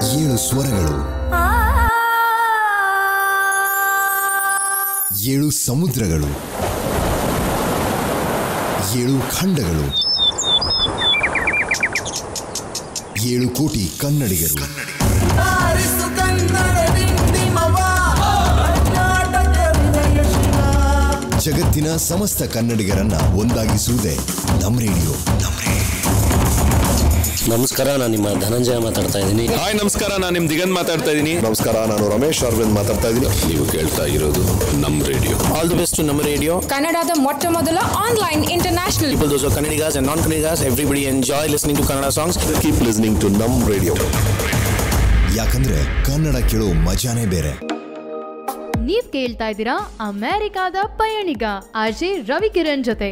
ಏಳು ಸ್ವರಗಳು ಏಳು ಸಮುದ್ರಗಳು ಏಳು ಖಂಡಗಳು ಏಳು ಕೋಟಿ ಕನ್ನಡಿಗರು ಆರಿಸು ಕನ್ನಡ ಡಿಂಡಿಮವ ಕರ್ನಾಟಕ ವಿಜಯಶಿವ ಜಗತ್ತಿನ ಸಮಸ್ತ ಕನ್ನಡಿಗರನ್ನ ಒಂದಾಗಿಸುವುದೇ ನಮ್ ರೇಡಿಯೋ ನಮ್ ರೇಡಿಯೋ ನಮಸ್ಕಾರ ನಾನು ನಿಮ್ಮ ಧನಂಜಯ ಮಾತಾಡ್ತಾ ಇದ್ದೀನಿ ಹಾಯ್ ನಮಸ್ಕಾರ ನಾನು ನಿಮ್ ದಿಗಂತ್ ಮಾತಾಡ್ತಾ ಇದ್ದೀನಿ ನಮಸ್ಕಾರ ನಾನು ರಮೇಶ್ ಅರವಿಂದ್ ಮಾತಾಡ್ತಾ ಇದ್ದೀನಿ ನೀವು ಕೇಳ್ತಾ ಇರೋದು ನಮ್ ರೇಡಿಯೋ ಆಲ್ ದಿ ಬೆಸ್ಟ್ ನಮ್ಮ ರೇಡಿಯೋ ಕನ್ನಡದ ಮೊಟ್ಟ ಮೊದಲ online international People, those are Kannadigas and non-Kannadigas, everybody enjoy listening to Kannada songs. Keep listening to ನಮ್ ರೇಡಿಯೋ ಯಾಕಂದ್ರೆ ಕನ್ನಡ ಕೇಳೋ ಮಜಾನೇ ಬೇರೆ ನೀವ್ ಕೇಳ್ತಾ ಇದ್ದೀರಾ ಅಮೆರಿಕಾದ ಪಯಣಿಗ ಆರ್ಜೆ ರವಿ ಕಿರಣ್ ಜೊತೆ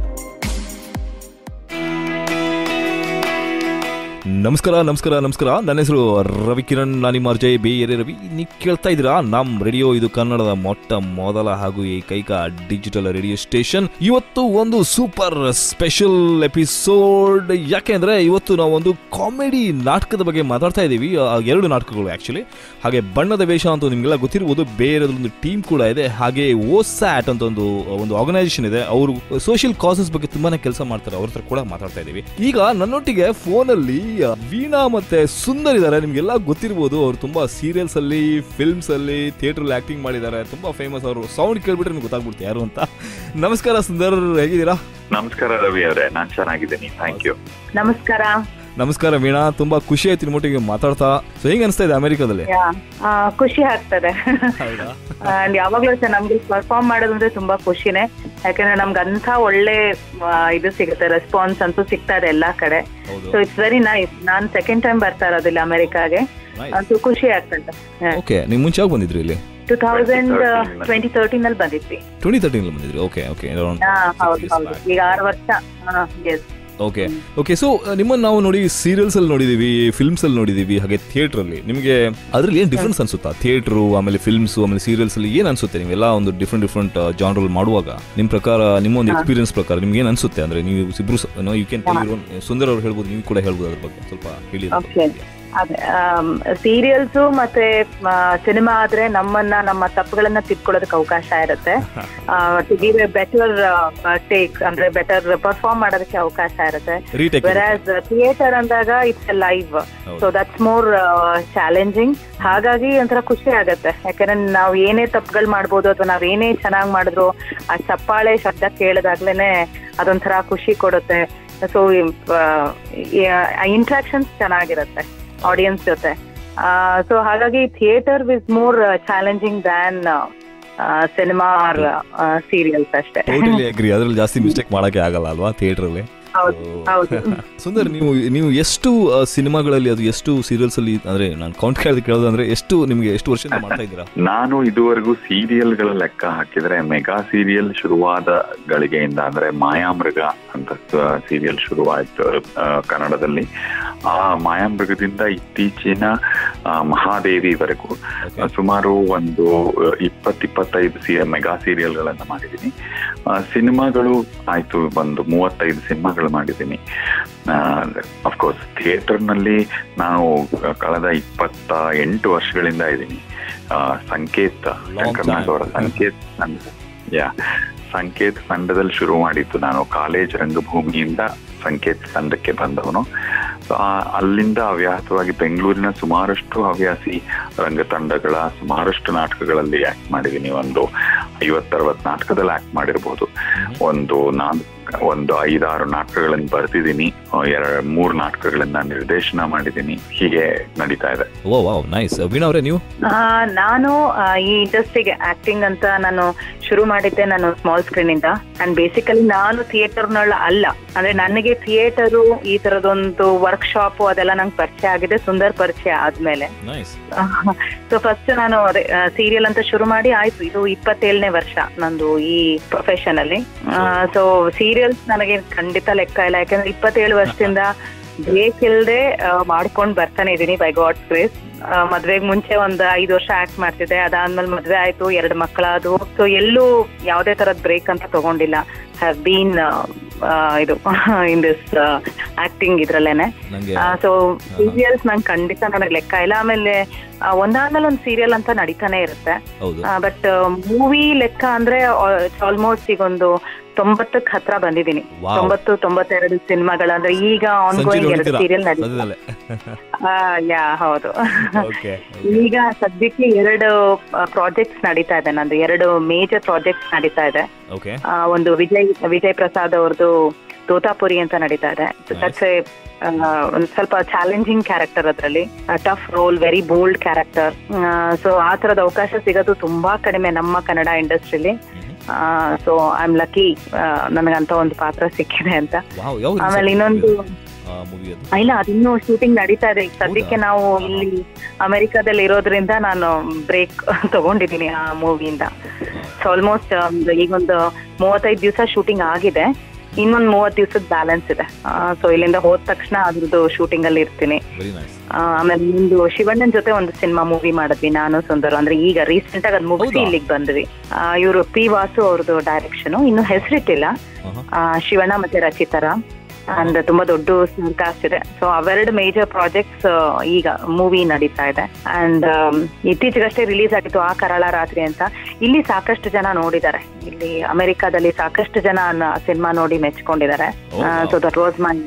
ನಮಸ್ಕಾರ ನಮಸ್ಕಾರ ನಮಸ್ಕಾರ ನನ್ನ ಹೆಸರು ರವಿ ಕಿರಣ್ ನಾನಿ ಮಾರ್ಜಯ್ ಬಿ ಎರೆ ರವಿ ನೀವು ಕೇಳ್ತಾ ಇದ್ದೀರಾ ನಮ್ ರೇಡಿಯೋ ಇದು ಕನ್ನಡದ ಮೊಟ್ಟ ಮೊದಲ ಹಾಗೂ ಏಕೈಕ ಡಿಜಿಟಲ್ ರೇಡಿಯೋ ಸ್ಟೇಷನ್ ಇವತ್ತು ಒಂದು ಸೂಪರ್ ಸ್ಪೆಷಲ್ ಎಪಿಸೋಡ್ ಯಾಕೆಂದ್ರೆ ಇವತ್ತು ನಾವು ಒಂದು ಕಾಮಿಡಿ ನಾಟಕದ ಬಗ್ಗೆ ಮಾತಾಡ್ತಾ ಇದ್ದೀವಿ ಆ, ಎರಡು ನಾಟಕಗಳು ಆಕ್ಚುಲಿ ಹಾಗೆ ಬಣ್ಣದ ವೇಷ ಅಂತ ನಿಮಗೆಲ್ಲ ಗೊತ್ತಿರ್ಬೋದು ಬೇರೆದೊಂದು ಟೀಮ್ ಕೂಡ ಇದೆ ಹಾಗೆ ಓಸ್ಯಾಟ್ ಅಂತ ಒಂದು ಒಂದು ಆರ್ಗನೈಸೇಷನ್ ಇದೆ ಅವರು ಸೋಷಿಯಲ್ ಕಾಸಸ್ ಬಗ್ಗೆ ತುಂಬಾನೇ ಕೆಲಸ ಮಾಡ್ತಾರೆ ಅವ್ರ ಹತ್ರ ಕೂಡ ಮಾತಾಡ್ತಾ ಇದ್ದೀವಿ ಈಗ ನನ್ನೊಟ್ಟಿಗೆ ಫೋನಲ್ಲಿ ವೀಣಾ ಮತ್ತೆ ಸುಂದರ್ ಇದ್ದಾರೆ ನಿಮ್ಗೆಲ್ಲ ಗೊತ್ತಿರ್ಬೋದು ಅವ್ರು ತುಂಬಾ ಸೀರಿಯಲ್ಸ್ ಅಲ್ಲಿ ಫಿಲ್ಮ್ಸ್ ಅಲ್ಲಿ ಥಿಯೇಟರ್ ಅಲ್ಲಿ ಆಕ್ಟಿಂಗ್ ಮಾಡಿದ್ದಾರೆ ತುಂಬಾ ಫೇಮಸ್ ಅವರು ಸೌಂಡ್ ಕೇಳ್ಬಿಟ್ರೆ ನಿಮ್ಗೆ ಗೊತ್ತಾಗ್ಬಿಡುತ್ತೆ ಯಾರು ಅಂತ ನಮಸ್ಕಾರ ಸುಂದರ್ ಹೇಗಿದ್ದೀರಾ ನಮಸ್ಕಾರ ರವಿ ಅವರೇ ನಾನ್ ಚೆನ್ನಾಗಿದ್ದೀನಿ ಥ್ಯಾಂಕ್ ಯು ನಮಸ್ಕಾರ ನಮಸ್ಕಾರ ವೀಣಾ ತುಂಬಾ ಖುಷಿ ಆಯ್ತು ನಿಮ್ಮೊಟ್ಟಿಗೆ ಮಾತಾಡ್ತಾ ಸೊ ಹೆಂಗ್ ಅನಿಸ್ತಾ ಇದೆ ಅಮೆರಿಕದಲ್ಲಿ ಯಾ, ಆ, ಖುಷಿ ಆಗ್ತದೆ And ಯಾವಾಗ್ಲೂ ಅಷ್ಟೇ ನಮ್ಗೆ ಪರ್ಫಾರ್ಮ್ ಮಾಡೋದಂದ್ರೆ ತುಂಬಾ ಖುಷಿನೇ ಯಾಕಂದ್ರೆ ನಮ್ಗೆ ಅಂತ ಒಳ್ಳೆ ಆ, ಇದು ಸಿಗುತ್ತೆ ರೆಸ್ಪಾನ್ಸ್ ಅಂತೂ ಸಿಗ್ತಾ ಇದೆ ಎಲ್ಲಾ ಕಡೆ ಹೌದು. ಸೊ ಇಟ್ಸ್ ವೆರಿ ನೈಸ್ ನಾನ್ ಸೆಕೆಂಡ್ ಟೈಮ್ ಬರ್ತಾ ಇರೋದಿಲ್ಲ ಅಮೆರಿಕಾಗೆ Nice. ಅಂತೂ ಖುಷಿ ಆಗ್ತದೆ ಓಕೆ ನೀವು ಮುಂಚೆ ಯಾವಾಗ ಬಂದಿದ್ರಿ ಇಲ್ಲಿ ಟೂ ತೌಸಂಡ್ ಟ್ವೆಂಟಿ ತರ್ಟೀನ್ ಅಲ್ಲಿ ಬಂದಿದ್ವಿ ಟ್ವೆಂಟಿ ತರ್ಟೀನ್ ಬಂದಿದ್ರಿ ಓಕೆ ಓಕೆ ಹಾ ಹೌದು ಹೌದು ಈಗ ಆರು ವರ್ಷ ಎಸ್ ಓಕೆ ಓಕೆ ಸೊ ನಿಮ್ಮನ್ನ ನಾವು ನೋಡಿ ಸೀರಿಯಲ್ಸ್ ಅಲ್ಲಿ ನೋಡಿದೀವಿ ಫಿಲ್ಮ್ಸ್ ಅಲ್ಲಿ ನೋಡಿದೀವಿ ಹಾಗೆ ಥಿಯೇಟರ್ ಅಲ್ಲಿ ನಿಮಗೆ ಅದ್ರಲ್ಲಿ ಏನ್ ಡಿಫ್ರೆನ್ಸ್ ಅನ್ಸುತ್ತಾ ಥಿಯೇಟರ್ ಆಮೇಲೆ ಫಿಲ್ಮ್ಸ್ ಆಮೇಲೆ ಸೀರಿಯಲ್ಸ್ ಅಲ್ಲಿ ಏನ್ ಅನ್ಸುತ್ತೆ ನೀವೆಲ್ಲ ಒಂದು ಡಿಫ್ರೆಂಟ್ ಡಿಫ್ರೆಂಟ್ ಜಾನರಲ್ ಮಾಡುವಾಗ ನಿಮ್ ಪ್ರಕಾರ ನಿಮ್ಮ ಒಂದು ಎಕ್ಸ್ಪೀರಿಯನ್ಸ್ ಪ್ರಕಾರ ನಿಮ್ಗೆ ಏನ್ ಅನ್ಸುತ್ತೆ ಅಂದ್ರೆ ನೀವು ಇಬ್ರು ಯು ಕ್ಯಾನ್ ಸುಂದರ್ ಅವ್ರು ಹೇಳ್ಬೋದು ನೀವು ಕೂಡ ಹೇಳ್ಬೋದು ಅದ್ರ ಬಗ್ಗೆ ಸ್ವಲ್ಪ ಹೇಳಿ ಅದ್ರ ಬಗ್ಗೆ. ಓಕೆ ಅದೇ ಸೀರಿಯಲ್ಸ್ ಮತ್ತೆ ಸಿನಿಮಾ ಆದ್ರೆ ನಮ್ಮನ್ನ ನಮ್ಮ ತಪ್ಪುಗಳನ್ನ ತಿದ್ಕೊಳ್ಳೋದಕ್ಕೆ ಅವಕಾಶ ಇರುತ್ತೆ to give a better take ಅಂದ್ರೆ ಬೆಟರ್ ಪರ್ಫಾರ್ಮ್ ಮಾಡೋದಕ್ಕೆ ಅವಕಾಶ ಇರುತ್ತೆ Retake ವೆರಾಸ್ ಥಿಯೇಟರ್ ಅಂದಾಗ ಇಟ್ಸ್ ಎ ಲೈವ್ ಹೌದು. ಸೊ ದಟ್ಸ್ ಮೋರ್ ಚಾಲೆಂಜಿಂಗ್ ಹಾಗಾಗಿ ಒಂಥರ ಖುಷಿ ಆಗತ್ತೆ ಯಾಕಂದ್ರೆ ನಾವು ಏನೇ ತಪ್ಪುಗಳು ಮಾಡ್ಬೋದು ಅಥವಾ ನಾವ್ ಏನೇ ಚೆನ್ನಾಗಿ ಮಾಡಿದ್ರು ಆ ಚಪ್ಪಾಳೆ ಶಬ್ದ ಕೇಳಿದಾಗ್ಲೇನೆ ಅದೊಂಥರ ಖುಷಿ ಕೊಡುತ್ತೆ ಸೊ ಇಂಟ್ರಾಕ್ಷನ್ಸ್ ಚೆನ್ನಾಗಿರುತ್ತೆ ಆಡಿಯನ್ಸ್ ಜೊತೆ ಸೊ ಹಾಗಾಗಿ theatre is more challenging than cinema or serials ಅಷ್ಟೇ ಟೋಟಲಿ ಅಗ್ರಿ ಅದ್ರಲ್ಲಿ ಜಾಸ್ತಿ ಮಿಸ್ಟೇಕ್ ಮಾಡಕ್ಕೆ ಆಗಲ್ಲ ಅಲ್ವಾ ಥಿಯೇಟರ್ ಅಲ್ಲಿ ಹೌದು ಹೌದು ಸುಂದರ್ ನೀವು ನೀವು ಎಷ್ಟು ಆ, ಸಿನಿಮಾಗಳಲ್ಲಿ ಅದು ಎಷ್ಟು ಸೀರಿಯಲ್ಸ್ ಅಲ್ಲಿ ಅಂದ್ರೆ ನಾನು ಕೌಂಟ್ ಕೇಳಿದ್ರೆ ಕೇಳೋದಂದ್ರೆ ಎಷ್ಟು ನಿಮ್ಗೆ ಎಷ್ಟು ವರ್ಷದಿಂದ ಮಾಡ್ತಾ ಇದ್ದೀರಾ ನಾನು ಇದುವರೆಗೂ ಸೀರಿಯಲ್ಗಳ ಲೆಕ್ಕ ಹಾಕಿದ್ರೆ ಮೆಗಾ ಸೀರಿಯಲ್ ಶುರುವಾದ ಗಳಿಗೆಯಿಂದ ಅಂದ್ರೆ ಮಾಯಾಮೃಗ ಅಂತ ಸೀರಿಯಲ್ ಶುರುವಾಯ್ತು ಆ, ಕನ್ನಡದಲ್ಲಿ ಆ ಮಾಯಾಮೃಗದಿಂದ ಇತ್ತೀಚಿನ ಆ, ಮಹಾದೇವಿವರೆಗೂ ಆ, ಸುಮಾರು ಒಂದು ಇಪ್ಪತ್ ಇಪ್ಪತ್ತೈದು ಸಿ ಮೆಗಾ ಸೀರಿಯಲ್ಗಳನ್ನ ಮಾಡಿದ್ದೀನಿ ಆ, ಸಿನಿಮಾಗಳು ಆಯ್ತು ಒಂದು ಮೂವತ್ತೈದು ಸಿನಿಮಾಗಳು ಮಾಡಿದ್ದೀನಿ ಅಫ್ಕೋರ್ಸ್ ಥಿಯೇಟರ್ನಲ್ಲಿ ನಾನು ಕಳೆದ ಇಪ್ಪತ್ತ ಎಂಟು ವರ್ಷಗಳಿಂದ ಇದ್ದೀನಿ ಆ, ಸಂಕೇತ್ ಶಂಕರ್ನಾಗ್ ಅವರ ಸಂಕೇತ್ ತಂಡ ಯಾ ಸಂಕೇತ್ ತಂಡದಲ್ಲಿ ಶುರು ಮಾಡಿದ್ದು ನಾನು ಕಾಲೇಜ್ ರಂಗಭೂಮಿಯಿಂದ ಸಂಕೇತ್ ತಂಡಕ್ಕೆ ಬಂದವನು So, ಆ, ಅಲ್ಲಿಂದ ಹವ್ಯಾಸವಾಗಿ ಬೆಂಗಳೂರಿನ ಸುಮಾರಷ್ಟು ಹವ್ಯಾಸಿ ರಂಗ ತಂಡಗಳ ಸುಮಾರಷ್ಟು ನಾಟಕಗಳಲ್ಲಿ ಆಕ್ಟ್ ಮಾಡಿದ್ದೀನಿ ಒಂದು ಐವತ್ತರವತ್ತು ನಾಟಕದಲ್ಲಿ ಆಕ್ಟ್ ಮಾಡಿರ್ಬೋದು ಒಂದು ನಾನ್ ಒಂದು ಐದಾರು ನಾಟಕಗಳನ್ನು ಬರ್ತಿದ್ದೀನಿ ಎರಡು ಮೂರು ನಾಟಕಗಳನ್ನ ನಿರ್ದೇಶನ ಮಾಡಿದ್ದೀನಿ ಹೀಗೆ ನಡೀತಾ ಇದೆ ಓ ವಾವ್ ನೈಸ್ ವೀಣಾ ಅವರೇ ನೀವು ಆ, ನಾನು ಆ, ಈ ಇಂಡಸ್ಟ್ರಿಗೆ ಆಕ್ಟಿಂಗ್ ಅಂತ ನಾನು ಶುರು ಮಾಡಿದ್ದೆ ನಾನು ಸ್ಮಾಲ್ ಸ್ಕ್ರೀನ್ ಇಂದ ಅಂಡ್ ಬೇಸಿಕಲಿ ನಾನು ಥಿಯೇಟರ್ ಅಲ್ಲ ಅಂದ್ರೆ ನನಗೆ ಥಿಯೇಟರು ಈ ತರದೊಂದು ವರ್ಕ್ ಶಾಪ್ ಅದೆಲ್ಲ ನಂಗೆ ಪರಿಚಯ ಆಗಿದೆ ಸುಂದರ್ ಪರಿಚಯ ಆದ್ಮೇಲೆ ನೈಸ್ ಸೊ ಫಸ್ಟ್ ನಾನು ಸೀರಿಯಲ್ ಅಂತ ಶುರು ಮಾಡಿ ಆಯ್ತು ಇದು ಇಪ್ಪತ್ತೇಳನೇ ವರ್ಷ ನಂದು ಈ ಪ್ರೊಫೆಷನ್ ಅಲ್ಲಿ ಸೊ ಸೀರಿಯಲ್ಸ್ ನನಗೆ ಖಂಡಿತ ಲೆಕ್ಕ ಇಲ್ಲ ಯಾಕಂದ್ರೆ ಇಪ್ಪತ್ತೇಳು ವರ್ಷದಿಂದ ಬ್ರೇಕ್ ಇಲ್ಲದೆ ಮಾಡ್ಕೊಂಡ್ ಬರ್ತಾನೆ ಇದೀನಿ ಬೈ ಗಾಡ್ಸ್ ಗ್ರೇಸ್ ಮದ್ವೆಗ್ ಮುಂಚೆ ಒಂದ್ ಐದು ವರ್ಷ ಆಕ್ಟ್ ಮಾಡ್ತಿದ್ದೆ ಅದಾದ್ಮೇಲೆ ಮದ್ವೆ ಆಯ್ತು ಎರಡು ಮಕ್ಕಳಾದವು ಸೊ ಎಲ್ಲೂ ಯಾವ್ದೇ ತರದ್ ಬ್ರೇಕ್ ಅಂತ ತಗೊಂಡಿಲ್ಲ ಹ್ಯಾವ್ ಬೀನ್ ಇದು ಇನ್ ದಿಸ್ ಆಕ್ಟಿಂಗ್ ಇದ್ರಲ್ಲೇನೆ ನಂಗೆ ಸೊ ಸೀರಿಯಲ್ಸ್ ನಂಗೆ ಖಂಡಿತ ನನಗೆ ಲೆಕ್ಕ ಇಲ್ಲ ಆಮೇಲೆ ಆ, ಒಂದಾದ್ಮೇಲೆ ಒಂದು ಸೀರಿಯಲ್ ಅಂತ ನಡೀತಾನೆ ಇರುತ್ತೆ ಹೌದು ಬಟ್ ಮೂವಿ ಲೆಕ್ಕ ಅಂದ್ರೆ ಆಲ್ಮೋಸ್ಟ್ ಈಗ ಒಂದು ತೊಂಬತ್ತಕ್ಕೆ ಹತ್ರ ಬಂದಿದ್ದೀನಿ Wow. ತೊಂಬತ್ತು ತೊಂಬತ್ತೆರಡು ಸಿನಿಮಾಗಳು ಅಂದ್ರೆ ಈಗ ಆನ್ ಸಂಚಿನ ಗೋಯಿಂಗ್ ಎರಡು ಹೊಡಿತೀರಾ ಸೀರಿಯಲ್ ನಡೀತಾ ಸದ್ಯದಲ್ಲೇ ಯಾ ಹೌದು ಓಕೆ ಈಗ ಸದ್ಯಕ್ಕೆ ಎರಡು ಪ್ರಾಜೆಕ್ಟ್ಸ್ ನಡೀತಾ ಇದೆ ನಂದು ಎರಡು ಮೇಜರ್ ಪ್ರಾಜೆಕ್ಟ್ಸ್ ನಡೀತಾ ಇದೆ ಓಕೆ ಆ, ಒಂದು ವಿಜಯ್ ವಿಜಯ್ ಪ್ರಸಾದ್ ಅವ್ರದ್ದು ತೋತಾಪುರಿ ಅಂತ ನಡೀತಾ ಇದೆ ದಟ್ಸ್ ಎ ಒಂದು ಸ್ವಲ್ಪ ಚಾಲೆಂಜಿಂಗ್ ಕ್ಯಾರೆಕ್ಟರ್ ಅದರಲ್ಲಿ tough role very bold character so ಆ ತರದ ಅವಕಾಶ ಸಿಗೋದು ತುಂಬಾ ಕಡಿಮೆ ನಮ್ಮ ಕನ್ನಡ ಇಂಡಸ್ಟ್ರಿಲಿ ಸೊ ಐ ಆಮ್ ಲಕ್ಕಿ ನನಗಂತ ಒಂದು ಪಾತ್ರ ಸಿಕ್ಕಿದೆ ಅಂತ ವಾವ್ ಯಾವ ಆಮೇಲೆ ಇನ್ನೊಂದು ಮೂವಿ ಅದು ಇಲ್ಲ ಅದಿನ್ನೂ ಶೂಟಿಂಗ್ ನಡೀತಾ ಇದೆ ಈಗ ಸದ್ಯಕ್ಕೆ ನಾವು ಇಲ್ಲಿ ಅಮೆರಿಕಾದಲ್ಲಿ ಇರೋದ್ರಿಂದ ನಾನು ಬ್ರೇಕ್ ತಗೊಂಡಿದ್ದೀನಿ ಆ ಮೂವಿಯಿಂದ ಸೊ ಆಲ್ಮೋಸ್ಟ್ ಈಗೊಂದು ಮೂವತ್ತೈದು ದಿವಸ ಶೂಟಿಂಗ್ ಆಗಿದೆ ಇನ್ನೊಂದು ಮೂವತ್ತು ದಿವಸದ ಬ್ಯಾಲೆನ್ಸ್ ಇದೆ ಸೊ ಇಲ್ಲಿಂದ ಹೋದ ತಕ್ಷಣ ಅದ್ರದ್ದು ಶೂಟಿಂಗ್ ಅಲ್ಲಿ ಇರ್ತೀನಿ ವೆರಿ ನೈಸ್ ಆ, ಆಮೇಲೆ ನಿಮ್ದು ಶಿವಣ್ಣನ್ ಜೊತೆ ಒಂದು ಸಿನಿಮಾ ಮೂವಿ ಮಾಡಿದ್ವಿ ನಾನು ಸುಂದರ್ ಅಂದ್ರೆ ಈಗ ರೀಸೆಂಟ್ ಆಗಿ ಅದ್ ಮುಗಿಸಿ ಹೌದಾ? ಇಲ್ಲಿಗೆ ಬಂದ್ವಿ ಇವರು ಪಿ ವಾಸು ಅವ್ರದ್ದು ಡೈರೆಕ್ಷನ್ ಇನ್ನು ಹೆಸರಿಟ್ಟಿಲ್ಲ ಆ, ಶಿವಣ್ಣ ಮತ್ತೆ ರಚಿತಾರ ಅಂಡ್ ತುಂಬಾ ದೊಡ್ಡ ಕಾಸ್ಟ್ ಇದೆ ಸೊ ಅವೆರಡು ಮೇಜರ್ ಪ್ರಾಜೆಕ್ಟ್ಸ್ ಈಗ ಮೂವಿ ನಡೀತಾ ಇದೆ ಅಂಡ್ ಇತ್ತೀಚೆಗಷ್ಟೇ ರಿಲೀಸ್ ಆಗಿತ್ತು ಆ ಕರಾಳ ರಾತ್ರಿ ಅಂತ ಇಲ್ಲಿ ಸಾಕಷ್ಟು ಜನ ನೋಡಿದ್ದಾರೆ ಇಲ್ಲಿ ಅಮೆರಿಕಾದಲ್ಲಿ ಸಾಕಷ್ಟು ಜನ ಸಿನಿಮಾ ನೋಡಿ ಮೆಚ್ಕೊಂಡಿದ್ದಾರೆ ಸೊ ದಟ್ ವಾಸ್ ಮೈ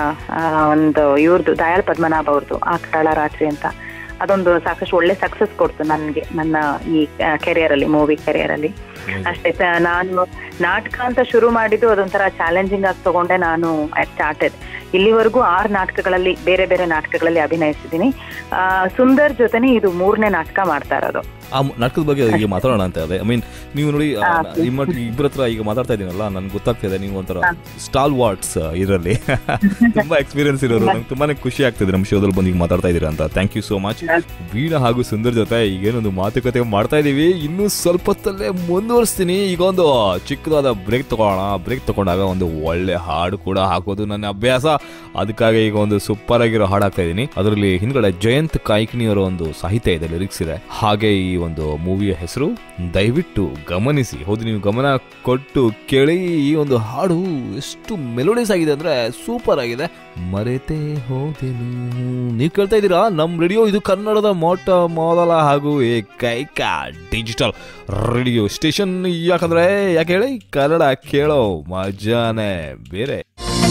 ಒಂದು ಇವ್ರದ್ದು ದಯಾಳ್ ಪದ್ಮನಾಭ ಅವ್ರದ್ದು ಆ ಕರಾಳ ರಾತ್ರಿ ಅಂತ ಅದೊಂದು ಸಾಕಷ್ಟು ಒಳ್ಳೆ ಸಕ್ಸಸ್ ಕೊಡ್ತು ನನಗೆ ನನ್ನ ಈ ಕೆರಿಯರ್ ಅಲ್ಲಿ ಮೂವಿ ಕೆರಿಯರ್ ಅಲ್ಲಿ ಅಷ್ಟೇ ಸ- ನಾನು ನಾಟಕ ಅಂತ ಶುರು ಮಾಡಿದ್ದು ಅದೊಂಥರ ಚಾಲೆಂಜಿಂಗ್ ಆಗಿ ತಗೊಂಡೆ ನಾನು ಐ ಸ್ಟಾರ್ಟೆಡ್ ಇಲ್ಲಿವರೆಗೂ ಆರು ನಾಟಕಗಳಲ್ಲಿ ಬೇರೆ ಬೇರೆ ನಾಟಕಗಳಲ್ಲಿ ಅಭಿನಯಿಸಿದ್ದೀನಿ ಆ, ಸುಂದರ್ ಜೊತೆನೆ ಇದು ಮೂರನೇ ನಾಟಕ ಮಾಡ್ತಾ ಇರೋದು ಆ ಮ- ನಾಟಕದ ಬಗ್ಗೆ ಈಗ ಮಾತಾಡೋಣ ಅಂತ ಅದೇ ಐ ಮೀನ್ ನೀವು ನೋಡಿ ಆ, ನಿಮ್ಮ ಇಬ್ಬರ ಹತ್ರ ಈಗ ಮಾತಾಡ್ತಾ ಇದೀನಲ್ಲ ನನ್ಗೆ ಗೊತ್ತಾಗ್ತಿದೆ ನೀವು ಒಂಥರ ಸ್ಟಾಲ್ ವಾಟ್ಸ್ ಇದರಲ್ಲಿ ತುಂಬಾ ಎಕ್ಸ್ಪೀರಿಯನ್ಸ್ ಇರೋರು ನಂಗೆ ತುಂಬಾನೇ ಖುಷಿ ಆಗ್ತಿದೆ ನಮ್ಮ ಶೋದಲ್ಲಿ ಬಂದು ಈಗ ಮಾತಾಡ್ತಾ ಇದೀರಾ ಅಂತ thank you so much Veena ಹಾಗೂ ಸುಂದರ್ ಜೊತೆ ಈಗೇನೊಂದು ಮಾತುಕತೆ ಮಾಡ್ತಾ ಇದೀವಿ ಇನ್ನು ಸ್ವಲ್ಪ ಹೊತ್ತಲ್ಲೇ ಮುಂದುವರಿಸ್ತೀನಿ ಈಗ ಒಂದು ಚಿಕ್ಕದಾದ ಬ್ರೇಕ್ ತಗೊಳ್ಳೋಣ ಬ್ರೇಕ್ ತಗೊಂಡಾಗ ಒಂದು ಒಳ್ಳೆ ಹಾಡು ಕೂಡ ಹಾಕೋದು ನನ್ನ ಅಭ್ಯಾಸ ಅದಕ್ಕಾಗಿ ಈಗ ಒಂದು ಸೂಪರ್ ಆಗಿರೋ ಹಾಡು ಹಾಕ್ತಾ ಇದೀನಿ ಅದರಲ್ಲಿ ಹಿಂದ್ಗಡೆ ಜಯಂತ್ ಕಾಯ್ಕಿಣಿಯವರ ಒಂದು ಸಾಹಿತ್ಯ ಇದೆ ಲಿರಿಕ್ಸ್ ಇದೆ ಹಾಗೆ ಈ ಒಂದು ಮೂವಿಯ ಹೆಸರು ದಯವಿಟ್ಟು ಗಮನಿಸಿ ಹೌದು ನೀವು ಗಮನ ಕೊಟ್ಟು ಕೇಳಿ ಈ ಒಂದು ಹಾಡು ಎಷ್ಟು ಮೆಲೋಡಿಯಸ್ ಆಗಿದೆ ಅಂದ್ರೆ ಸೂಪರ್ ಆಗಿದೆ ಮರೆತೇ ಹೋದೆನು ನೀವು ಕೇಳ್ತಾ ಇದ್ದೀರಾ ನಮ್ ರೇಡಿಯೋ ಇದು ಕನ್ನಡದ ಮೊಟ್ಟ ಮೊದಲ ಹಾಗೂ ಏಕೈಕ ಡಿಜಿಟಲ್ ರೇಡಿಯೋ ಸ್ಟೇಷನ್ ಯಾಕಂದ್ರೆ ಯಾಕೆ ಹೇಳಿ ಕನ್ನಡ ಕೇಳೋ ಮಜಾನೇ ಬೇರೆ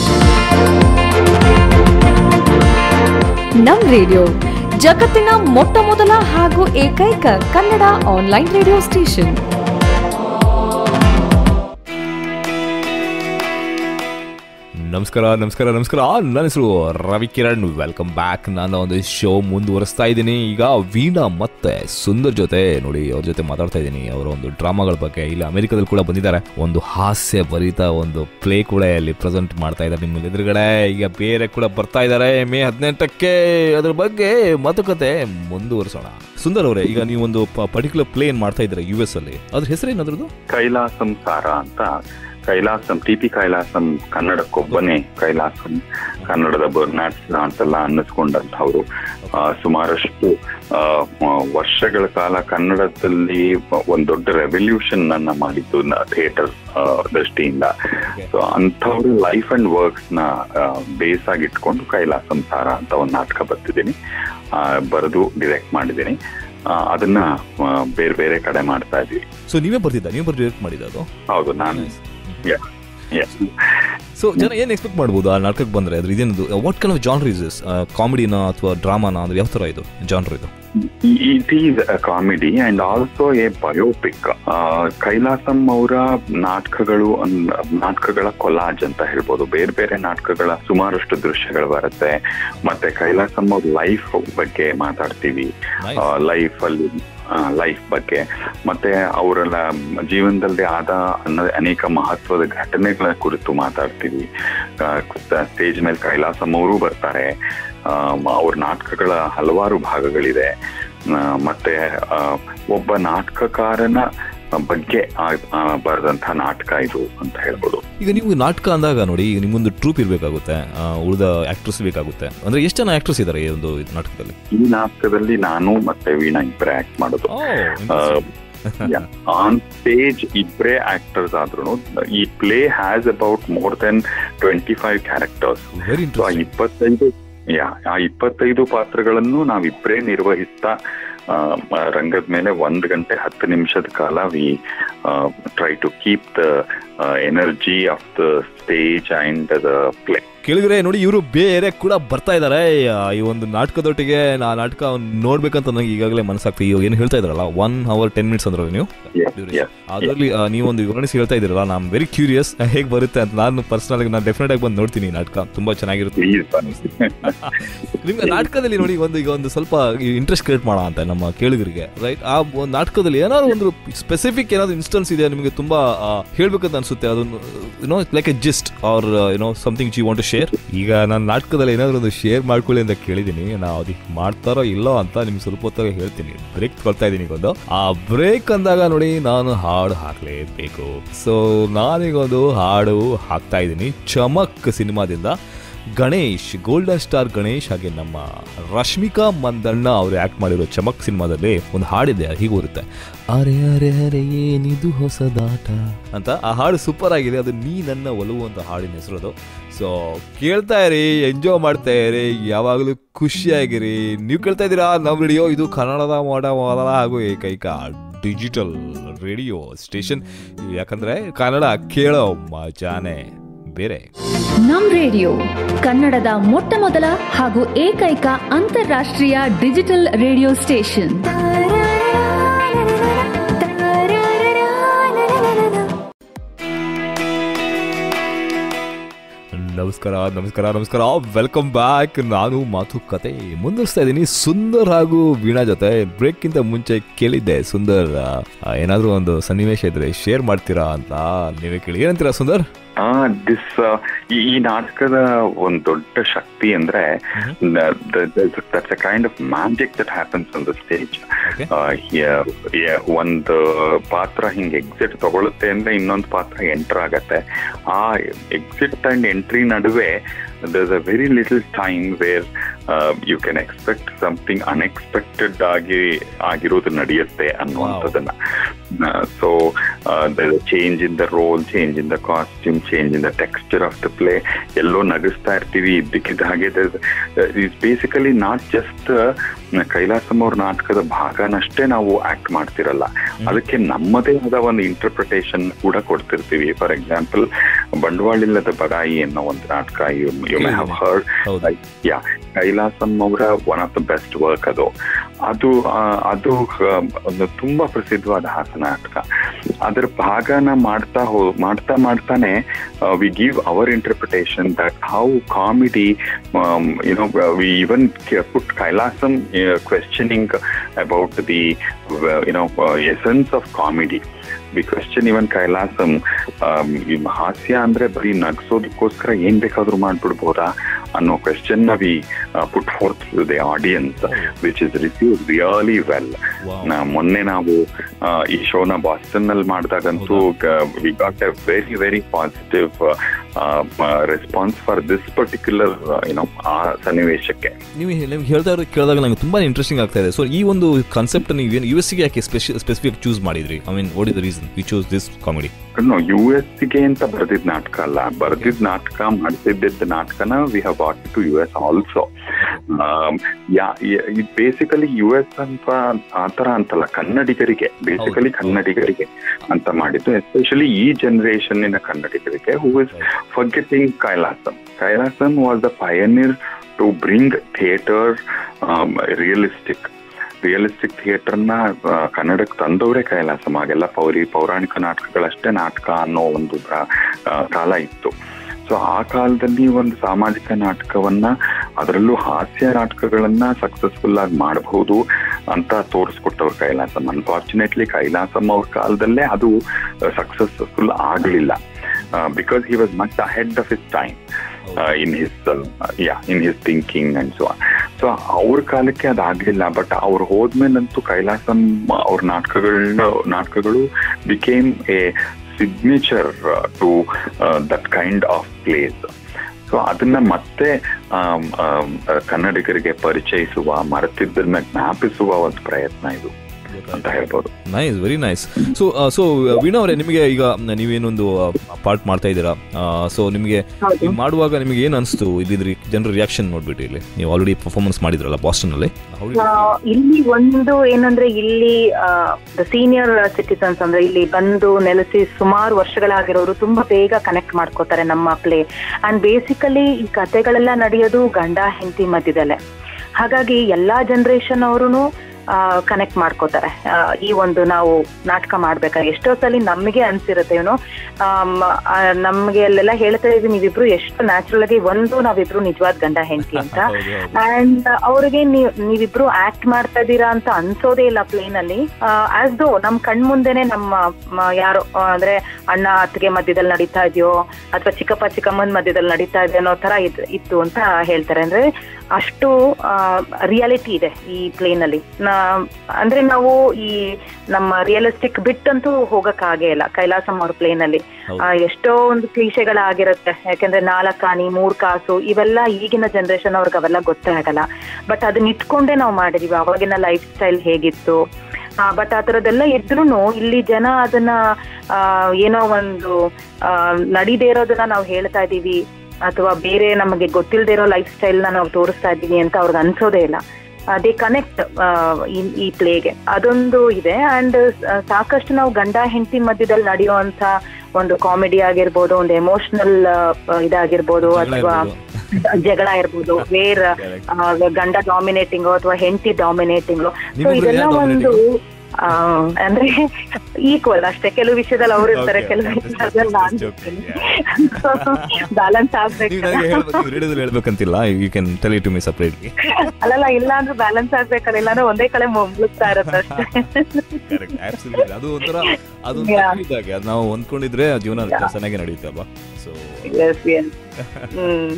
ನಮ್ ರೇಡಿಯೋ ಜಗತ್ತಿನ ಮೊಟ್ಟ ಮೊದಲ ಹಾಗೂ ಏಕೈಕ ಕನ್ನಡ ಆನ್ಲೈನ್ ರೇಡಿಯೋ ಸ್ಟೇಷನ್ ನಮಸ್ಕಾರ ನಮಸ್ಕಾರ ನಮಸ್ಕಾರ ನನ್ನ ಹೆಸರು ರವಿ ಕಿರಣ್ ವೆಲ್ಕಮ್ ಬ್ಯಾಕ್ ನಾನು ಒಂದು ಶೋ ಮುಂದುವರಿಸ್ತಾ ಇದ್ದೀನಿ ಈಗ ವೀಣಾ ಮತ್ತೆ ಸುಂದರ್ ಜೊತೆ ನೋಡಿ ಅವ್ರ ಜೊತೆ ಮಾತಾಡ್ತಾ ಇದ್ದೀನಿ ಅವರ ಒಂದು ಡ್ರಾಮಾಗಳ ಬಗ್ಗೆ ಇಲ್ಲಿ ಅಮೆರಿಕದಲ್ಲಿ ಕೂಡ ಬಂದಿದ್ದಾರೆ ಒಂದು ಹಾಸ್ಯ ಭರಿತ ಒಂದು ಪ್ಲೇ ಕೂಡ ಇಲ್ಲಿ ಪ್ರೆಸೆಂಟ್ ಮಾಡ್ತಾ ಇದ್ದಾರೆ ನಿಮ್ಮ ಎದುರುಗಡೆ ಈಗ ಬೇರೆ ಕೂಡ ಬರ್ತಾ ಇದ್ದಾರೆ ಮೇ ಹದಿನೆಂಟಕ್ಕೆ ಅದ್ರ ಬಗ್ಗೆ ಮಾತುಕತೆ ಮುಂದುವರಿಸೋಣ ಸುಂದರ್ ಅವರೇ ಈಗ ನೀವು ಒಂದು ಪರ್ಟಿಕ್ಯುಲರ್ ಪ್ಲೇ ಏನ್ ಮಾಡ್ತಾ ಇದ್ದೀರಾ ಯು ಎಸ್ ಅಲ್ಲಿ ಅದ್ರ ಹೆಸರು ಏನದ್ರದ್ದು ಕೈಲಾಸಂ ಸಾರ ಅಂತ ಕೈಲಾಸಂ ಟಿ ಪಿ ಕೈಲಾಸಂ ಕನ್ನಡಕ್ಕೊಬ್ಬನೇ ಕೈಲಾಸಂ ಕನ್ನಡದ ಬರ್ನಾಟ್ಸ್ ಅಂತೆಲ್ಲ ಅನ್ನಿಸ್ಕೊಂಡಂಥವ್ರು ಆ, ಸುಮಾರಷ್ಟು ಆ, ಮ- ವರ್ಷಗಳ ಕಾಲ ಕನ್ನಡದಲ್ಲಿ ಒಂದ್ ದೊಡ್ಡ ರೆವಲ್ಯೂಷನ್ ಅನ್ನ ಮಾಡಿದ್ದು ಥಿಯೇಟರ್ ದೃಷ್ಟಿಯಿಂದ ಸೊ ಅಂಥವ್ರು ಲೈಫ್ ಅಂಡ್ ವರ್ಕ್ಸ್ ನ ಬೇಸ್ ಆಗಿ ಇಟ್ಕೊಂಡು ಕೈಲಾಸಂ ಸಾರ ಅಂತ ಒಂದು ನಾಟಕ ಬರ್ತಿದ್ದೀನಿ ಆ, ಬರೆದು ಡಿರೆಕ್ಟ್ ಮಾಡಿದ್ದೀನಿ ಆ, ಅದನ್ನ ಆ, ಬೇರೆ ಬೇರೆ ಕಡೆ ಮಾಡ್ತಾ ಇದ್ದೀವಿ ಸೊ ನೀವೇ ಬರ್ತಿದ್ದ ನೀವು ಬರ್ದು ಡೈರೆಕ್ಟ್ ಮಾಡಿದ ಅದು ಹೌದು ನಾನು Yeah. Yeah. ಸೊ ಜನ ಏನ್ ಎಕ್ಸ್ಪೆಕ್ಟ್ ಮಾಡ್ಬೋದು ಆ ನಾಟಕಕ್ಕೆ ಬಂದ್ರೆ ಅದ್ರ ಇದೇನದು what kind of genre is this ಕಾಮಿಡಿನ ಅಥವಾ ಡ್ರಾಮಾನ ಅಂದ್ರೆ ಯಾವ ತರ ಇದು ಜಾನ್ರ್ ಇದು it is a comedy and also a biopic Kailasam ಅವರ ನಾಟಕಗಳು ಅನ್- ನಾಟಕಗಳ ಕೊಲಾಜ್ ಅಂತ ಹೇಳ್ಬೋದು ಬೇರೆ ಬೇರೆ ನಾಟಕಗಳ ಸುಮಾರಷ್ಟು ದೃಶ್ಯಗಳು ಬರುತ್ತೆ ಮತ್ತೆ ಕೈಲಾಸಂ ಅವ್ರ ಲೈಫ್ ಬಗ್ಗೆ ಮಾತಾಡ್ತೀವಿ ಲೈಫ್ ಅಲ್ಲಿ ಲೈಫ್ ಬಗ್ಗೆ ಮತ್ತೆ ಅವರ ಜೀವನದಲ್ಲಿ ಆದ ಅನ್ನ- ಅನೇಕ ಮಹತ್ವದ ಘಟನೆಗಳ ಕುರಿತು ಮಾತಾಡ್ತೀವಿ ಸ್ಟೇಜ್ ಮೇಲೆ ಕೈಲಾಸಂ ಅವರು ಬರ್ತಾರೆ ಆ, ಮ- ಅವ್ರ ನಾಟಕಗಳ ಹಲವಾರು ಭಾಗಗಳಿದೆ ಆ, ಮತ್ತೆ ಆ, ಒಬ್ಬ ನಾಟಕಕಾರನ ಬಗ್ಗೆ ಬರೆದಂತ ನಾಟಕ ಇದು ಅಂತ ಹೇಳ್ಬೋದು ಈಗ ನೀವು ನಾಟಕ ಅಂದಾಗ ನೋಡಿ ಈಗ ನಿಮ್ಮೊಂದು ಟ್ರೂಪ್ ಇರಬೇಕಾಗುತ್ತೆ ಉಳಿದ ಆಕ್ಟ್ರೆಸ್ ಬೇಕಾಗುತ್ತೆ ಅಂದ್ರೆ ಎಷ್ಟು ಜನ ಆಕ್ಟ್ರೆಸ್ ಇದ್ದಾರೆ ಈ ಒಂದು ನಾಟಕದಲ್ಲಿ ಈ ನಾಟಕದಲ್ಲಿ ನಾನು ಮತ್ತೆ ವೀಣಾ ಇಬ್ಬರೇ ಆಕ್ಟ್ ಮಾಡೋದು ಆ, ಆನ್ ಸ್ಟೇಜ್ ಇಬ್ಬರೇ ಆಕ್ಟರ್ಸ್ ಆದ್ರೂ ಈ play has about more than twenty five characters very so ಆ ಇಪ್ಪತ್ತೈದು ಯಾ ಆ ಇಪ್ಪತ್ತೈದು ಪಾತ್ರಗಳನ್ನು ನಾವಿಬ್ಬರೇ ನಿರ್ವಹಿಸ್ತಾ ಆ, ಮ- ರಂಗದ ಮೇಲೆ ಒಂದ್ ಗಂಟೆ ಹತ್ತು ನಿಮಿಷದ ಕಾಲ we try to keep the energy of the stage and the play ಕೇಳಿದ್ರೆ ನೋಡಿ ಇವರು ಬೇರೆ ಕೂಡ ಬರ್ತಾ ಇದ್ದಾರೆ ಈ ಒಂದು ನಾಟಕದೊಟ್ಟಿಗೆ ಆ ನಾಟಕ ನೋಡ್ಬೇಕಂತ ನನಗೆ ಈಗಾಗಲೇ ಮನಸ್ಸಾಗ್ತದೆ ಇವಾಗ ಏನು ಹೇಳ್ತಾ ಇದ್ರಲ್ಲ ಒನ್ ಅವರ್ ಟೆನ್ ಮಿನಿಟ್ಸ್ ಅಂದ್ರೆ ನೀವು ಅದರಲ್ಲಿ ನೀವೊಂದು ವಿವರಿಸಿ ಹೇಳ್ತಾ ಇದ್ದೀರಲ್ಲ ನಾನು ವೆರಿ ಕ್ಯೂರಿಯಸ್ ಹೇಗೆ ಬರುತ್ತೆ ಅಂತ ನಾನು ಪರ್ಸನಲ್ ಆಗಿ ನಾನು ಡೆಫಿನೆಟ್ ಆಗಿ ಬಂದು ನೋಡ್ತೀನಿ ಈ ನಾಟಕ ತುಂಬಾ ಚೆನ್ನಾಗಿರುತ್ತೆ ನಿಮ್ಗೆ ನಾಟಕದಲ್ಲಿ ನೋಡಿ ಒಂದು ಈಗ ಒಂದು ಸ್ವಲ್ಪ ಇಂಟ್ರೆಸ್ಟ್ ಕ್ರಿಯೇಟ್ ಮಾಡೋಣ ಅಂತ ನಮ್ಮ ಕೇಳುಗರಿಗೆ ರೈಟ್ ಆ ಒಂದು ನಾಟಕದಲ್ಲಿ ಏನಾದ್ರು ಒಂದು ಸ್ಪೆಸಿಫಿಕ್ ಏನಾದ್ರು ಇನ್ಸ್ಟೆನ್ಸ್ ಇದೆ ನಿಮಗೆ ತುಂಬಾ ಆ, ಹೇಳ್ಬೇಕಂತ ಅನ್ಸುತ್ತೆ ಅದನ್ನು you know like a gist or you know something you want to share ಈಗ ನಾನು ನಾಟಕದಲ್ಲಿ ಏನಾದ್ರು ಒಂದು ಶೇರ್ ಮಾಡ್ಕೊಳ್ಳಿ ಅಂತ ಕೇಳಿದ್ದೀನಿ ನಾವು ಅದಕ್ಕೆ ಮಾಡ್ತಾರೋ ಇಲ್ಲೋ ಅಂತ ನಿಮ್ಗೆ ಸ್ವಲ್ಪ ಹೊತ್ತಾಗ ಹೇಳ್ತೀನಿ ಬ್ರೇಕ್ ಕೊಡ್ತಾ ಇದ್ದೀನಿ ಈಗ ಒಂದು ಆ ಬ್ರೇಕ್ ಅಂದಾಗ ನೋಡಿ ನಾನು ಹಾಡು ಹಾಕ್ಲೇಬೇಕು ಸೊ ನಾನೀಗೊಂದು ಹಾಡು ಹಾಕ್ತಾ ಇದ್ದೀನಿ ಚಮಕ್ ಸಿನಿಮಾದಿಂದ ಗಣೇಶ್ ಗೋಲ್ಡನ್ ಸ್ಟಾರ್ ಗಣೇಶ್ ಹಾಗೆ ನಮ್ಮ ರಶ್ಮಿಕಾ ಮಂದಣ್ಣ ಅವರು ಆಕ್ಟ್ ಮಾಡಿರೋ ಚಮಕ್ ಸಿನಿಮಾದಲ್ಲಿ ಒಂದು ಹಾಡಿದೆ ಅದು ಹೀಗೆ ಬರುತ್ತೆ ಅರೆ ಅರೆ ಅರೆ ಏನಿದು ಹೊಸದಾಟ ಅಂತ ಆ ಹಾಡು ಸೂಪರ್ ಆಗಿದೆ ಅದು ನೀ ನನ್ನ ಒಲವು ಅಂತ ಹಾಡಿನ ಹೆಸರು ಅದು ಸೊ ಕೇಳ್ತಾ ಇರಿ ಎಂಜಾಯ್ ಮಾಡ್ತಾ ಇರಿ ಯಾವಾಗಲೂ ಖುಷಿಯಾಗಿರಿ ನೀವು ಕೇಳ್ತಾ ಇದ್ದೀರಾ ನಮ್ಮ ರೇಡಿಯೋ ಇದು ಕನ್ನಡದ ಮಾಡ ಮೊದಲ ಹಾಗೂ ಏಕೈಕ ಡಿಜಿಟಲ್ ರೇಡಿಯೋ ಸ್ಟೇಷನ್ ಯಾಕಂದ್ರೆ ಕನ್ನಡ ಕೇಳೋ ಮಜಾನೆ ಬೇರೆ ನಮ್ ರೇಡಿಯೋ ಕನ್ನಡದ ಮೊಟ್ಟ ಮೊದಲ ಹಾಗೂ ಏಕೈಕ ಅಂತಾರಾಷ್ಟ್ರೀಯ ಡಿಜಿಟಲ್ ರೇಡಿಯೋ ಸ್ಟೇಷನ್ ನಮಸ್ಕಾರ ನಮಸ್ಕಾರ ನಮಸ್ಕಾರ ವೆಲ್ಕಮ್ ಬ್ಯಾಕ್ ನಾನು ಮಾತುಕತೆ ಮುಂದುವರಿಸ್ತಾ ಇದ್ದೀನಿ ಸುಂದರ್ ಹಾಗೂ ವೀಣಾ ಜೊತೆ ಬ್ರೇಕ್ಗಿಂತ ಮುಂಚೆ ಕೇಳಿದ್ದೆ ಸುಂದರ್ ಆ, ಏನಾದ್ರೂ ಒಂದು ಸನ್ನಿವೇಶ ಇದ್ರೆ ಶೇರ್ ಮಾಡ್ತೀರಾ ಅಂತ ನೀವೇ ಕೇಳಿ ಏನಂತೀರಾ ಸುಂದರ್ ಆ ದಿಸ್ ಈ ಈ ನಾಟಕದ ಒಂದು ದೊಡ್ಡ ಶಕ್ತಿ ಅಂದ್ರೆ that's a kind of magic that happens on the stage ಒಂದು ಪಾತ್ರ ಹಿಂಗೆ ಎಕ್ಸಿಟ್ ತಗೊಳುತ್ತೆ ಅಂದ್ರೆ ಇನ್ನೊಂದು ಪಾತ್ರ ಎಂಟರ್ ಆಗತ್ತೆ ಆ ಎಕ್ಸಿಟ್ ಅಂಡ್ ಎಂಟ್ರಿ ನಡುವೆ there's a very little time where uh, you can expect something unexpected ಆಗಿ ಆಗಿರೋದು ನಡೆಯುತ್ತೆ ಅನ್ನುವಂಥದ್ದನ್ನ so change in the role change in the costume change in the texture of the play ಎಲ್ಲೋ ನಗಿಸ್ತಾ ಇರ್ತೀವಿ ಇದ್ದಕ್ಕಿದ್ದ ಹಾಗೆ is basically not just Kailasam ಅವ್ರ ನಾಟಕದ ಭಾಗನಷ್ಟೇ ನಾವು ಆಕ್ಟ್ ಮಾಡ್ತಿರಲ್ಲ ಅದಕ್ಕೆ ನಮ್ಮದೇ ಆದ ಒಂದು ಇಂಟರ್ಪ್ರಿಟೇಷನ್ ಕೂಡ ಕೊಡ್ತಿರ್ತೀವಿ ಫಾರ್ ಎಕ್ಸಾಂಪಲ್ ಬಂಡವಾಳಿಲ್ಲದ ಬಡಾಯಿ ಅನ್ನೋ ಒಂದು ನಾಟಕ you you may have heard yeah Kailasam ಅವರ one of the best work ಅದು ಅದು ಆ, ಅದು ಆ, ಒಂದು ತುಂಬಾ ಪ್ರಸಿದ್ಧವಾದ ಹಾಸ್ಯ ನಾಟಕ ಅದರ ಭಾಗನ ಮಾಡ್ತಾ ಹೋ ಮಾಡ್ತಾ ಮಾಡ್ತಾನೆ we give our interpretation that how comedy you know we even put Kailasam questioning about the you know essence of comedy we question even Kailasam um, ಈ ಹಾಸ್ಯ ಅಂದ್ರೆ ಬರೀ ನಗ್ಸೋದಕ್ಕೋಸ್ಕರ ಏನ್ ಬೇಕಾದ್ರೂ ಮಾಡ್ಬಿಡ್ಬೋದಾ ಅನ್ನೋ ಕ್ವೆಶ್ಚನ್ ನ we put forth the audience which is receive really well ಮೊನ್ನೆ ನಾವು ಆ, ಈ ಶೋನ ಬಾಸ್ಟನ್ ನಲ್ಲಿ ಮಾಡಿದಾಗಂತೂ we got a very very positive response for this particular you know ಆ ಸನ್ನಿವೇಶಕ್ಕೆ ನೀವು ನಿಮ್ಗೆ ಹೇಳ್ತಾ ಇರೋದು ಕೇಳಿದಾಗ ನಂಗೆ ತುಂಬಾ ಇಂಟ್ರೆಸ್ಟಿಂಗ್ ಆಗ್ತಾ ಇದೆ ಸೊ ಈ ಒಂದು ಕಾನ್ಸೆಪ್ಟ್ ನೀವು ಏನು ಯು ಎಸ್ ಗೆ ಯಾಕೆ ಸ್ಪೆಸಿಫಿಕ್ ಚೂಸ್ ಮಾಡಿದ್ರಿ I mean what is the reason you choose this comedy U S ಗೆ ಅಂತ ಬರ್ದಿದ್ ನಾಟಕ ಅಲ್ಲ ಬರ್ದಿದ್ ನಾಟಕ ಮಾಡ್ತಿದ್ದಿದ್ದ ನಾಟಕನ we have what to U S also basically U S ಅಂತ ಆತರ ಅಂತಲ್ಲ ಕನ್ನಡಿಗರಿಗೆ ಬೇಸಿಕಲಿ ಕನ್ನಡಿಗರಿಗೆ ಅಂತ ಮಾಡಿದ್ದು ಎಸ್ಪೆಷಲಿ ಈ ಜನರೇಷನ್ನಿನ ಕನ್ನಡಿಗರಿಗೆ who is forgetting Kailasam Kailasam was the pioneer to bring theatre realistic realistic ಥಿಯೇಟರ್ನ ಕನ್ನಡಕ್ಕೆ ತಂದವರೇ ಕೈಲಾಸಂ ಆಗೆಲ್ಲ ಪೌರಿ ಪೌರಾಣಿಕ ನಾಟಕಗಳಷ್ಟೇ ನಾಟಕ ಅನ್ನೋ ಒಂದು ಪ್ರ- ಆ, ಕಾಲ ಇತ್ತು ಸೊ ಆ ಕಾಲದಲ್ಲಿ ಒಂದು ಸಾಮಾಜಿಕ ನಾಟಕವನ್ನ ಅದರಲ್ಲೂ ಹಾಸ್ಯ ನಾಟಕಗಳನ್ನ ಸಕ್ಸಸ್ಫುಲ್ ಆಗಿ ಮಾಡಬಹುದು ಅಂತ ತೋರಿಸ್ಕೊಟ್ಟವ್ರು ಕೈಲಾಸಂ ಅನ್ಫಾರ್ಚುನೇಟ್ಲಿ ಕೈಲಾಸಂ ಅವ್ರ ಕಾಲದಲ್ಲೇ ಅದು ಸಕ್ಸಸ್ಫುಲ್ ಆಗಲಿಲ್ಲ because he was much ahead of his time in his yeah in his thinking and so so ಅವ್ರ ಕಾಲಕ್ಕೆ ಅದಾಗ್ಲಿಲ್ಲ ಬಟ್ ಅವ್ರು ಹೋದ್ಮೇಲಂತೂ ಕೈಲಾಸಂ ಅವ್ರ ನಾಟಕಗಳನ್ನ ನಾಟಕಗಳು became a signature to that kind of place so ಅದನ್ನ ಮತ್ತೆ ಆಮ್, ಆಮ್, ಕನ್ನಡಿಗರಿಗೆ ಪರಿಚಯಿಸುವ ಮರೆತಿದ್ದನ್ನ ಜ್ಞಾಪಿಸುವ ಒಂದು ಪ್ರಯತ್ನ ಇದು ಅಂತ ಹೇಳ್ಬೋದು nice very nice so so Veena ಅವರೇ ನಿಮಗೆ ಈಗ ನೀವೇನೊಂದು ಪಾರ್ಟ್ ಮಾಡ್ತಾ ಇದ್ದೀರಾ ಸೊ ನಿಮಗೆ ಈಗ ಮಾಡುವಾಗ ನಿಮಗೆ ಏನು ಅನಿಸ್ತು ಇಲ್ಲಿದ್ರಿ ಜನರ ರಿಯಾಕ್ಷನ್ ನೋಡ್ಬಿಟ್ಟು ಇಲ್ಲಿ ನೀವು ಆಲ್ರೆಡಿ ಪರ್ಫಾರ್ಮೆನ್ಸ್ ಮಾಡಿದ್ರಲ್ಲ ಬಾಸ್ಟನ್ ಅಲ್ಲಿ ಆ, ಇಲ್ಲಿ ಒಂದು ಏನಂದ್ರೆ ಇಲ್ಲಿ ಸೀನಿಯರ್ ಸಿಟಿಸನ್ಸ್ ಅಂದ್ರೆ ಇಲ್ಲಿ ಬಂದು ನೆಲೆಸಿ ಸುಮಾರು ವರ್ಷಗಳಾಗಿರೋರು ತುಂಬಾ ಬೇಗ ಕನೆಕ್ಟ್ ಮಾಡ್ಕೋತಾರೆ ನಮ್ಮ ಪ್ಲೇ ಅಂಡ್ ಬೇಸಿಕಲಿ ಈ ಕತೆಗಳೆಲ್ಲ ನಡೆಯೋದು ಗಂಡ ಹೆಂಡತಿ ಮಧ್ಯದಲ್ಲೇ ಹಾಗಾಗಿ ಎಲ್ಲಾ ಜನರೇಷನ್ ಅವರು ಕನೆಕ್ಟ್ ಮಾಡ್ಕೋತಾರೆ ಆ, ಈ ಒಂದು ನಾವು ನಾಟಕ ಮಾಡ್ಬೇಕಾದ್ರೆ ಎಷ್ಟೋ ಸಲ ನಮಗೆ ಅನ್ಸಿರುತ್ತೆ ಏನೋ ನಮ್ಗೆ ಅಲ್ಲೆಲ್ಲ ಹೇಳ್ತಾ ಇದ್ವಿ ನೀವಿಬ್ರು ಎಷ್ಟು ನ್ಯಾಚುರಲ್ ಆಗಿ ಒಂದು ನಾವಿಬ್ರು ನಿಜವಾದ ಗಂಡ ಹೆಂಡತಿ ಅಂತ ಅಂಡ್ ಅವ್ರಿಗೆ ನೀವ್ ನೀವಿಬ್ರು ಆಕ್ಟ್ ಮಾಡ್ತಾ ಇದ್ದೀರಾ ಅಂತ ಅನ್ಸೋದೇ ಇಲ್ಲ ಪ್ಲೇನ್ ಅಲ್ಲಿ ಆಸ್ ದೋ ನಮ್ ಕಣ್ ಮುಂದೆನೆ ನಮ್ಮ ಮ- ಯಾರೋ ಆ, ಅಂದ್ರೆ ಅಣ್ಣ ಅತ್ತಿಗೆ ಮಧ್ಯದಲ್ಲಿ ನಡೀತಾ ಇದೆಯೋ ಅಥವಾ ಚಿಕ್ಕಪ್ಪ ಚಿಕ್ಕಮ್ಮನ ಮಧ್ಯದಲ್ಲಿ ನಡೀತಾ ಇದೆ ಅನ್ನೋ ತರ ಇದ್- ಇತ್ತು ಅಂತ ಹೇಳ್ತಾರೆ ಅಂದ್ರೆ ಅಷ್ಟು ರಿಯಾಲಿಟಿ ಇದೆ ಈ ಪ್ಲೇನ್ ಅಲ್ಲಿ ನಾ- ಅಂದ್ರೆ ನಾವು ಈ ನಮ್ಮ ರಿಯಲಿಸ್ಟಿಕ್ ಬಿಟ್ಟಂತೂ ಹೋಗಕ್ ಆಗೇ ಇಲ್ಲ ಕೈಲಾಸಂ ಅವ್ರ ಪ್ಲೇನ್ ಅಲ್ಲಿ ಆ, ಎಷ್ಟೋ ಒಂದು ಕ್ಲೀಶೆಗಳಾಗಿರುತ್ತೆ ಯಾಕಂದ್ರೆ ನಾಲ್ಕು ಆಣಿ ಮೂರ್ ಕಾಸು ಇವೆಲ್ಲ ಈಗಿನ ಜನರೇಷನ್ ಅವ್ರಿಗೆ ಅವೆಲ್ಲ ಗೊತ್ತೇ ಆಗಲ್ಲ ಬಟ್ ಅದನ್ನ ಇಟ್ಕೊಂಡೇ ನಾವು ಮಾಡಿದೀವಿ ಅವಾಗಿನ ಲೈಫ್ ಸ್ಟೈಲ್ ಹೇಗಿತ್ತು ಬಟ್ ಆ ಥರದ್ದೆಲ್ಲ ಇದ್ರೂ ಇಲ್ಲಿ ಜನ ಅದನ್ನ ಆ, ಏನೋ ಒಂದು ಆ, ನಡೀದೇ ಇರೋದನ್ನ ನಾವು ಹೇಳ್ತಾ ಇದೀವಿ ಅಥವಾ ಬೇರೆ ನಮಗೆ ಗೊತ್ತಿಲ್ಲದೆ ಇರೋ ಲೈಫ್ ಸ್ಟೈಲ್ನ ನಾವು ತೋರಿಸ್ತಾ ಇದ್ದೀವಿ ಅಂತ ಅವ್ರಿಗೆ ಅನ್ಸೋದೇ ಇಲ್ಲ ದೇ ಕನೆಕ್ಟ್ ಈ ಪ್ಲೇಗೆ ಅದೊಂದು ಇದೆ ಅಂಡ್ ಸಾಕಷ್ಟು ನಾವು ಗಂಡ ಹೆಂಡತಿ ಮಧ್ಯದಲ್ಲಿ ನಡೆಯುವಂತ ಒಂದು ಕಾಮಿಡಿ ಆಗಿರ್ಬೋದು ಒಂದು ಎಮೋಷನಲ್ ಇದಾಗಿರ್ಬೋದು ಅಥವಾ ಜಗಳ ಇರ್ಬೋದು ವೇರ್ ಗಂಡ ಡಾಮಿನೇಟಿಂಗು ಅಥವಾ ಹೆಂಡತಿ ಡಾಮಿನೇಟಿಂಗು ಸೊ ನಿಮ್ಮಿಬ್ರಲ್ಲಿ ಇದೆಲ್ಲ ಯಾರು ಒಂದು ಆ, ಅಂದ್ರೆ ಈಕ್ವಲ್ ಅಷ್ಟೇ ಕೆಲವು ವಿಷಯದಲ್ಲಿ ಅವ್ರು ಇರ್ತಾರೆ Okay, ಕೆಲವು okay. ವಿಷಯದಲ್ಲಿ ನಾನು ಬ್ಯಾಲೆನ್ಸ್ ಆಗ್ಬೇಕು ನೀವು ನನಗೆ ಹೇಳ್ಬೇಕು ನೀವು ರೇಡಿಯೋದಲ್ಲಿ ಹೇಳ್ಬೇಕಂತಿಲ್ಲ you can tell it to me separately ಅಲ್ಲಲ್ಲ ಇಲ್ಲ ಅಂದ್ರೆ ಬ್ಯಾಲೆನ್ಸ್ ಆಗ್ಬೇಕಲ್ಲ ಇಲ್ಲಾಂದ್ರೆ ಒಂದೇ ಕಡೆ ಮುಗ್ಲುತ್ತಾ ಇರುತ್ತೆ ಅಷ್ಟೇ ಅದು ಒಂಥರ ಅದೊಂದು Yeah. ತಪ್ಪು ಇದ್ದಾಗೆ ಅದು ನಾವು ಹೊಂದ್ಕೊಂಡಿದ್ರೆ ಜೀವನ ಚೆನ್ನಾಗಿ ನಡೆಯುತ್ತೆ ಅಲ್ವಾ so yes yes hmm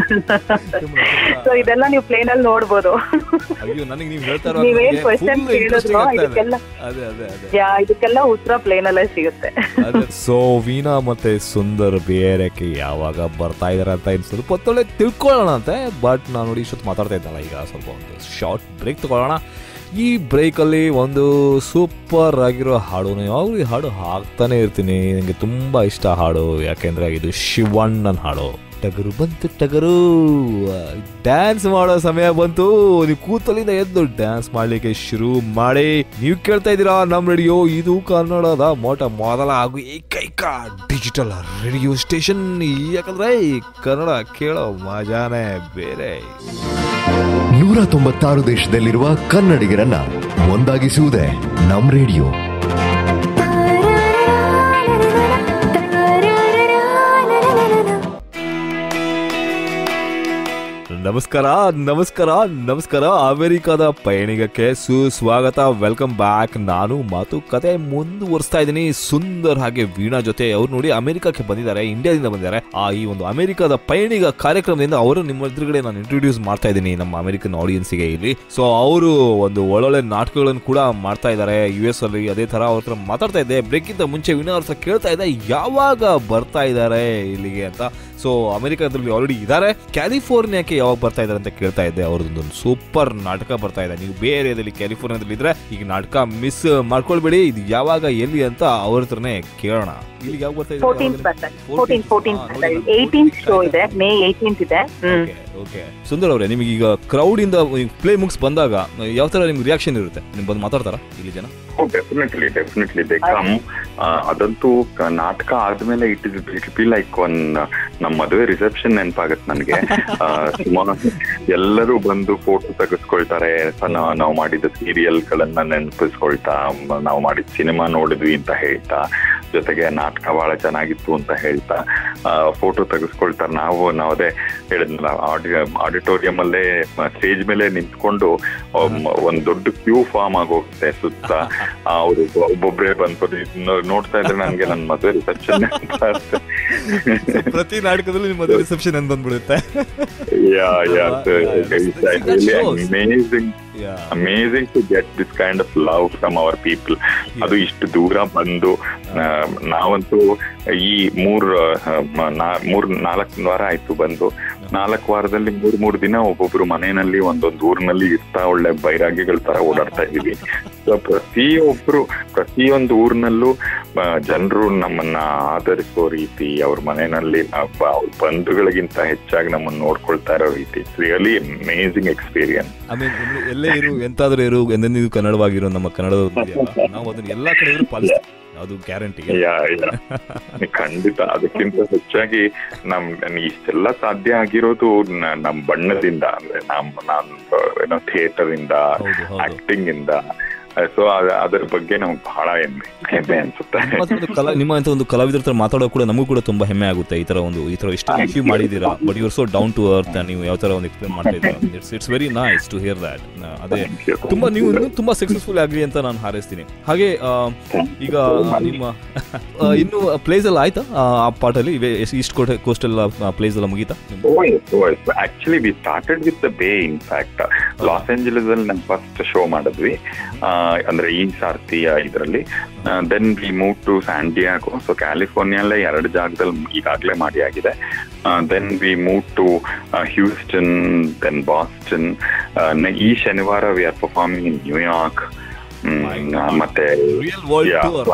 so ಇದೆಲ್ಲ ನೀವು ಪ್ಲೇನ್ ಅಲ್ಲಿ ನೋಡ್ಬೋದು ಅಯ್ಯೋ ನನಗೆ ನೀವು ಹೇಳ್ತಾ ನೀವೇನ್ ಕ್ವಶನ್ ಕೇಳಿದ್ರು ಇದಕ್ಕೆಲ್ಲ ಅದೇ ಅದೇ ಅದೇ ಯಾ, ಇದಕ್ಕೆಲ್ಲ ಉತ್ತರ ಪ್ಲೇನ್ ಅಲ್ಲೇ ಸಿಗುತ್ತೆ ಸೊ ವೀಣಾ ಮತ್ತೆ ಸುಂದರ್ ಬೇರೆಕ್ಕೆ ಯಾವಾಗ ಬರ್ತಾ ಇದಾರೆ ಅಂತ ಇನ್ನು ಸ್ವಲ್ಪ ಹೊತ್ತೊಳ್ಳೆ ತಿಳ್ಕೊಳ್ಳೋಣ ಅಂತೆ ಬಟ್ ನಾನು ನೋಡಿ ಇಷ್ಟೊತ್ತು ಮಾತಾಡ್ತಾ ಇದ್ದಲ್ಲ ಈಗ ಸ್ವಲ್ಪ ಒಂದು ಶಾರ್ಟ್ ಬ್ರೇಕ್ ತಗೊಳ್ಳೋಣ ಈ ಬ್ರೇಕಲ್ಲಿ ಒಂದು ಸೂಪರ್ ಆಗಿರೋ ಹಾಡು ನಾನು ಯಾವಾಗಲೂ ಈ ಹಾಡು ಹಾಕ್ತಾನೆ ಇರ್ತೀನಿ ನನಗೆ ತುಂಬ ಇಷ್ಟ ಹಾಡು ಯಾಕೆಂದ್ರೆ ಇದು ಶಿವಣ್ಣನ ಹಾಡು ಟಗರು ಬಂತು ಟಗರು ಡ್ಯಾನ್ಸ್ ಮಾಡೋ ಸಮಯ ಬಂತು ನೀವು ಕೂತಲಿಂದ ಎದ್ದು ಡ್ಯಾನ್ಸ್ ಮಾಡ್ಲಿಕ್ಕೆ ಶುರು ಮಾಡಿ ನೀವು ಕೇಳ್ತಾ ಇದ್ದೀರಾ ನಮ್ಮ ರೇಡಿಯೋ ಇದು ಕನ್ನಡದ ಮೊಟ ಮೊದಲ ಹಾಗೂ ಏಕೈಕ ಡಿಜಿಟಲ್ ರೇಡಿಯೋ ಸ್ಟೇಷನ್ ಯಾಕಂದ್ರೆ ಈ ಕನ್ನಡ ಕೇಳೋ ಮಜಾನೇ ಬೇರೆ ನೂರ ತೊಂಬತ್ತಾರು ದೇಶದಲ್ಲಿರುವ ಕನ್ನಡಿಗರನ್ನ ಒಂದಾಗಿಸುವುದೇ ನಮ್ ರೇಡಿಯೋ ನಮಸ್ಕಾರ ನಮಸ್ಕಾರ ನಮಸ್ಕಾರ ಅಮೆರಿಕದ ಪಯಣಿಗಕ್ಕೆ ಸುಸ್ವಾಗತ ವೆಲ್ಕಮ್ ಬ್ಯಾಕ್ ನಾನು ಮಾತುಕತೆ ಮುಂದುವರಿಸ್ತಾ ಇದ್ದೀನಿ ಸುಂದರ್ ಹಾಗೆ ವೀಣಾ ಜೊತೆ ಅವ್ರು ನೋಡಿ ಅಮೆರಿಕಕ್ಕೆ ಬಂದಿದ್ದಾರೆ ಇಂಡಿಯಾದಿಂದ ಬಂದಿದ್ದಾರೆ ಆ ಈ ಒಂದು ಅಮೆರಿಕದ ಪಯಣಿಗ ಕಾರ್ಯಕ್ರಮದಿಂದ ಅವರು ನಿಮ್ಮ ಎದುರುಗಡೆ ನಾನು ಇಂಟ್ರೊಡ್ಯೂಸ್ ಮಾಡ್ತಾ ಇದ್ದೀನಿ ನಮ್ಮ ಅಮೆರಿಕನ್ ಆಡಿಯನ್ಸ್ಗೆ ಇಲ್ಲಿ ಸೊ ಅವರು ಒಂದು ಒಳ್ಳೊಳ್ಳೆ ನಾಟಕಗಳನ್ನು ಕೂಡ ಮಾಡ್ತಾ ಇದ್ದಾರೆ ಯು ಎಸ್ ಅಲ್ಲಿ ಅದೇ ತರ ಅವ್ರ ಹತ್ರ ಮಾತಾಡ್ತಾ ಇದ್ದೆ ಬ್ರೇಕಿಂದ ಮುಂಚೆ ವೀಣಾ ಅವ್ರ ಹತ್ರ ಕೇಳ್ತಾ ಇದ್ದೆ ಯಾವಾಗ ಬರ್ತಾ ಇದ್ದಾರೆ ಇಲ್ಲಿಗೆ ಅಂತ ಸೊ ಅಮೆರಿಕಾದಲ್ಲಿ ಆಲ್ರೆಡಿ ಇದ್ದಾರೆ ಕ್ಯಾಲಿಫೋರ್ನಿಯಾಕ್ಕೆ ಯಾವಾಗ ಬರ್ತಾ ಇದ್ದಾರೆ ಅಂತ ಕೇಳ್ತಾ ಇದ್ದೆ ಅವ್ರದ್ದೊಂದು ಸೂಪರ್ ನಾಟಕ ಬರ್ತಾ ಇದೆ ನೀವು ಬೇರೆ ಏರಿಯಾದಲ್ಲಿ ಕ್ಯಾಲಿಫೋರ್ನಿಯಾದಲ್ಲಿ ಇದ್ರೆ ಈಗ ನಾಟಕ ಮಿಸ್ ಮಾಡ್ಕೊಳ್ಬೇಡಿ ಇದು ಯಾವಾಗ ಎಲ್ಲಿ ಅಂತ ಅವ್ರ ಹತ್ರನೇ ಕೇಳೋಣ ಇಲ್ಲಿಗೆ ಯಾವಾಗ ಬರ್ತಾ ಫೋರ್ಟೀನ್ತ್ ಬರ್ತಾರೆ ಫೋರ್ಟೀನ್ ಫೋರ್ಟೀನ್ ಏಯ್ಟೀನ್ತ್ ಶೋ ಇದೆ ಮೇ ಏಯ್ಟೀನ್ತ್ ಇದೆ ಹ್ಮ್ ಓಕೆ ಸುಂದರ್ ಅವರೇ ನಿಮಗೆ ಈಗ ಕ್ರೌಡ್ ಇಂದ ಪ್ಲೇ ಮುಗಿಸ್ ಬಂದಾಗ ಯಾವ ತರ ನಿಮ್ಗೆ ರಿಯಾಕ್ಷನ್ ಇರುತ್ತೆ ನಿಮ್ ಬಂದು ಮಾತಾಡ್ತಾರಾ ಇಲ್ಲಿ ಜನ ಡೆಫಿನೆಟ್ಲಿ ಡೆಫಿನೆಟ್ಲಿ ದೇ ಕಮ್ ಅದಂತೂ ಕ- ನಾಟಕ ಆದ್ಮೇಲೆ it is it be like one ನಮ್ಮ ಮದುವೆ ರಿಸೆಪ್ಷನ್ ನೆನಪಾಗತ್ತೆ ನನಗೆ ಸುಮಾರು ಎಲ್ಲರೂ ಬಂದು ಫೋಟೋ ತೆಗೆಸ್ಕೊಳ್ತಾರೆ ಸ- ನಾವ್- ನಾವು ಮಾಡಿದ ಸೀರಿಯಲ್ ಗಳನ್ನ ನೆನಪಿಸ್ಕೊಳ್ತಾ ಮ- ನಾವು ಮಾಡಿದ ಸಿನಿಮಾ ನೋಡಿದ್ವಿ ಅಂತ ಹೇಳ್ತಾ ಜೊತೆಗೆ ನಾಟಕ ಬಹಳ ಚೆನ್ನಾಗಿತ್ತು ಅಂತ ಹೇಳ್ತಾ ಫೋಟೋ ತೆಗೆಸ್ಕೊಳ್ತಾರೆ ನಾವು ನಾವು ಅದೇ ಹೇಳಿದ್ನಲ್ಲ ಆಡಿಟೋರಿಯಂ ಅಲ್ಲೇ ಸ್ಟೇಜ್ ಮೇಲೆ ನಿಂತ್ಕೊಂಡು ಒಮ್- ಒಂದ್ ದೊಡ್ಡ ಕ್ಯೂ ಫಾರ್ಮ್ ಆಗೋಗುತ್ತೆ ಸುತ್ತ ಅವರು ಒಬ್ಬೊಬ್ರೆ ಬಂದ್ಬೋದು ಇದ್ನ ನೋಡ್ತಾ ಇದ್ರೆ ನನ್ಗೆ ನನ್ನ ಮದುವೆ ರಿಸೆಪ್ಷನ್ ಪ್ರತಿ ನಾಟಕದಲ್ಲೂ ನಿಮ್ಮ ರಿಸೆಪ್ಷನ್ ಅಂತ ಬಂದ್ಬಿಡುತ್ತೆ yeah yeah That shows. Amazing Yeah. Amazing to get this kind of love from our people ಅದು ಇಷ್ಟು ದೂರ ಬಂದು ಆ, ನಾವಂತೂ ಈ ಮೂರ್ ಆ, ಮ- ನಾ- ಮೂರ್ ನಾಲ್ಕು ವಾರ ಆಯ್ತು ಬಂದು ನಾಲ್ಕು ವಾರದಲ್ಲಿ ಮೂರ್ ಮೂರ್ ದಿನ ಒಬ್ಬೊಬ್ರು ಮನೆಯಲ್ಲಿ ಒಂದೊಂದು ಊರಿನಲ್ಲಿ ಇರ್ತಾ ಒಳ್ಳೆ ಬೈರಾಗಿಗಳ ತರ ಓಡಾಡ್ತಾ ಇದೀವಿ ಸೊ ಪ್ರತಿಯೊಬ್ರು ಪ್ರತಿಯೊಂದು ಊರಿನಲ್ಲೂ ಜನರು ನಮ್ಮನ್ನ ಆಧರಿಸೋ ರೀತಿ ಅವ್ರ ಮನೆಯಲ್ಲಿ ಅವ್ರ ಬಂಧುಗಳಿಗಿಂತ ಹೆಚ್ಚಾಗಿ ನಮ್ಮನ್ನ ನೋಡ್ಕೊಳ್ತಾ ಇರೋ ರೀತಿ really amazing experience I mean ಎಲ್ಲೇ ಇರು ಎಂತಾದ್ರೂ ಇರು ಎಂದೆಂದಿಗೂ ಕನ್ನಡವಾಗಿರೋ ನಮ್ಮ ಕನ್ನಡದ ಇದೆಯಲ್ಲ, ನಾವು ಅದನ್ನ ಎಲ್ಲಾ ಕಡೆ ಇದ್ರು ಪಾಲಿಸ್ತೀವಿ ಅದು ಗ್ಯಾರಂಟಿ ಯಾ ಯಾ ಖಂಡಿತ ಅದಕ್ಕಿಂತ ಹೆಚ್ಚಾಗಿ ನಮ್ ನನ್ಗೆ ಇಷ್ಟೆಲ್ಲ ಸಾಧ್ಯ ಆಗಿರೋದು ನ- ನಮ್ ಬಣ್ಣದಿಂದ ಅಂದ್ರೆ ನಮ್ ನಾನ್ ಏನೋ ಥಿಯೇಟರ್ ಇಂದ ಹೌದು, ಹೌದು. ಆಕ್ಟಿಂಗ್ ಇಂದ ಸೊ ಅದರ ಬಗ್ಗೆ ನಮ್ಗೆ ಬಹಳ ಹೆಮ್ಮೆ ಹೆಮ್ಮೆ ಅನ್ಸುತ್ತೆ ನಿಮ್ಮ ಹತ್ರ ಒಂದು ಕಲಾ ನಿಮ್ಮ ಅಂತ ಒಂದು ಕಲಾವಿದರ ಹತ್ರ ಮಾತಾಡೋ ಕೂಡ ನಮಗೂ ಕೂಡ ತುಂಬಾ ಹೆಮ್ಮೆ ಆಗುತ್ತೆ ಈ ತರ ಒಂದು ಈ ತರ ಇಷ್ಟು ಅಚೀವ್ ಮಾಡಿದ್ದೀರಾ but your so down to earth ನೀವು ಯಾವ ತರ ಒಂದು ಎಕ್ಸ್ಪ್ಲೇನ್ ಮಾಡ್ತಾ ಇದ್ದೀರಾ it's it's very nice to hear that ಅದೇ Thank you. ತುಂಬಾ ನೀವು ಇನ್ನೂ ತುಂಬಾ ಸಕ್ಸಸ್ಫುಲ್ ಆಗಲಿ ಅಂತ ನಾನು ಹಾರೈಸ್ತೀನಿ ಹಾಗೆ ಆ, ಈಗ ನಿಮ್ಮ ಆ, ಇನ್ನು ಪ್ಲೇಸ್ ಎಲ್ಲ ಆಯ್ತಾ ಆ, ಆ ಪಾರ್ಟಲ್ಲಿ ಈಸ್ಟ್ ಕೋಸ್ಟ್ ಕೋಸ್ಟ್ ಎಲ್ಲ ಪ್ಲೇಸ್ ಎಲ್ಲ ಮುಗೀತಾ actually we started with the bay in fact Los Angeles ಅಲ್ಲಿ ನಾನು ಫಸ್ಟ್ ಶೋ ಮಾಡಿದ್ವಿ ಆ, ಅಂದ್ರೆ ಈ ಸಾರ್ತಿ ಇದರಲ್ಲಿ then we move to San Diego so ಕ್ಯಾಲಿಫೋರ್ನಿಯಲ್ಲೇ ಎರಡು ಜಾಗದಲ್ಲಿ ಈಗಾಗಲೇ ಮಾಡಿ ಆಗಿದೆ then we move to Houston then Boston ಈ ಶನಿವಾರ we are performing in New York ಮತ್ತೆ ರಿಯಲ್ ವರ್ಲ್ಡ್ Yeah. ಟೂರ್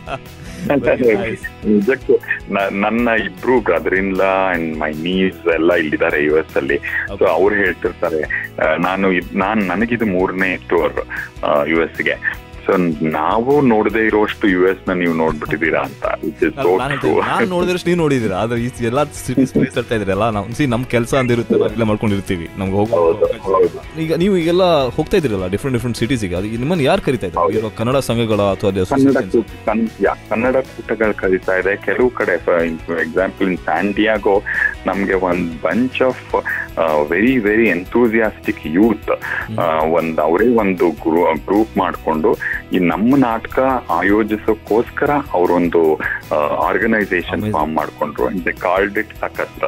ನಿಜಕ್ಕೂ ನ- ನನ್ನ ಇಬ್ರು brother in law and my niece ಎಲ್ಲ ಇಲ್ಲಿದ್ದಾರೆ ಯು ಎಸ್ ಅಲ್ಲಿ ಸೊ ಅವ್ರು ಹೇಳ್ತಿರ್ತಾರೆ ಆ, ನಾನು ಇದ್- ನಾನ್ ನನಗಿದು ಮೂರನೇ ಟೂರ್ ಯು ಎಸ್ ಗೆ ಸೊ ನಾವು ನೋಡದೇ ಇರೋಷ್ಟು ಯು ಎಸ್ ನ ನೀವು ನೋಡ್ಬಿಟ್ಟಿದ್ದೀರಾ ಅಂತ ಇಟ್ ಇಸ್ ಸೋ ಟ್ರೂ ನಾನು ನೋಡಿದ್ರಷ್ಟು ನೀವು ನೋಡಿದಿರ ಆದ್ರೆ ಈ ಎಲ್ಲ ಸಿಟೀಸ್ ಪ್ಲೇಸ್ ಹೇಳ್ತಾ ಇದ್ರಲ್ಲ ನಾವು ಸಿ ನಮ್ ಕೆಲಸ ಅಂದಿರುತ್ತೆ ನಾವು ಇಲ್ಲೇ ಮಾಡ್ಕೊಂಡಿರ್ತೀವಿ ನಮ್ಗೆ ಹೋಗೋ ಹೌದು, ಹೌದು. ಈಗ ನೀವು ಈಗೆಲ್ಲ ಹೋಗ್ತಾ ಇದ್ರಲ್ಲ ಡಿಫ್ರೆಂಟ್ ಡಿಫ್ರೆಂಟ್ ಸಿಟೀಸ್ಗೆ ಅದು ನಿಮ್ಮನ್ನ ಯಾರು ಕರಿತಾ ಇದ್ದಾರೆ ಇವಾಗ ಕನ್ನಡ ಸಂಘಗಳ ಅಥವಾ ಅಲ್ಲಿ ಕನ್ನಡ associations? ಕೂಟ- ಕನ್- ಯಾ, ಕನ್ನಡ ಕೂಟಗಳು ಕರೀತಾ ಇದೆ ಕೆಲವು ಕಡೆ ಎಕ್ಸಾಂಪಲ್ ಇನ್ ಸ್ಯಾಂಡಿಯಾಗೋ ನಮ್ಗೆ ಒಂದ್ bunch of very very enthusiastic youth ಒಂದ್ ಅವರೇ ಒಂದು ಗ್ರೂಪ್ ಮಾಡ್ಕೊಂಡು ಈ ನಮ್ಮ ನಾಟಕ ಆಯೋಜಿಸೋಕ್ಕೋಸ್ಕರ ಅವರೊಂದು ಆರ್ಗನೈಸೇಷನ್ Amazing. ಫಾರ್ಮ್ ಮಾಡ್ಕೊಂಡ್ರು they called it Sakhat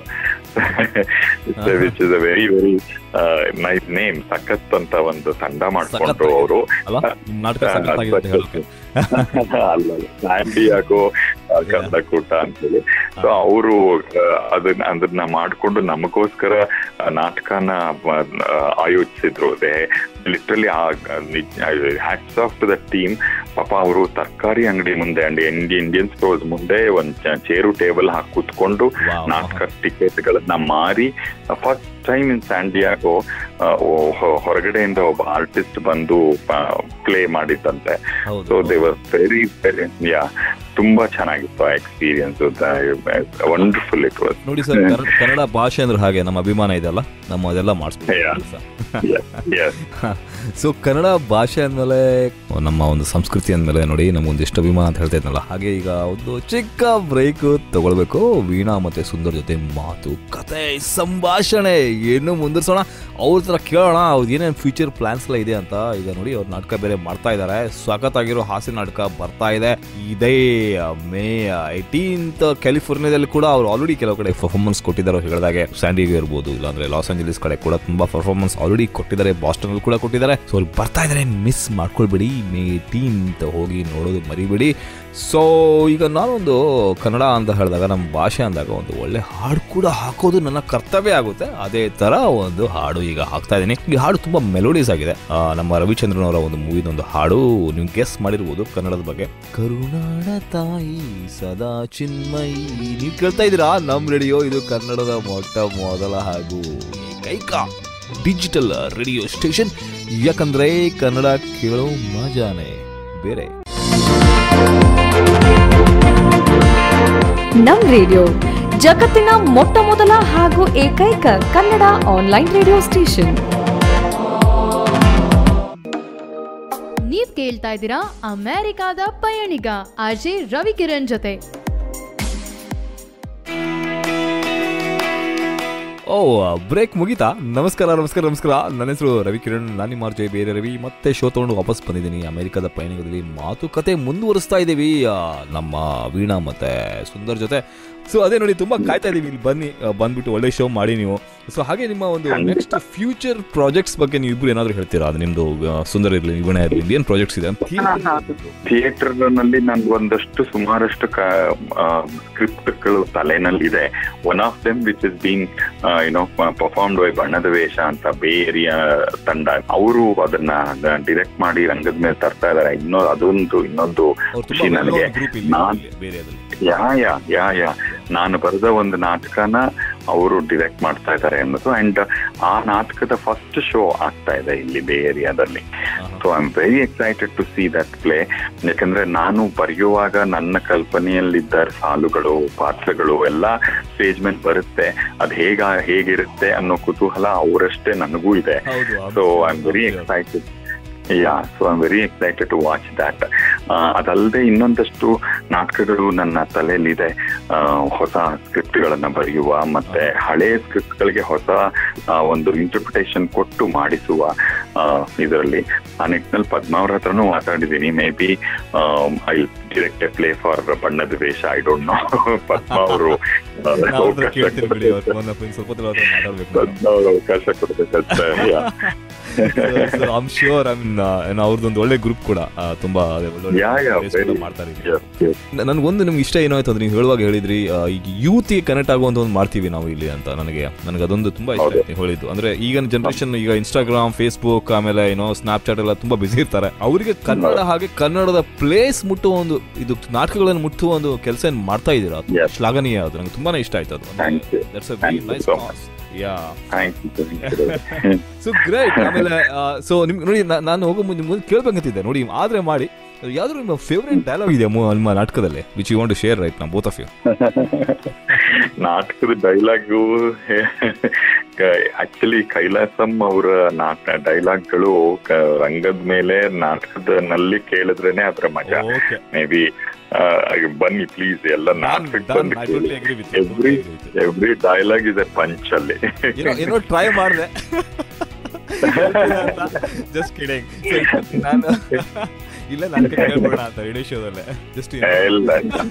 which is a very very nice name Sakhat ಅಂತ ಒಂದು ತಂಡ ಮಾಡ್ಕೊಂಡ್ರು ಅವರು ಅಲ್ಲ ನಿಮ್ ನಾಟಕ ಸಖತ್ತಾಗಿದೆ ಅಂತ ಹೇಳೋಕೆ ಅಲ್ಲ ಸ್ಯಾಂಡಿಯಾಗೋ ಕನ್ನಡ ಕೂಟ ಅಂತೇಳಿ ಸೊ ಅವರು ಅದನ್ನ ಅದನ್ನ ಮಾಡ್ಕೊಂಡು ನಮಗೋಸ್ಕರ ಆ, ನಾಟಕನ ಆ, ಆಯೋಜಿಸಿದ್ರು ಅದೇ literally hats off to the team ಪಾಪ ಅವರು ತರಕಾರಿ ಅಂಗಡಿ ಮುಂದೆ ಅಂಡ್ ಇಂಡಿಯನ್ ಸ್ಟೋರ್ಸ್ ಮುಂದೆ ಒಂದ್ ಚ- ಚೇರು ಟೇಬಲ್ ಹಾಕಿ ಕೂತ್ಕೊಂಡು Wow. ನಾಟಕ ಟಿಕೆಟ್ಗಳನ್ನ ಮಾರಿ ಫಸ್ಟ್ ಟೈಮ್ ಇನ್ ಸ್ಯಾಂಡಿಯಾಗೋ ಹೊರಗಡೆಯಿಂದ ಒಬ್ಬ ಆರ್ಟಿಸ್ಟ್ ಬಂದು ಪ್ಲೇ ಮಾಡಿದ್ದಂತೆ ಹೌದು, ಸೊ ಹೌದು. They were very very yeah ತುಂಬಾ ಚೆನ್ನಾಗಿತ್ತು ಆ ಎಕ್ಸ್ಪೀರಿಯನ್ಸ್ ವಂಡರ್ಫುಲ್ ಇಟ್ ವಾಸ್ ನೋಡಿ ಸರ್ ಕನ್ನಡ ಭಾಷೆ ಅಂದ್ರೆ ಹಾಗೆ ನಮ್ಮ ಅಭಿಮಾನ ಇದೆಲ್ಲ ನಮ್ಮ ಅದೆಲ್ಲ Yeah. ಮಾಡಿಸ್ಬೇಕು ಎಸ್ ಸೊ ಕನ್ನಡ ಭಾಷೆ ಅಂದಮೇಲೆ ನಮ್ಮ ಒಂದು ಸಂಸ್ಕೃತಿ ಅಂದಮೇಲೆ ನೋಡಿ ನಮಗೊಂದಿಷ್ಟು ಅಭಿಮಾನ ಅಂತ ಹೇಳ್ತಾ ಇದ್ನಲ್ಲ ಹಾಗೆ ಈಗ ಒಂದು ಚಿಕ್ಕ ಬ್ರೇಕ್ ತಗೊಳ್ಬೇಕು ವೀಣಾ ಮತ್ತೆ ಸುಂದರ್ ಜೊತೆ ಮಾತು ಕತೆ ಸಂಭಾಷಣೆ ಏನು ಮುಂದುವರ್ಸೋಣ ಅವ್ರ ಹತ್ರ ಕೇಳೋಣ ಅವ್ರದ್ದು ಏನೇನು ಫ್ಯೂಚರ್ ಪ್ಲಾನ್ಸ್ ಎಲ್ಲ ಇದೆ ಅಂತ ಈಗ ನೋಡಿ ಅವ್ರ ನಾಟಕ ಬೇರೆ ಮಾಡ್ತಾ ಇದ್ದಾರೆ ಸಖತ್ತಾಗಿರೋ ಹಾಸ್ಯ ನಾಟಕ ಬರ್ತಾ ಇದೆ ಇದೇ ಮೇ ಏಯ್ಟೀನ್ತ್ ಕ್ಯಾಲಿಫೋರ್ನಿಯಾದಲ್ಲಿ ಕೂಡ ಅವ್ರು ಆಲ್ರೆಡಿ ಕೆಲವು ಕಡೆ ಪರ್ಫಾರ್ಮೆನ್ಸ್ ಕೊಟ್ಟಿದ್ದಾರೆ ಅವ್ರು ಹೇಳಿದಾಗೆ ಸ್ಯಾಂಡಿಗೆ ಇರ್ಬೋದು ಇಲ್ಲಾಂದ್ರೆ ಲಾಸ್ ಏಂಜಲೀಸ್ ಕಡೆ ಕೂಡ ತುಂಬಾ ಪರ್ಫಾರ್ಮೆನ್ಸ್ ಆಲ್ರೆಡಿ ಕೊಟ್ಟಿದ್ದಾರೆ ಬಾಸ್ಟನ್ ಅಲ್ಲಿ ಕೂಡ ಕೊಟ್ಟಿದ್ದಾರೆ ಸೊ ಅಲ್ಲಿ ಬರ್ತಾ ಇದ್ದಾರೆ ಮಿಸ್ ಮಾಡ್ಕೊಳ್ಬೇಡಿ ಮೇ ಏಯ್ಟೀನ್ತ್ ಹೋಗಿ ನೋಡೋದು ಮರಿಬೇಡಿ ಸೊ ಈಗ ನಾನೊಂದು ಕನ್ನಡ ಅಂತ ಹೇಳಿದಾಗ ನಮ್ಮ ಭಾಷೆ ಅಂದಾಗ ಒಂದು ಒಳ್ಳೆ ಹಾಡು ಕೂಡ ಹಾಕೋದು ನನ್ನ ಕರ್ತವ್ಯ ಆಗುತ್ತೆ ಅದೇ ತರ ಒಂದು ಹಾಡು ಈಗ ಹಾಕ್ತಾ ಇದ್ದೀನಿ ಈ ಹಾಡು ತುಂಬಾ ಮೆಲೋಡಿಯಸ್ ಆಗಿದೆ ಆ, ನಮ್ಮ ರವಿಚಂದ್ರನ್ ಅವರ ಒಂದು ಮೂವಿದೊಂದು ಹಾಡು ನೀವು ಗೆಸ್ ಮಾಡಿರ್ಬೋದು ಕನ್ನಡದ ಬಗ್ಗೆ ಕರುನಾಡ ತಾಯಿ ಸದಾ ಚಿನ್ಮಯಿ ನೀವು ಕೇಳ್ತಾ ಇದ್ದೀರಾ ನಮ್ ರೇಡಿಯೋ ಇದು ಕನ್ನಡದ ಮೊಟ್ಟ ಮೊದಲ ಹಾಗೂ ಏಕೈಕ ಡಿಜಿಟಲ್ ರೇಡಿಯೋ ಸ್ಟೇಷನ್ ಯಾಕಂದ್ರೆ ಕನ್ನಡ ಕೇಳೋ ಮಜಾನೆ ಬೇರೆ ನಮ್ ರೇಡಿಯೋ ಜಗತ್ತಿನ ಮೊಟ್ಟ ಮೊದಲ ಹಾಗೂ ಏಕೈಕ ಕನ್ನಡ ಆನ್ಲೈನ್ ರೇಡಿಯೋ ಸ್ಟೇಷನ್ ನೀವ್ ಕೇಳ್ತಾ ಇದ್ದೀರಾ ಅಮೆರಿಕಾದ ಪಯಣಿಗ ಆರ್ಜೆ ರವಿಕಿರಣ್ ಜೊತೆ ಓ ಬ್ರೇಕ್ ಮುಗೀತಾ ನಮಸ್ಕಾರ ನಮಸ್ಕಾರ ನಮಸ್ಕಾರ ನನ್ನ ಹೆಸರು ರವಿ ಕಿರಣ್ ನಾನಿ ಮಾರ್ಜೆ ಬೇರೆ ರವಿ ಮತ್ತೆ ಶೋ ತಗೊಂಡು ವಾಪಸ್ ಬಂದಿದ್ದೀನಿ ಅಮೆರಿಕದ ಪಯಣಿಕದಲ್ಲಿ ಮಾತುಕತೆ ಮುಂದುವರಿಸ್ತಾ ಇದ್ದೀವಿ ಆ, ನಮ್ಮ ವೀಣಾ ಮತ್ತೆ ಸುಂದರ್ ಜೊತೆ ಸೊ ಅದೇ ನೋಡಿ ತುಂಬಾ ಕಾಯ್ತಾ ಇದೀವಿ ಇಲ್ಲಿ ಬನ್ನಿ ಆ, ಬಂದ್ಬಿಟ್ಟು ಒಳ್ಳೆ ಶೋ ಮಾಡಿ ನೀವು ಸೊ ಹಾಗೆ ನಿಮ್ಮ ಒಂದು ಖಂಡಿತ. ನೆಕ್ಸ್ಟ್ ಫ್ಯೂಚರ್ ಪ್ರಾಜೆಕ್ಟ್ಸ್ ಬಗ್ಗೆ ನೀವು ಇಬ್ರು ಏನಾದ್ರು ಹೇಳ್ತೀರಾ ಅದು ನಿಮ್ದು ಆ, ಸುಂದರ ಇರಲಿ ಇವಣ ಇರಲಿ ಏನ್ ಪ್ರಾಜೆಕ್ಟ್ಸ್ ಇದೆ ಅಂತ ಥಿಯೇಟರ್ ನಲ್ಲಿ ನನ್ಗೆ ಒಂದಷ್ಟು ಸುಮಾರಷ್ಟು ಸ್ಕ್ರಿಪ್ಟ್ಗಳು ತಲೆನಲ್ಲಿದೆ one of them which is been you know performed by Bannada Vesha ಅಂತ ಬೇ ಏರಿಯಾ ತಂಡ ಅವರು ಅದನ್ನ ಡಿರೆಕ್ಟ್ ಮಾಡಿ ರಂಗದ ಮೇಲೆ ತರ್ತಾ ಇದಾರೆ ಇನ್ನೊ ಅದೊಂದು ಇನ್ನೊಂದು ಅವ್ರು ಖುಷಿ ತುಂಬಾ ನನಗೆ ಗ್ರೂಪ್ ಇಲ್ಲಿ ನಾನ್ ಇಲ್ಲಿ ಬೇರೆ ಅದ್ರಲ್ಲಿ. ಯಾ ಯಾ ಯಾ ಯಾ ನಾನು ಬರೆದ ಒಂದು ನಾಟಕನ ಅವರು ಡಿರೆಕ್ಟ್ ಮಾಡ್ತಾ ಇದ್ದಾರೆ ಅನ್ನೋದು ಅಂಡ್ ಆ ನಾಟಕದ ಫಸ್ಟ್ ಶೋ ಆಗ್ತಾ ಇದೆ ಇಲ್ಲಿ ಬೇ ಏರಿಯಾದಲ್ಲಿ so I am very excited to see that play ಯಾಕಂದ್ರೆ ನಾನು ಬರೆಯುವಾಗ ನನ್ನ ಕಲ್ಪನೆಯಲ್ಲಿದ್ದ ಸಾಲುಗಳು ಪಾತ್ರಗಳು ಎಲ್ಲ ಸ್ಟೇಜ್ ಮೇಲೆ ಬರುತ್ತೆ ಅದ್ ಹೇಗ ಹೇಗಿರುತ್ತೆ ಅನ್ನೋ ಕುತೂಹಲ ಅವರಷ್ಟೇ ನನಗೂ ಇದೆ ಹೌದು so I am very excited yeah so I am very excited to watch that ಅದಲ್ಲದೆ ಇನ್ನೊಂದಷ್ಟು ನಾಟಕಗಳು ನನ್ನ ತಲೆಯಲ್ಲಿದೆ ಆ, ಹೊಸ ಸ್ಕ್ರಿಪ್ಟ್ಗಳನ್ನ ಬರೆಯುವ ಮತ್ತೆ ಹಳೆ ಸ್ಕ್ರಿಪ್ಟ್ಗಳಿಗೆ ಹೊಸ ಆ, ಒಂದು ಇಂಟರ್ಪ್ರಿಟೇಷನ್ ಕೊಟ್ಟು ಮಾಡಿಸುವ ಇದರಲ್ಲಿ ಆ ನಿಟ್ಟಿನಲ್ಲಿ ಪದ್ಮ ಅವ್ರ ಹತ್ರನೂ ಮಾತಾಡಿದ್ದೀನಿ may be I direct a play for Bannada Vesha I don't know ಪದ್ಮ ಅವರು ನಾವು ಅವ್ರ ಕೇಳ್ತೀವಿ ಬಿಡಿ ಅವ್ರ ಫೋನ್ ಸ್ವಲ್ಪ ಹೊತ್ತು ಅವ್ರ ಹತ್ರ ಮಾತಾಡ್ಬೇಕು ನಾನು. ಪದ್ಮ ಅವ್ರು ಅವಕಾಶ ಕೊಡ್ಬೇಕಂತ yeah. I'm sure I mean ಅವ್ರದ್ದೊಂದು ಒಳ್ಳೆ ಗ್ರೂಪ್ ಕೂಡ ಆ, ತುಂಬಾ ಅದೇ ಒಳ್ಳೆ ಒಳ್ಳೆ Yeah, yeah, plays ಕೂಡ very- ಮಾಡ್ತಾರೆ ಇಲ್ಲಿ. Yes, yes. ನ- ನನ್ಗೊಂದು ನಿಮ್ಗೆ ಇಷ್ಟ ಏನೋ ಆಯ್ತು ಅಂದ್ರೆ ನೀವು ಹೇಳುವಾಗ ಹೇಳಿದ್ರಿ ಆ, ಈಗ ಯೂತ್ಗೆ ಕನೆಕ್ಟ್ ಆಗುವಂತ ಒಂದು ಮಾಡ್ತೀವಿ ನಾವು ಇಲ್ಲಿ ಅಂತ ನನಗೆ ನನಗೆ ಅದೊಂದು ತುಂಬಾ ಇಷ್ಟ ಹೌದು. ಆಯ್ತು ನೀವು ಹೇಳಿದ್ದು ಅಂದ್ರೆ ಈಗಿನ ಜನರೇಷನ್ ಈಗ ಇನ್ಸ್ಟಾಗ್ರಾಮ್ ಫೇಸ್ಬುಕ್ ಆಮೇಲೆ ಏನೋ ಸ್ನಾಪ್ಚಾಟ್ ಎಲ್ಲ ತುಂಬಾ ಬಿಸಿ ಇರ್ತಾರೆ ಅವರಿಗೆ ಕನ್ನಡ ಹಾಗೆ ಕನ್ನಡದ ಪ್ಲೇಸ್ ಮುಟ್ಟುವ ಒಂದು ಇದು ನಾಟಕಗಳನ್ನು ಮುಟ್ಟುವ ಒಂದು ಕೆಲಸ ಏನ್ ಮಾಡ್ತಾ ಇದ್ದೀರಾ ಅದು Yes. ಶ್ಲಾಘನೀಯ ಅದು ನಂಗೆ ತುಂಬಾನೇ ಇಷ್ಟ ಆಯ್ತು ಅದು Thank you. That's a Thank very you nice so much. Yeah Thank you, thank you. So great ಆಮೇಲೆ ಸೊ ನಿಮ್ಗೆ ನೋಡಿ ನಾ- ನಾನು ಹೋಗೋ ಮುಂದೆ ಮುಂದೆ ಕೇಳ್ಬೇಕಂತಿದ್ದೆ ನೋಡಿ ಆದ್ರೆ ಮಾಡಿ ಯಾವ್ದಾದ್ರು ನಿಮ್ಮ ಫೇವ್ರೇಟ್ ಡೈಲಾಗ್ ಇದೆ ನಿಮ್ಮ ನಾಟಕದಲ್ಲಿ which you want to share right ನಾ ಬೋತ್ ಆಫ್ ಯು ನಾಟಕದ ಡೈಲಾಗು ಆಕ್ಚುಲಿ ಕೈಲಾಸಂ ಅವರ ನಾಟ ಡೈಲಾಗ್ಗಳು ರಂಗದ ಮೇಲೆ ನಾಟಕದಲ್ಲಿ ಕೇಳಿದ್ರೇನೆ ಅದ್ರ ಮಜಾ ಓಕೆ ಮೇ ಬಿ ಬನ್ನಿ ಪ್ಲೀಸ್ ಎಲ್ಲ ನಾಟಕಕ್ಕೆ done. ಬಂದು I totally agree with you. Every Totally agree with every dialogue ಇದೆ ಪಂಚ್ ಅಲ್ಲಿ ಏನೋ ಏನೋ ಟ್ರೈ ಮಾಡಿದೆ ಜಸ್ಟ್ ಕಿಡಿಂಗ್ ನಾನು ಇಲ್ಲ ನಾಟಕ ಹೇಳ್ಬೋಣ ಅಂತ ರೇಡಿಯೋ ಶೋದಲ್ಲೇ ಜಸ್ಟ್ ಎಲ್ಲ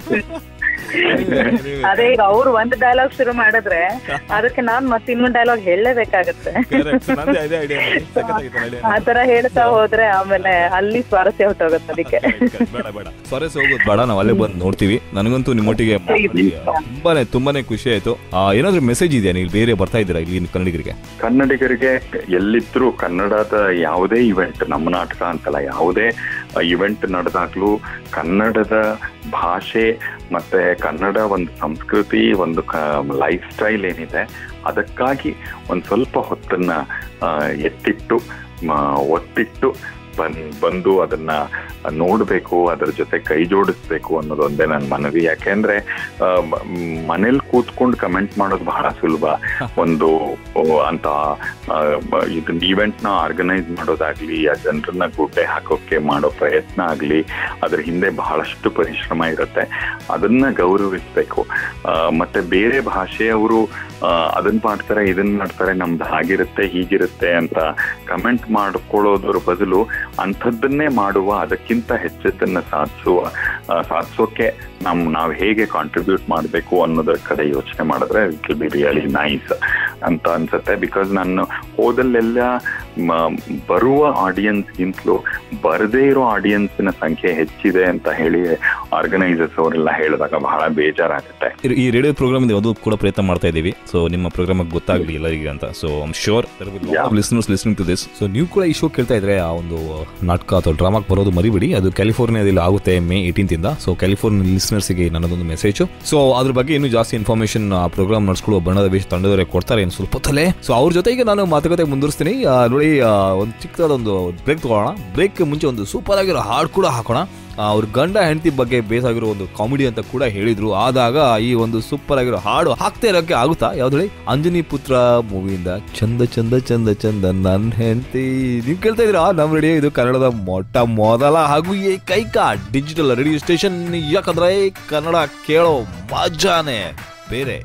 ಅದೇ ಈಗ ಅವ್ರು ಒಂದ್ ಡೈಲಾಗ್ ಶುರು ಮಾಡಿದ್ರೆ ಅದಕ್ಕೆ ನಾನ್ ಮತ್ತೆ ಇನ್ನೊಂದ್ ಡೈಲಾಗ್ ಹೇಳಲೇಬೇಕಾಗತ್ತೆ ನಂದೇ ಅದೇ ಐಡಿಯಾ ಐಡಿಯಾ ಆ ತರ ಹೇಳ್ತಾ ಹೋದ್ರೆ ಆಮೇಲೆ ಅಲ್ಲಿ ಸ್ವಾರಸ್ಯ ಹೊಟ್ಟೋಗುತ್ತೆ ಅದಕ್ಕೆ ಬೇಡ ಬೇಡ ಸ್ವರಸ್ ಹೋಗೋದು ಬೇಡ ನಾವು ಅಲ್ಲೇ ಬಂದು ನೋಡ್ತೀವಿ ನನಗಂತೂ ನಿಮ್ಮೊಟ್ಟಿಗೆ ಮಾತಾಡಿ ತುಂಬಾನೇ ತುಂಬಾನೇ ಖುಷಿ ಆಯ್ತು ಆ, ಏನಾದ್ರೂ ಮೆಸೇಜ್ ಇದೆಯಾ ನೀವು ಬೇರೆ ಬರ್ತಾ ಇದ್ದೀರಾ ಇಲ್ಲಿ ಕನ್ನಡಿಗರಿಗೆ ಕನ್ನಡಿಗರಿಗೆ ಎಲ್ಲಿದ್ರು ಕನ್ನಡದ ಯಾವುದೇ ಇವೆಂಟ್ ನಮ್ಮ ನಾಟಕ ಅಂತಲ್ಲ ಯಾವುದೇ ಇವೆಂಟ್ ನಡೆದಾಗ್ಲೂ ಕನ್ನಡದ ಭಾಷೆ ಮತ್ತೆ ಕನ್ನಡ ಒಂದು ಸಂಸ್ಕೃತಿ ಒಂದು ಲೈಫ್ ಸ್ಟೈಲ್ ಏನಿದೆ ಅದಕ್ಕಾಗಿ ಒಂದು ಸ್ವಲ್ಪ ಹೊತ್ತನ್ನ ಆ, ಎತ್ತಿಟ್ಟು ಮ- ಒತ್ತಿಟ್ಟು ಬನ್ ಬಂದು ಅದನ್ನ ನೋಡಬೇಕು ಅದರ ಜೊತೆ ಕೈ ಜೋಡಿಸ್ಬೇಕು ಅನ್ನೋದೊಂದೇ ನನ್ನ ಮನವಿ ಯಾಕೆಂದ್ರೆ ಆ, ಮ- ಮನೇಲಿ ಕೂತ್ಕೊಂಡು ಕಮೆಂಟ್ ಮಾಡೋದು ಬಹಳ ಸುಲಭ ಒಂದು ಓ, ಅಂತ ಆ, ಮ- ಇದನ್ನ ಈವೆಂಟ್ ನ ಆರ್ಗನೈಸ್ ಮಾಡೋದಾಗ್ಲಿ ಆ ಜನರನ್ನ ಗುಡ್ಡೆ ಹಾಕೋಕೆ ಮಾಡೋ ಪ್ರಯತ್ನ ಆಗ್ಲಿ ಅದ್ರ ಹಿಂದೆ ಬಹಳಷ್ಟು ಪರಿಶ್ರಮ ಇರುತ್ತೆ ಅದನ್ನ ಗೌರವಿಸ್ಬೇಕು ಆ, ಮತ್ತೆ ಬೇರೆ ಭಾಷೆಯವರು ಆ, ಅದನ್ನ ಮಾಡ್ತಾರೆ ಇದನ್ನ ಮಾಡ್ತಾರೆ ನಮ್ದು ಹಾಗಿರುತ್ತೆ ಹೀಗಿರುತ್ತೆ ಅಂತ ಕಮೆಂಟ್ ಮಾಡ್ಕೊಳ್ಳೋದ್ರ ಬದಲು ಅಂಥದ್ದನ್ನೇ ಮಾಡುವ ಅದಕ್ಕಿಂತ ಹೆಚ್ಚದ್ದನ್ನ ಸಾಧಿಸುವ ಆ, ಸಾಧಿಸೋಕೆ ನಮ್ ನಾವು ಹೇಗೆ ಕಾಂಟ್ರಿಬ್ಯೂಟ್ ಮಾಡಬೇಕು ಅನ್ನೋದ್ರ ಕಡೆ ಯೋಚನೆ ಮಾಡಿದ್ರೆ it will be really nice ಅಂತ ಅನ್ಸುತ್ತೆ ಬಿಕಾಸ್ ನಾನು ಹೋದಲ್ಲೆಲ್ಲ ಮ- ಬರುವ ಆಡಿಯನ್ಸ್ಗಿಂತಲೂ ಬರದೇ ಇರೋ ಆಡಿಯನ್ಸಿನ ಸಂಖ್ಯೆ ಹೆಚ್ಚಿದೆ ಅಂತ ಹೇಳಿ ಆರ್ಗನೈಸರ್ಸ್ ಅವರೆಲ್ಲ ಹೇಳಿದಾಗ ಬಹಳ ಬೇಜಾರಾಗುತ್ತೆ ಈ- ಈ ರೇಡಿಯೋ ಪ್ರೋಗ್ರಾಮ್ ಇದೆ ಅದು ಕೂಡ ಪ್ರಯತ್ನ ಮಾಡ್ತಾ ಇದ್ದೀವಿ ಸೊ ನಿಮ್ಮ ಪ್ರೋಗ್ರಾಮ್ ಗೊತ್ತಾಗ್ಲಿ ಎಲ್ಲರಿಗೆ ಅಂತ so I'm sure listeners listening to this so ನೀವು ಕೂಡ ಈ ಶೋ ಕೇಳ್ತಾ ಇದ್ರೆ ಆ ಒಂದು ನಾಟಕ ಅಥವಾ ಡ್ರಾಮಾಗೆ ಬರೋದು ಮರಿಬಿಡಿ ಅದು ಕ್ಯಾಲಿಫೋರ್ನಿಯಾದಲ್ಲಿ ಆಗುತ್ತೆ ಮೇ ಏಯ್ಟೀನ್ತ್ ಇಂದ ಸೊ ಕ್ಯಾಲಿಫೋರ್ನಿಯಾ ಲಿಸ್ನರ್ಸ್ಗೆ ನನ್ನದೊಂದು ಮೆಸೇಜ್ ಸೊ ಅದ್ರ ಬಗ್ಗೆ ಇನ್ನೂ ಜಾಸ್ತಿ ಇನ್ಫಾರ್ಮೇಶನ್ ಆ ಪ್ರೋಗ್ರಾಮ್ ನಡೆಸ್ಕೊಳ್ಳೋ ಬಣ್ಣದ ವೇಷ ತಂಡದವರೇ ಕೊಡ್ತಾರೆ ಇನ್ನು ಸ್ವಲ್ಪ ಹೊತ್ತಲ್ಲೇ ಸೊ ಅವ್ರ ಜೊತೆಗೆ ನಾನು ಮಾತುಕತೆ ಮುಂದುವರಿಸ್ತೀನಿ ಆ, ನೋಡಿ ಆ, ಒಂದು ಚಿಕ್ಕದಾದ ಒಂದು ಬ್ರೇಕ್ ತಗೊಳ್ಳೋಣ ಬ್ರೇಕ್ ಮುಂಚೆ ಒಂದು ಸೂಪರ್ ಆಗಿರೋ ಹಾಡು ಕೂಡ ಹಾಕೋಣ ಆ, ಅವ್ರ ಗಂಡ ಹೆಂಡತಿ ಬಗ್ಗೆ ಬೇಸಾಗಿರೋ ಒಂದು ಕಾಮಿಡಿ ಅಂತ ಕೂಡ ಹೇಳಿದ್ರು ಆದಾಗ ಈ ಒಂದು ಸೂಪರ್ ಆಗಿರೋ ಹಾಡು ಹಾಕ್ತಾ ಇರೋಕೆ ಆಗುತ್ತಾ ಯಾವ್ದು ಹೇಳಿ ಅಂಜನಿ ಪುತ್ರ ಮೂವಿಯಿಂದ ಚಂದ ಚಂದ ಚಂದ ಚಂದ ನನ್ ಹೆಂಡತಿ ನೀವು ಕೇಳ್ತಾ ಇದ್ದೀರಾ ನಮ್ಮ ರೇಡಿಯೋ ಇದು ಕನ್ನಡದ ಮೊಟ್ಟ ಮೊದಲ ಹಾಗೂ ಏಕೈಕ ಡಿಜಿಟಲ್ ರೇಡಿಯೋ ಸ್ಟೇಷನ್ ಯಾಕಂದ್ರೆ ಕನ್ನಡ ಕೇಳೋ ಮಜಾನೇ ಬೇರೆ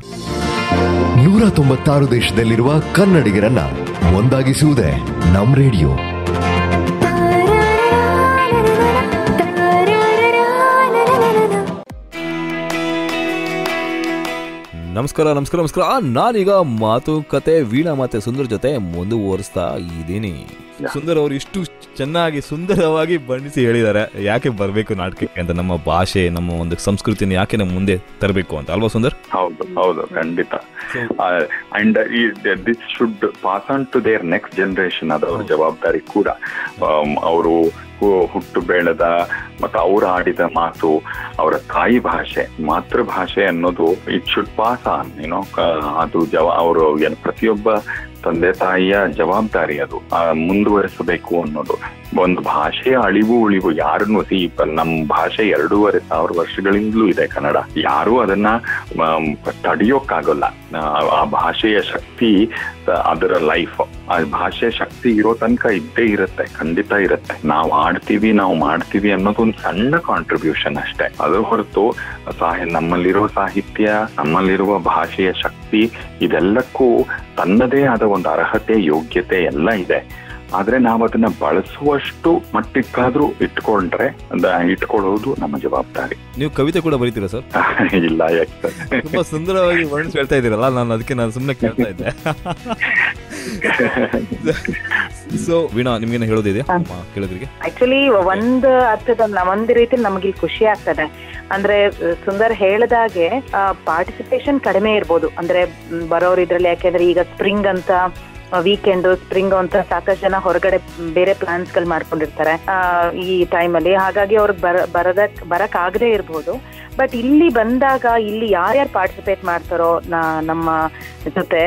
ನೂರ ತೊಂಬತ್ತಾರು ದೇಶದಲ್ಲಿರುವ ಕನ್ನಡಿಗರನ್ನ ಒಂದಾಗಿಸುವುದೇ ನಮ್ ರೇಡಿಯೋ ನಮಸ್ಕಾರ ನಮಸ್ಕಾರ ನಮಸ್ಕಾರ ನಾನೀಗ ಮಾತುಕತೆ ವೀಣಾ ಮತ್ತೆ ಸುಂದರ್ ಜೊತೆ ಮುಂದುವರಿಸ್ತಾ ಇದ್ದೀನಿ ಸುಂದರ್ ಅವರು ಇಷ್ಟು ಚೆನ್ನಾಗಿ ಸುಂದರವಾಗಿ ಬಣ್ಣಿಸಿ ಹೇಳಿದ್ದಾರೆ ಯಾಕೆ ಬರಬೇಕು ನಾಟಕಕ್ಕೆ ಅಂತ ನಮ್ಮ ಭಾಷೆ ನಮ್ಮ ಒಂದು ಸಂಸ್ಕೃತಿನ ಯಾಕೆ ನಮ್ಮ ಮುಂದೆ ತರಬೇಕು ಅಂತ ಅಲ್ವಾ ಸುಂದರ್ ಹೌದು ಹೌದು ಖಂಡಿತ and this should pass on to their next generation ಅದವ್ರ ಜವಾಬ್ದಾರಿ ಕೂಡ ಅವರು ಹುಟ್ಟು ಬೆಳೆದ ಮತ್ತು ಅವ್ರು ಆಡಿದ ಮಾತು ಅವರ ತಾಯಿ ಭಾಷೆ ಮಾತೃಭಾಷೆ ಅನ್ನೋದು ಇಟ್ ಶುಡ್ ಪಾಸ್ ಆನ್ ಏನೋ ಅದು ಜವ ಅವರು ಏನ್ ಪ್ರತಿಯೊಬ್ಬ ತಂದೆ ತಾಯಿಯ ಜವಾಬ್ದಾರಿ ಅದು ಆ, ಮುಂದುವರಿಸಬೇಕು ಅನ್ನೋದು ಒಂದು ಭಾಷೆಯ ಅಳಿವು ಉಳಿವು ಯಾರನ್ನು ಸಿ ನಮ್ಮ ಭಾಷೆ ಎರಡೂವರೆ ಸಾವಿರ ವರ್ಷಗಳಿಂದಲೂ ಇದೆ ಕನ್ನಡ ಯಾರೂ ಅದನ್ನ ಆಮ್, ತಡೆಯೋಕ್ಕಾಗಲ್ಲ ಆ, ಆ ಭಾಷೆಯ ಶಕ್ತಿ ಆ, ಅದರ ಲೈಫ್ ಆ ಭಾಷೆಯ ಶಕ್ತಿ ಇರೋ ತನಕ ಇದ್ದೇ ಇರುತ್ತೆ ಖಂಡಿತ ಇರುತ್ತೆ ನಾವು ಆಡ್ತೀವಿ ನಾವು ಮಾಡ್ತೀವಿ ಅನ್ನೋದು ಒಂದು ಸಣ್ಣ ಕಾಂಟ್ರಿಬ್ಯೂಷನ್ ಅಷ್ಟೇ ಅದ್ರ ಹೊರತು ಸಾಹಿ ನಮ್ಮಲ್ಲಿರೋ ಸಾಹಿತ್ಯ ನಮ್ಮಲ್ಲಿರುವ ಭಾಷೆಯ ಶಕ್ತಿ ಇದೆಲ್ಲಕ್ಕೂ ತನ್ನದೇ ಆದ ಒಂದು ಅರ್ಹತೆ ಯೋಗ್ಯತೆ ಎಲ್ಲ ಇದೆ ಆದ್ರೆ ನಾವು ಅದನ್ನ ಬಳಸುವಷ್ಟು ಮಟ್ಟಕ್ಕಾದ್ರೂ ಇಟ್ಕೊಂಡ್ರೆ ಅದ ಇಟ್ಕೊಳ್ಳೋದು ನಮ್ಮ ಜವಾಬ್ದಾರಿ ನೀವು ಕವಿತೆ ಕೂಡ ಬರೀತೀರಾ ಸರ್ ಇಲ್ಲ ಯಾಕೆ ತುಂಬಾ ಸುಂದರವಾಗಿ ವರ್ಣಿಸಿ ಹೇಳ್ತಾ ಇದ್ದೀರಲ್ಲ ನಾನು ಅದಕ್ಕೆ ನಾನು ಸುಮ್ಮನೆ ಕೇಳ್ತಾ ಇದ್ದೆ ಸೊ ವೀಣಾ ನಿಮ್ಗೇನು ಹೇಳೋದಿದೆ ಕೇಳೋದ್ರಿಗೆ ಆಕ್ಚುಲಿ ಒಂದ್ ಅರ್ಥದ ಒಂದ್ ರೀತಿಲಿ ನಮಗೆ ಖುಷಿ ಆಗ್ತದೆ ಅಂದ್ರೆ ಅಹ್, ಸುಂದರ್ ಹೇಳ್ದಾಗೆ ಪಾರ್ಟಿಸಿಪೇಷನ್ ಕಡಿಮೆ ಇರ್ಬೋದು ಅಂದ್ರೆ ಮ್, ಬರೋರು ಇದ್ರಲ್ಲಿ ಯಾಕೆಂದ್ರೆ ಈಗ ಸ್ಪ್ರಿಂಗ್ ಅಂತ ವೀಕೆಂಡ್ ಸ್ಪ್ರಿಂಗ್ ಅಂತ ಸಾಕಷ್ಟು ಜನ ಹೊರಗಡೆ ಬೇರೆ ಪ್ಲಾನ್ಸ್ ಗಳು ಮಾಡ್ಕೊಂಡಿರ್ತಾರೆ ಆ, ಈ ಟೈಮಲ್ಲಿ ಹಾಗಾಗಿ ಅವ್ರಿಗೆ ಬರ ಬರದಕ್ ಬರಕ್ ಆಗದೆ ಇರ್ಬೋದು ಬಟ್ ಇಲ್ಲಿ ಬಂದಾಗ ಇಲ್ಲಿ ಯಾರ್ಯಾರು ಪಾರ್ಟಿಸಿಪೇಟ್ ಮಾಡ್ತಾರೋ ನಾ- ನಮ್ಮ ಜೊತೆ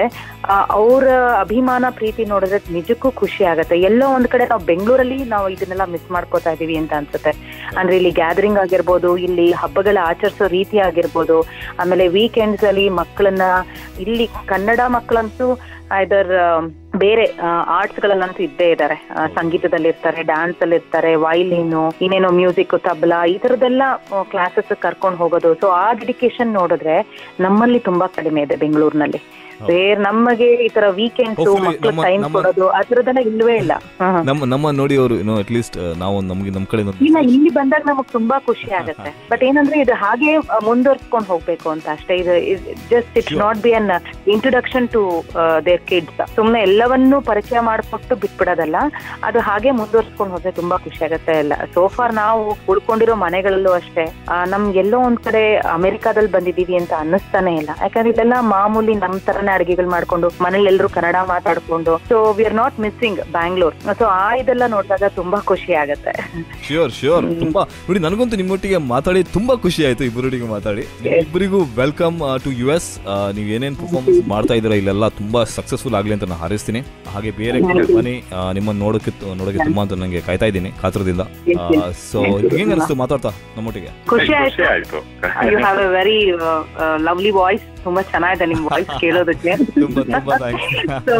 ಅವರ ಅಭಿಮಾನ ಪ್ರೀತಿ ನೋಡಿದ್ರೆ ನಿಜಕ್ಕೂ ಖುಷಿ ಆಗತ್ತೆ ಎಲ್ಲೋ ಒಂದ್ ಕಡೆ ನಾವು ಬೆಂಗಳೂರಲ್ಲಿ ನಾವು ಇದನ್ನೆಲ್ಲ ಮಿಸ್ ಮಾಡ್ಕೋತಾ ಇದೀವಿ ಅಂತ ಅನ್ಸುತ್ತೆ ಅಂದ್ರೆ ಇಲ್ಲಿ ಗ್ಯಾದರಿಂಗ್ ಆಗಿರ್ಬೋದು ಇಲ್ಲಿ ಹಬ್ಬಗಳ ಆಚರಿಸೋ ರೀತಿ ಆಗಿರ್ಬೋದು ಆಮೇಲೆ ವೀಕೆಂಡ್ಸ್ ಅಲ್ಲಿ ಮಕ್ಕಳನ್ನ ಇಲ್ಲಿ ಕನ್ನಡ ಮಕ್ಕಳಂತೂ ಐದರ್ ಬೇರೆ ಆರ್ಟ್ಸ್ ಗಳಲ್ಲಂತೂ ಇದ್ದೇ ಇದ್ದಾರೆ ಸಂಗೀತದಲ್ಲಿ ಇರ್ತಾರೆ ಡ್ಯಾನ್ಸ್ ಅಲ್ಲಿ ಇರ್ತಾರೆ ವೈಲಿನು ಇನ್ನೇನೋ ಮ್ಯೂಸಿಕ್ ತಬ್ಲಾ ಈ ತರದೆಲ್ಲ ಕ್ಲಾಸಸ್ ಕರ್ಕೊಂಡು ಹೋಗೋದು ಸೊ ಆ ಡೆಡಿಕೇಶನ್ ನೋಡಿದ್ರೆ ನಮ್ಮಲ್ಲಿ ತುಂಬಾ ಕಡಿಮೆ ಇದೆ ಬೆಂಗಳೂರಿನಲ್ಲಿ ಬೇರೆ ನಮಗೆ ಈ ತರ ವೀಕೆಂಡ್ಸ್ Hopefully ಮಕ್ಳು ನಮ್ಮ- ಟೈಮ್ ನಮ್ಮ- ಕೊಡೋದು ಆ ತರದೆಲ್ಲ ಇಲ್ವೇ ಇಲ್ಲ ಹ್ಮ್. ನಮ್ಮ ನಮ್ಮ ನೋಡಿ ಅವರು ಏನೋ ಅಟ್ ಲೀಸ್ಟ್ ನಾವು ನಮಗೆ ನಮ್ಮ ಕಡೆ ಇಲ್ಲ ಇಲ್ಲಿ ಬಂದಾಗ ನಮಗ್ ತುಂಬಾ ಖುಷಿ ಆಗುತ್ತೆ ಬಟ್ ಏನಂದ್ರೆ ಇದು ಹಾಗೆ ಮುಂದುವರ್ಸ್ಕೊಂಡು ಹೋಗ್ಬೇಕು ಅಂತ ಅಷ್ಟೇ ಇದು just it's not be an introduction to their kids ಸುಮ್ನೆ ಎಲ್ಲವನ್ನೂ ಪರಿಚಯ ಮಾಡ್ಕೊಟ್ಟು ಬಿಟ್ಬಿಡೋದಲ್ಲ ಅದು ಹಾಗೆ ಮುಂದುವರ್ಸ್ಕೊಂಡು ಹೋದ್ರೆ ತುಂಬಾ ಖುಷಿ ಆಗುತ್ತೆ ಎಲ್ಲ ಸೋಫಾರ್ ನಾವು ಉಳ್ಕೊಂಡಿರೋ ಮನೆಗಳಲ್ಲೂ ಅಷ್ಟೇ ಆ, ನಮ್ಗೆಲ್ಲೋ ಒಂದ್ ಕಡೆ ಅಮೆರಿಕಾದಲ್ಲಿ ಬಂದಿದೀವಿ ಅಂತ ಅನ್ನಿಸ್ತಾನೆ ಇಲ್ಲ ಯಾಕಂದ್ರೆ ಇದೆಲ್ಲ ಮಾಮೂಲಿ ನಮ್ ತರನೇ ಅಡಿಗೆಗಳು ಮಾಡ್ಕೊಂಡು ಮನೇಲಿ ಎಲ್ಲರೂ ಕನ್ನಡ ಮಾತಾಡ್ಕೊಂಡು so we are not missing Bangalore so ಆ ಇದೆಲ್ಲ ನೋಡಿದಾಗ ತುಂಬಾ ಖುಷಿ ಆಗತ್ತೆ ಶ್ಯೂರ್ ಶ್ಯೂರ್ ತುಂಬಾ ನೋಡಿ ನನಗಂತೂ ನಿಮ್ಮೊಟ್ಟಿಗೆ ಮಾತಾಡಿ ತುಂಬಾ ಖುಷಿ ಆಯ್ತು ಇಬ್ಬರೊಟ್ಟಿಗೆ ಮಾತಾಡಿ ಇಬ್ಬರಿಗೂ ವೆಲ್ಕಮ್ ಟು ಯು ಎಸ್ ನೀವು ಏನೇನ್ ಪರ್ಫಾರ್ಮೆನ್ಸ್ ಮಾಡ್ತಾ ಇದ್ದೀರಾ ಇಲ್ಲೆಲ್ಲ ತುಂಬಾ ಸಕ್ಸಸ್ಫುಲ್ ಆಗ್ಲಿ ಅಂತ ನಾನು ಹಾರೈಸ್ತೀನಿ ಹಾಗೆ ಬೇರೆ ಬನ್ನಿ ಆ, ನಿಮ್ಮನ್ನ ನೋಡೋಕೆ ನೋಡೋಕೆ ತುಂಬಾ ಅಂತ ನಂಗೆ ಕಾಯ್ತಾ ಇದ್ದೀನಿ ಕಾತ್ರದಿಂದ ಸೊ ಹೆಂಗ್ ಅನಿಸ್ತು ಮಾತಾಡ್ತಾ ನಮ್ಮೊಟ್ಟಿಗೆ ಖುಷಿ ಆಯ್ತು ಆಯ್ತು you have a very lovely voice ತುಂಬಾ ಚೆನ್ನಾಗಿದೆ ನಿಮ್ ವಾಯ್ಸ್ ಕೇಳೋದಕ್ಕೆ ತುಂಬಾ ತುಂಬಾ ಥ್ಯಾಂಕ್ಸ್ ಸೊ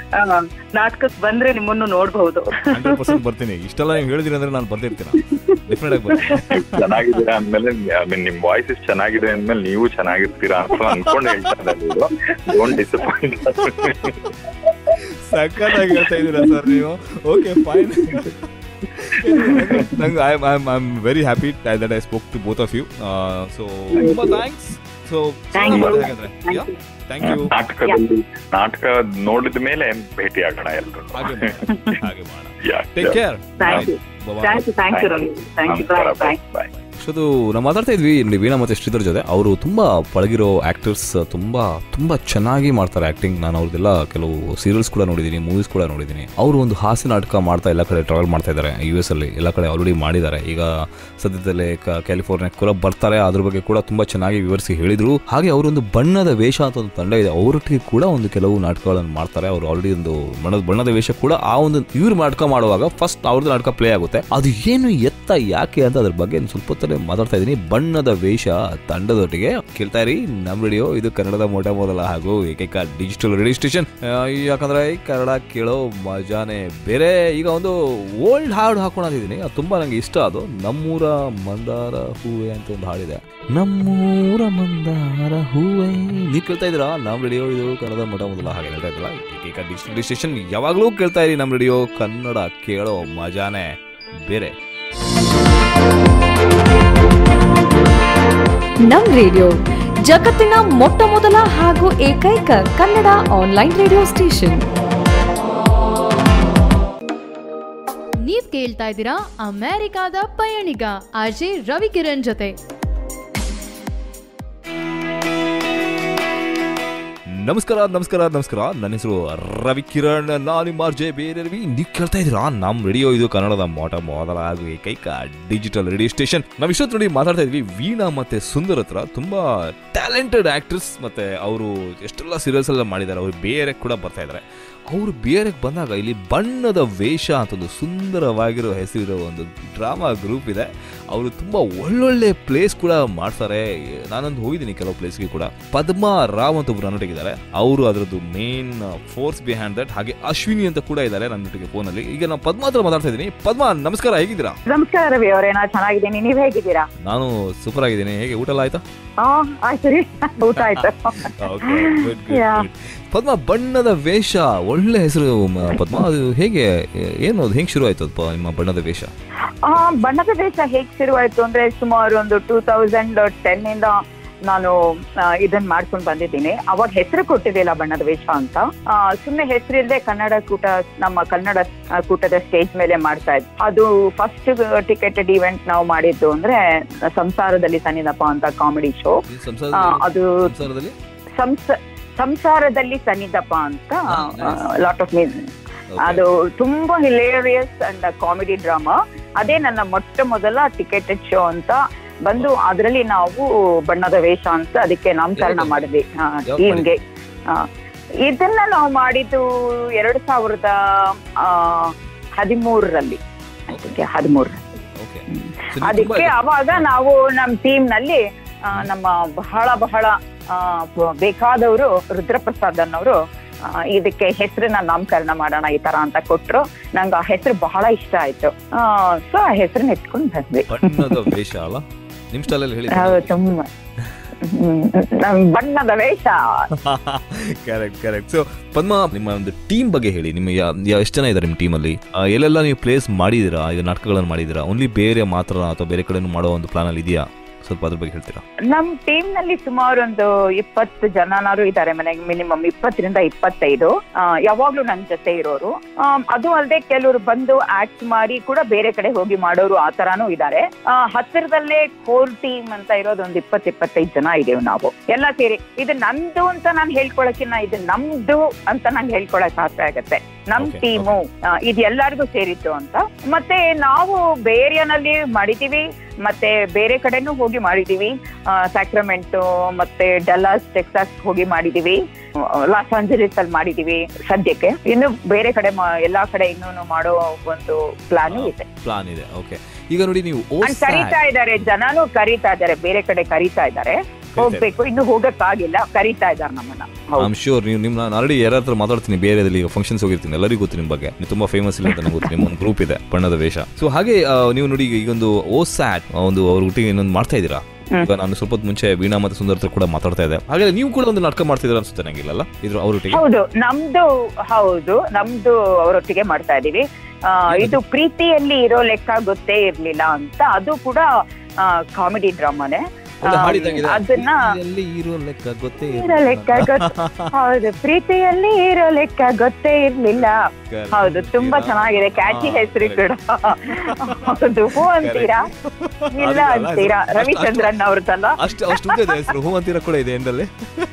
ನಾಟಕಕ್ಕೆ ಬಂದ್ರೆ ನಿಮ್ಮನ್ನು ನೋಡ್ಬಹುದು ಹಂಡ್ರೆಡ್ ಪರ್ಸೆಂಟ್ ಬರ್ತೀನಿ ಇಷ್ಟೆಲ್ಲ ನೀವು ಹೇಳಿದಿರಿ ಅಂದ್ರೆ ನಾನು ಬರ್ತಿರ್ತೀನಿ ಡೆಫಿನೆಟ್ ಆಗಿ ಬರ್ತೀನಿ ಚೆನ್ನಾಗಿದೆ ಅಂದ್ಮೇಲೆ ಐ ಮೀನ್ ನಿಮ್ ವಾಯ್ಸ್ ಚೆನ್ನಾಗಿದೆ ಅಂದ್ಮೇಲೆ ನೀವು ಚೆನ್ನಾಗಿರ್ತೀರಾ ಅಂತ ಅನ್ಕೊಂಡು ಹೇಳ್ತಾ ಇದ್ದಾರೆ ಡೋಂಟ್ ಡಿಸಪಾಯಿಂಟ್ ಸಕ್ಕತ್ತಾಗಿ ಹೇಳ್ತಾ ಇದ್ದೀರಾ ಸರ್ ನೀವು ಓಕೆ ಫೈನ್ ನಂಗೆ I I am very happy that I spoke to both of you so ತುಂಬಾ thanks so Thank you. Thank you ನಾಟಕದಲ್ಲಿ ನಾಟಕ ನೋಡಿದ ಮೇಲೆ ಭೇಟಿ ಆಗೋಣ ಎಲ್ರು ಹಾಗೆ ಮಾಡೋಣ, ಹಾಗೆ ಮಾಡೋಣ Yeah, take yeah. Care thank you thank you thank you Ravi thank you bye bye bye ಅಷ್ಟೊಂದು ನಾವು ಮಾತಾಡ್ತಾ ಇದ್ವಿ ಇಲ್ಲಿ ವೀಣಾ ಮತ್ತು ಶ್ರೀಧರ್ ಜೊತೆ ಅವರು ತುಂಬ ಪಳಗಿರೋ ಆ್ಯಕ್ಟರ್ಸ್ ತುಂಬ ತುಂಬ ಚೆನ್ನಾಗಿ ಮಾಡ್ತಾರೆ ಆ್ಯಕ್ಟಿಂಗ್ ನಾನು ಅವ್ರದ್ದೆಲ್ಲ ಕೆಲವು ಸೀರಿಯಲ್ಸ್ ಕೂಡ ನೋಡಿದ್ದೀನಿ ಮೂವೀಸ್ ಕೂಡ ನೋಡಿದ್ದೀನಿ ಅವರು ಒಂದು ಹಾಸ್ಯ ನಾಟಕ ಮಾಡ್ತಾ ಎಲ್ಲ ಕಡೆ ಟ್ರಾವೆಲ್ ಮಾಡ್ತಾ ಇದ್ದಾರೆ ಯು ಎಸ್ ಅಲ್ಲಿ ಎಲ್ಲ ಕಡೆ ಆಲ್ರೆಡಿ ಮಾಡಿದ್ದಾರೆ ಈಗ ಸದ್ಯದಲ್ಲೇ ಕ್ಯಾಲಿಫೋರ್ನಿಯಾ ಕೂಡ ಬರ್ತಾರೆ ಅದ್ರ ಬಗ್ಗೆ ಕೂಡ ತುಂಬ ಚೆನ್ನಾಗಿ ವಿವರಿಸಿ ಹೇಳಿದರು ಹಾಗೆ ಅವರೊಂದು ಬಣ್ಣದ ವೇಷ ಅಂತ ಒಂದು ತಂಡ ಇದೆ ಅವರೊಟ್ಟಿಗೆ ಕೂಡ ಒಂದು ಕೆಲವು ನಾಟಕಗಳನ್ನು ಮಾಡ್ತಾರೆ ಅವರು ಆಲ್ರೆಡಿ ಒಂದು ಬಣ್ಣದ ಬಣ್ಣದ ವೇಷ ಕೂಡ ಆ ಒಂದು ಇವ್ರು ನಾಟಕ ಮಾಡುವಾಗ ಫಸ್ಟ್ ಅವ್ರದ್ದು ನಾಟಕ ಪ್ಲೇ ಆಗುತ್ತೆ ಅದು ಏನು ಎತ್ತ ಯಾಕೆ ಅಂತ ಅದ್ರ ಬಗ್ಗೆ ಒಂದು ಸ್ವಲ್ಪ ಹೊತ್ತಲ್ಲೇ ಮಾತಾಡ್ತಾ ಇದ್ದೀನಿ ಬಣ್ಣದ ವೇಷ ತಂಡದೊಟ್ಟಿಗೆ ಕೇಳ್ತಾ ಇರಿ ನಮ್ಮ ರೇಡಿಯೋ ಇದು ಕನ್ನಡದ ಮೊಟ್ಟ ಮೊದಲ ಹಾಗೂ ಏಕೈಕ ಡಿಜಿಟಲ್ ರೇಡಿಯೋ ಸ್ಟೇಷನ್ ಯಾಕಂದ್ರೆ ಈ ಕನ್ನಡ ಕೇಳೋ ಮಜಾನೇ ಬೇರೆ ಈಗ ಒಂದು ಓಲ್ಡ್ ಹಾಡು ಹಾಕೊಂಡಿದ್ದೀನಿ ಅದು ತುಂಬಾ ನಂಗೆ ಇಷ್ಟ ಅದು ನಮ್ಮೂರ ಮಂದಾರ ಹೂವೆ ಅಂತ ಒಂದು ಹಾಡಿದೆ ನಮ್ಮೂರ ಮಂದಾರ ಹೂವೆ ನೀವು ಕೇಳ್ತಾ ಇದ್ದೀರಾ ನಮ್ಮ ರೇಡಿಯೋ ಇದು ಕನ್ನಡದ ಮೊಟ್ಟ ಮೊದಲ ಹಾಗೆ ಹೇಳ್ತಾ ಇದ್ರಲ್ಲ ಏಕೈಕ ಡಿಜಿಟಲ್ ಸ್ಟೇಷನ್ ಯಾವಾಗಲೂ ಕೇಳ್ತಾ ಇರಿ ನಮ್ಮ ರೇಡಿಯೋ ಕನ್ನಡ ಕೇಳೋ ಮಜಾನೇ ಬೇರೆ ನಮ್ ರೇಡಿಯೋ ಜಗತ್ತಿನ ಮೊಟ್ಟ ಮೊದಲ ಹಾಗೂ ಏಕೈಕ ಕನ್ನಡ ಆನ್ಲೈನ್ ರೇಡಿಯೋ ಸ್ಟೇಷನ್ ನೀವ್ ಕೇಳ್ತಾ ಇದ್ದೀರಾ ಅಮೆರಿಕಾದ ಪಯಣಿಗ ಅಜಯ್ ರವಿಕಿರಣ್ ಜೊತೆ ನಮಸ್ಕಾರ ನಮಸ್ಕಾರ ನಮಸ್ಕಾರ ನನ್ನ ಹೆಸರು ರವಿ ಕಿರಣ್ ನಾನು ನಿಮ್ಮ ಆರ್ಜೆ ಬೇರೆ ರವಿ ನೀವು ಕೇಳ್ತಾ ಇದ್ದೀರಾ ನಮ್ಮ ರೇಡಿಯೋ ಇದು ಕನ್ನಡದ ಮೊಟ ಮೊದಲ ಹಾಗೂ ಏಕೈಕ ಡಿಜಿಟಲ್ ರೇಡಿಯೋ ಸ್ಟೇಷನ್ ನಾವು ಇಷ್ಟೊತ್ತು ನೋಡಿ ಮಾತಾಡ್ತಾ ಇದ್ವಿ ವೀಣಾ ಮತ್ತೆ ಸುಂದರ್ ಹತ್ರ ತುಂಬಾ ಟ್ಯಾಲೆಂಟೆಡ್ ಆಕ್ಟ್ರೆಸ್ ಮತ್ತೆ ಅವರು ಎಷ್ಟೆಲ್ಲ ಸೀರಿಯಲ್ಸ್ ಎಲ್ಲ ಮಾಡಿದ್ದಾರೆ ಅವರು ಬೇರೆ ಕೂಡ ಬರ್ತಾ ಇದ್ದಾರೆ ಅವರು ಬೇರೆಗೆ ಬಂದಾಗ ಇಲ್ಲಿ ಬಣ್ಣದ ವೇಷ ಅಂತ ಒಂದು ಸುಂದರವಾಗಿರೋ ಹೆಸರಿರೋ ಒಂದು ಡ್ರಾಮಾ ಗ್ರೂಪ್ ಇದೆ ಅವರು ತುಂಬ ಒಳ್ಳೊಳ್ಳೆ ಪ್ಲೇಸ್ ಕೂಡ ಮಾಡ್ತಾರೆ ನಾನೊಂದು ಹೋಗಿದ್ದೀನಿ ಕೆಲವು ಪ್ಲೇಸ್ಗೆ ಕೂಡ ಪದ್ಮಾ ರಾವ್ ಅಂತ ಒಬ್ರು ನನ್ನೊಟ್ಟಿಗಿದ್ದಾರೆ ಅವರು ಅದರದ್ದು ಮೇನ್ ಫೋರ್ಸ್ ಬಿಹೈಂಡ್ ದಟ್ ಹಾಗೆ ಅಶ್ವಿನಿ ಅಂತ ಕೂಡ ಇದ್ದಾರೆ ನನ್ನೊಟ್ಟಿಗೆ ಫೋನಲ್ಲಿ ಈಗ ನಾನು ಪದ್ಮಾ ಹತ್ರ ಮಾತಾಡ್ತಾ ಇದ್ದೀನಿ ಪದ್ಮಾ ನಮಸ್ಕಾರ ಹೇಗಿದ್ದೀರಾ ನಮಸ್ಕಾರ ರವಿ ಅವರೇ ನಾ ಚೆನ್ನಾಗಿದ್ದೀನಿ ನೀವ್ ಹೇಗಿದ್ದೀರಾ ನಾನು ಸೂಪರ್ ಆಗಿದ್ದೀನಿ ಹೇಗೆ ಊಟ ಎಲ್ಲ ಆಯ್ತಾ ಹಾ ಆಯ್ತು ರೀ ಊಟ ಆಯ್ತು Okay, good, good, Yeah. good. ಪದ್ಮ ಬಣ್ಣದ ವೇಷ ಒಳ್ಳೆ ಹೆಸರು ಮ- ಪದ್ಮ ಅದು ಹೇಗೆ ಏನು ಅದು ಹೆಂಗೆ ಶುರು ಆಯ್ತು ಅದು ಪ- ನಿಮ್ಮ ಬಣ್ಣದ ವೇಷ ಆ, ಬಣ್ಣದ ದೇಶ ಹೇಗ್ ಶುರುವಾಯ್ತು ಅಂದ್ರೆ ಸುಮಾರು ಒಂದು ಟೂ ತೌಸಂಡ್ ಟೆನ್ ಇಂದ ನಾನು ಆ, ಇದನ್ ಮಾಡ್ಕೊಂಡು ಬಂದಿದ್ದೀನಿ ಅವಾಗ ಹೆಸರು ಕೊಟ್ಟಿದ್ದಿಲ್ಲ ಬಣ್ಣದ ವೇಷ ಅಂತ ಆ, ಸುಮ್ನೆ ಹೆಸರಿಲ್ಲದೆ ಕನ್ನಡ ಕೂಟ ನಮ್ಮ ಕನ್ನಡ ಆ, ಕೂಟದ ಸ್ಟೇಜ್ ಮೇಲೆ ಮಾಡ್ತಾ ಇದ್ವಿ ಅದು ಫಸ್ಟ್ ಟಿಕೆಟೆಡ್ ಇವೆಂಟ್ ನಾವು ಮಾಡಿದ್ದು ಅಂದ್ರೆ ಸಂಸಾರದಲ್ಲಿ ಸನ್ನಿಧಪ್ಪ ಅಂತ ಕಾಮಿಡಿ ಶೋ ಈ ಸಂಸಾರದಲ್ಲಿ- ಅದು ಸಂಸಾರದಲ್ಲಿ ಸಂಸ ಸಂಸಾರದಲ್ಲಿ ಸನ್ನಿಧಪ್ಪ ಅಂತ Ah, nice. ಲಾಟ್ ಆಫ್ ಅದು ತುಂಬಾ ಹಿಲೇರಿಯಸ್ ಅಂಡ್ ಕಾಮಿಡಿ ಡ್ರಾಮಾ ಅದೇ ನನ್ನ ಮೊಟ್ಟ ಮೊದಲ ಟಿಕೆಟೆಡ್ ಶೋ ಅಂತ ಬಂದು ಅದರಲ್ಲಿ ನಾವು ಬಣ್ಣದ ವೇಷ ಅಂತ ಅದಕ್ಕೆ ನಾಮಕರಣ ಯಾವಾಗ? ಮಾಡಿದ್ವಿ ಯಾವಾಗ ಟೀಮ್ಗೆ ಇದನ್ನ ನಾವು ಮಾಡಿದ್ದು ಎರಡ್ ಸಾವಿರದ ಆ, ಹದಿಮೂರರಲ್ಲಿ ಹದಿಮೂರರಲ್ಲಿ ಓಕೆ ಅದಕ್ಕೆ ಅವಾಗ ನಾವು ನಮ್ಮ ಟೀಮ್ ನಲ್ಲಿ ಆ, ನಮ್ಮ ಬಹಳ ಬಹಳ ಆ, ಬ- ಬೇಕಾದವರು ರುದ್ರಪ್ರಸಾದ್ ಅನ್ನೋರು ಆ, ಇದಕ್ಕೆ ಹೆಸರನ್ನ ನಾಮಕರಣ ಮಾಡೋಣ ಈ ತರ ಅಂತ ಕೊಟ್ರು ನಂಗೆ ಆ ಹೆಸರು ಬಹಳ ಇಷ್ಟ ಆಯ್ತು ಸೊ ಆ ಹೆಸರನ್ನ ಇಟ್ಕೊಂಡು ಬಂದ್ವಿ ಬಣ್ಣದ ವೇಷ ಅಲ್ಲ ನಿಮ್ಮ ಸ್ಟೈಲಲ್ಲಿ ಹೇಳಿ ಹೌದು, ತುಂಬ ಹ್ಮ್, ನಮ್ ಬಣ್ಣದ ವೇಷ ಕರೆಕ್ಟ್ ಕರೆಕ್ಟ್ ಸೊ ಪದ್ಮ ನಿಮ್ಮ ಒಂದು ಟೀಮ್ ಬಗ್ಗೆ ಹೇಳಿ ನಿಮ್ಮ ಯಾ- ಯಾ- ಎಷ್ಟು ಜನ ಇದ್ದಾರೆ ನಿಮ್ಮ ಟೀಮಲ್ಲಿ ಎಲ್ಲೆಲ್ಲ ನೀವು ಪ್ಲೇಸ್ ಮಾಡಿದ್ದೀರಾ ಈಗ ನಾಟಕಗಳನ್ನು ಮಾಡಿದ್ದೀರಾ ಓನ್ಲಿ ಬೇರೆ ಮಾತ್ರ ಅಥವಾ ಬೇರೆ ಕಡೆನೂ ಮಾಡೋ ಒಂದು ಪ್ಲಾನಲ್ಲಿ ಇದೆಯಾ ಸ್ವಲ್ಪ ಅದ್ರ ಬಗ್ಗೆ ಹೇಳ್ತೀರಾ ನಮ್ ಟೀಮ್ ನಲ್ಲಿ ಸುಮಾರು ಒಂದು ಇಪ್ಪತ್ತು ಜನನಾರು ಇದ್ದಾರೆ ಮನೆಗೆ ಮಿನಿಮಮ್ ಇಪ್ಪತ್ತರಿಂದ ಇಪ್ಪತ್ತೈದು ಆ, ಯಾವಾಗ್ಲೂ ನನ್ ಜೊತೆ ಇರೋರು ಆಮ್, ಅದು ಅಲ್ಲದೆ ಕೆಲವರು ಬಂದು ಆಕ್ಟ್ ಮಾಡಿ ಕೂಡ ಬೇರೆ ಕಡೆ ಹೋಗಿ ಮಾಡೋರು ಆ ತರಾನು ಇದ್ದಾರೆ ಹತ್ತಿರದಲ್ಲೇ ಕೋರ್ ಟೀಮ್ ಅಂತ ಇರೋದು ಒಂದು ಇಪ್ಪತ್ ಇಪ್ಪತ್ತೈದು ಜನ ಇದೀವಿ ನಾವು ಎಲ್ಲ ಸೇರಿ ಇದು ನಂದು ಅಂತ ನಾನು ಹೇಳ್ಕೊಳಕ್ಕಿನ್ನ ಇದು ನಮ್ದು ಅಂತ ನಂಗೆ ಹೇಳ್ಕೊಳಕ್ ಆಸೆ ಆಗತ್ತೆ ನಮ್ Okay, ಟೀಮು ಇದು ಎಲ್ಲರಿಗೂ ಸೇರಿದ್ದು ಅಂತ ಮತ್ತೆ ನಾವು ಬೇರಿಯಾನಲ್ಲಿ ಮಾಡಿದೀವಿ ಮತ್ತೆ ಬೇರೆ ಕಡೆನೂ ಹೋಗಿ ಮಾಡಿದೀವಿ ಸ್ಯಾಕ್ರಮೆಂಟು ಮತ್ತೆ ಡಲ್ಲಾಸ್ ಟೆಕ್ಸಾಸ್ ಹೋಗಿ ಮಾಡಿದೀವಿ ಲಾಸ್ ಆಂಜಲೀಸ್ ಅಲ್ಲಿ ಮಾಡಿದೀವಿ ಸದ್ಯಕ್ಕೆ ಇನ್ನು ಬೇರೆ ಕಡೆ ಮಾ- ಎಲ್ಲಾ ಕಡೆ ಇನ್ನೂ ಮಾಡೋ ಒಂದು ಪ್ಲಾನು ಇದೆ ಪ್ಲಾನ್ ಇದೆ ಓಕೆ ಈಗ ನೋಡಿ ನೀವು ಅಂಡ್ ಕರೀತಾ ಇದ್ದಾರೆ ಜನನು ಕರೀತಾ ಇದ್ದಾರೆ ಬೇರೆ ಕಡೆ ಕರೀತಾ ಇದ್ದಾರೆ ಹೋಗ್ಬೇಕು ಇನ್ನು ಹೋಗಕ್ಕಾಗಿಲ್ಲ ಕರೀತಾ ಇದ್ದಾರೆ ನಮ್ಮನ್ನ ಹೌದು ಐಮ್ ಶೂರ್ ನೀವು ನಿಮ್ಮ ನಾನು ಆಲ್ರೆಡಿ ಯಾರ ಹತ್ರ ಮಾತಾಡ್ತೀನಿ ಬೇರೆದಲ್ಲಿ ಈಗ ಫಂಕ್ಷನ್ಸ್ ಹೋಗಿರ್ತೀನಿ ಎಲ್ಲರಿಗೂ ಗೊತ್ತು ನಿಮ್ಮ ಬಗ್ಗೆ ನೀವು ತುಂಬಾ ಫೇಮಸ್ ಇಲ್ಲ ಅಂತ ನನಗೆ ಗೊತ್ತು ನಿಮ್ಮ ಒಂದು ಗ್ರೂಪ್ ಇದೆ ಬಣ್ಣದ ವೇಷ ಸೊ ಹಾಗೆ ಆ, ನೀವು ನೋಡಿ ಈಗ ಈಗೊಂದು ಓ ಸ್ಯಾಟ್ ಒಂದು ಅವ್ರ ಒಟ್ಟಿಗೆ ಇನ್ನೊಂದು ಮಾಡ್ತಾ ಇದ್ದೀರಾ ಈಗ ನಾನು ಸ್ವಲ್ಪ ಹೊತ್ತು ಮುಂಚೆ ವೀಣಾ ಮತ್ತೆ ಸುಂದರ್ ಹತ್ರ ಕೂಡ ಮಾತಾಡ್ತಾ ಇದ್ದೆ ಹಾಗೆ ನೀವು ಕೂಡ ಒಂದು ನಾಟಕ ಮಾಡ್ತಿದ್ದೀರಾ ಅನ್ಸುತ್ತೆ ನಂಗಿಲ್ಲಲ್ಲ ಇದ್ರ ಅವ್ರೊಟ್ಟಿಗೆ ಹೌದು ನಮ್ದು ಹೌದು ನಮ್ದು ಅವರೊಟ್ಟಿಗೆ ಮಾಡ್ತಾ ಇದೀವಿ ಆ, ಇದು ಪ್ರೀತಿಯಲ್ಲಿ ಇರೋ ಲೆಕ್ಕ ಗೊತ್ತೇ ಇರ್ಲಿಲ್ಲ ಅಂತ ಅದು ಕೂಡ ಕಾಮಿಡಿ ಡ್ರಾಮಾನೇ ಒಳ್ಳೆ ಹಾಡಿದಂಗಿದೆ. ಅದನ್ನ ಪ್ರೀತಿಯಲ್ಲಿ ಇರೋ ಲೆಕ್ಕ ಗೊತ್ತೇ ಇರೋ ಲೆಕ್ಕ ಗೊತ್ತ ಹೌದು ಪ್ರೀತಿಯಲ್ಲಿ ಇರೋ ಲೆಕ್ಕ ಗೊತ್ತೇ ಇರ್ಲಿಲ್ಲ Correct. ಹೌದು ತುಂಬಾ ಚೆನ್ನಾಗಿದೆ ಕ್ಯಾಚಿ ಹಾ, ಹೆಸರು correct. ಕೂಡ ಹೌದು ಹೂ ಅಂತೀರಾ ಇಲ್ಲ ಅದಿಲ್ಲ, ಅಂತೀರಾ ಅಷ್ಟು- ರವಿಚಂದ್ರನ್ ಅವ್ರದ್ದಲ್ಲ ಅಷ್ಟು ಅಷ್ಟು ಉದ್ದ ಇದೆ ಹೆಸರು ಹೂ ಅಂತೀರ ಕೂಡ ಇದೆ ಎಂಡಲ್ಲಿ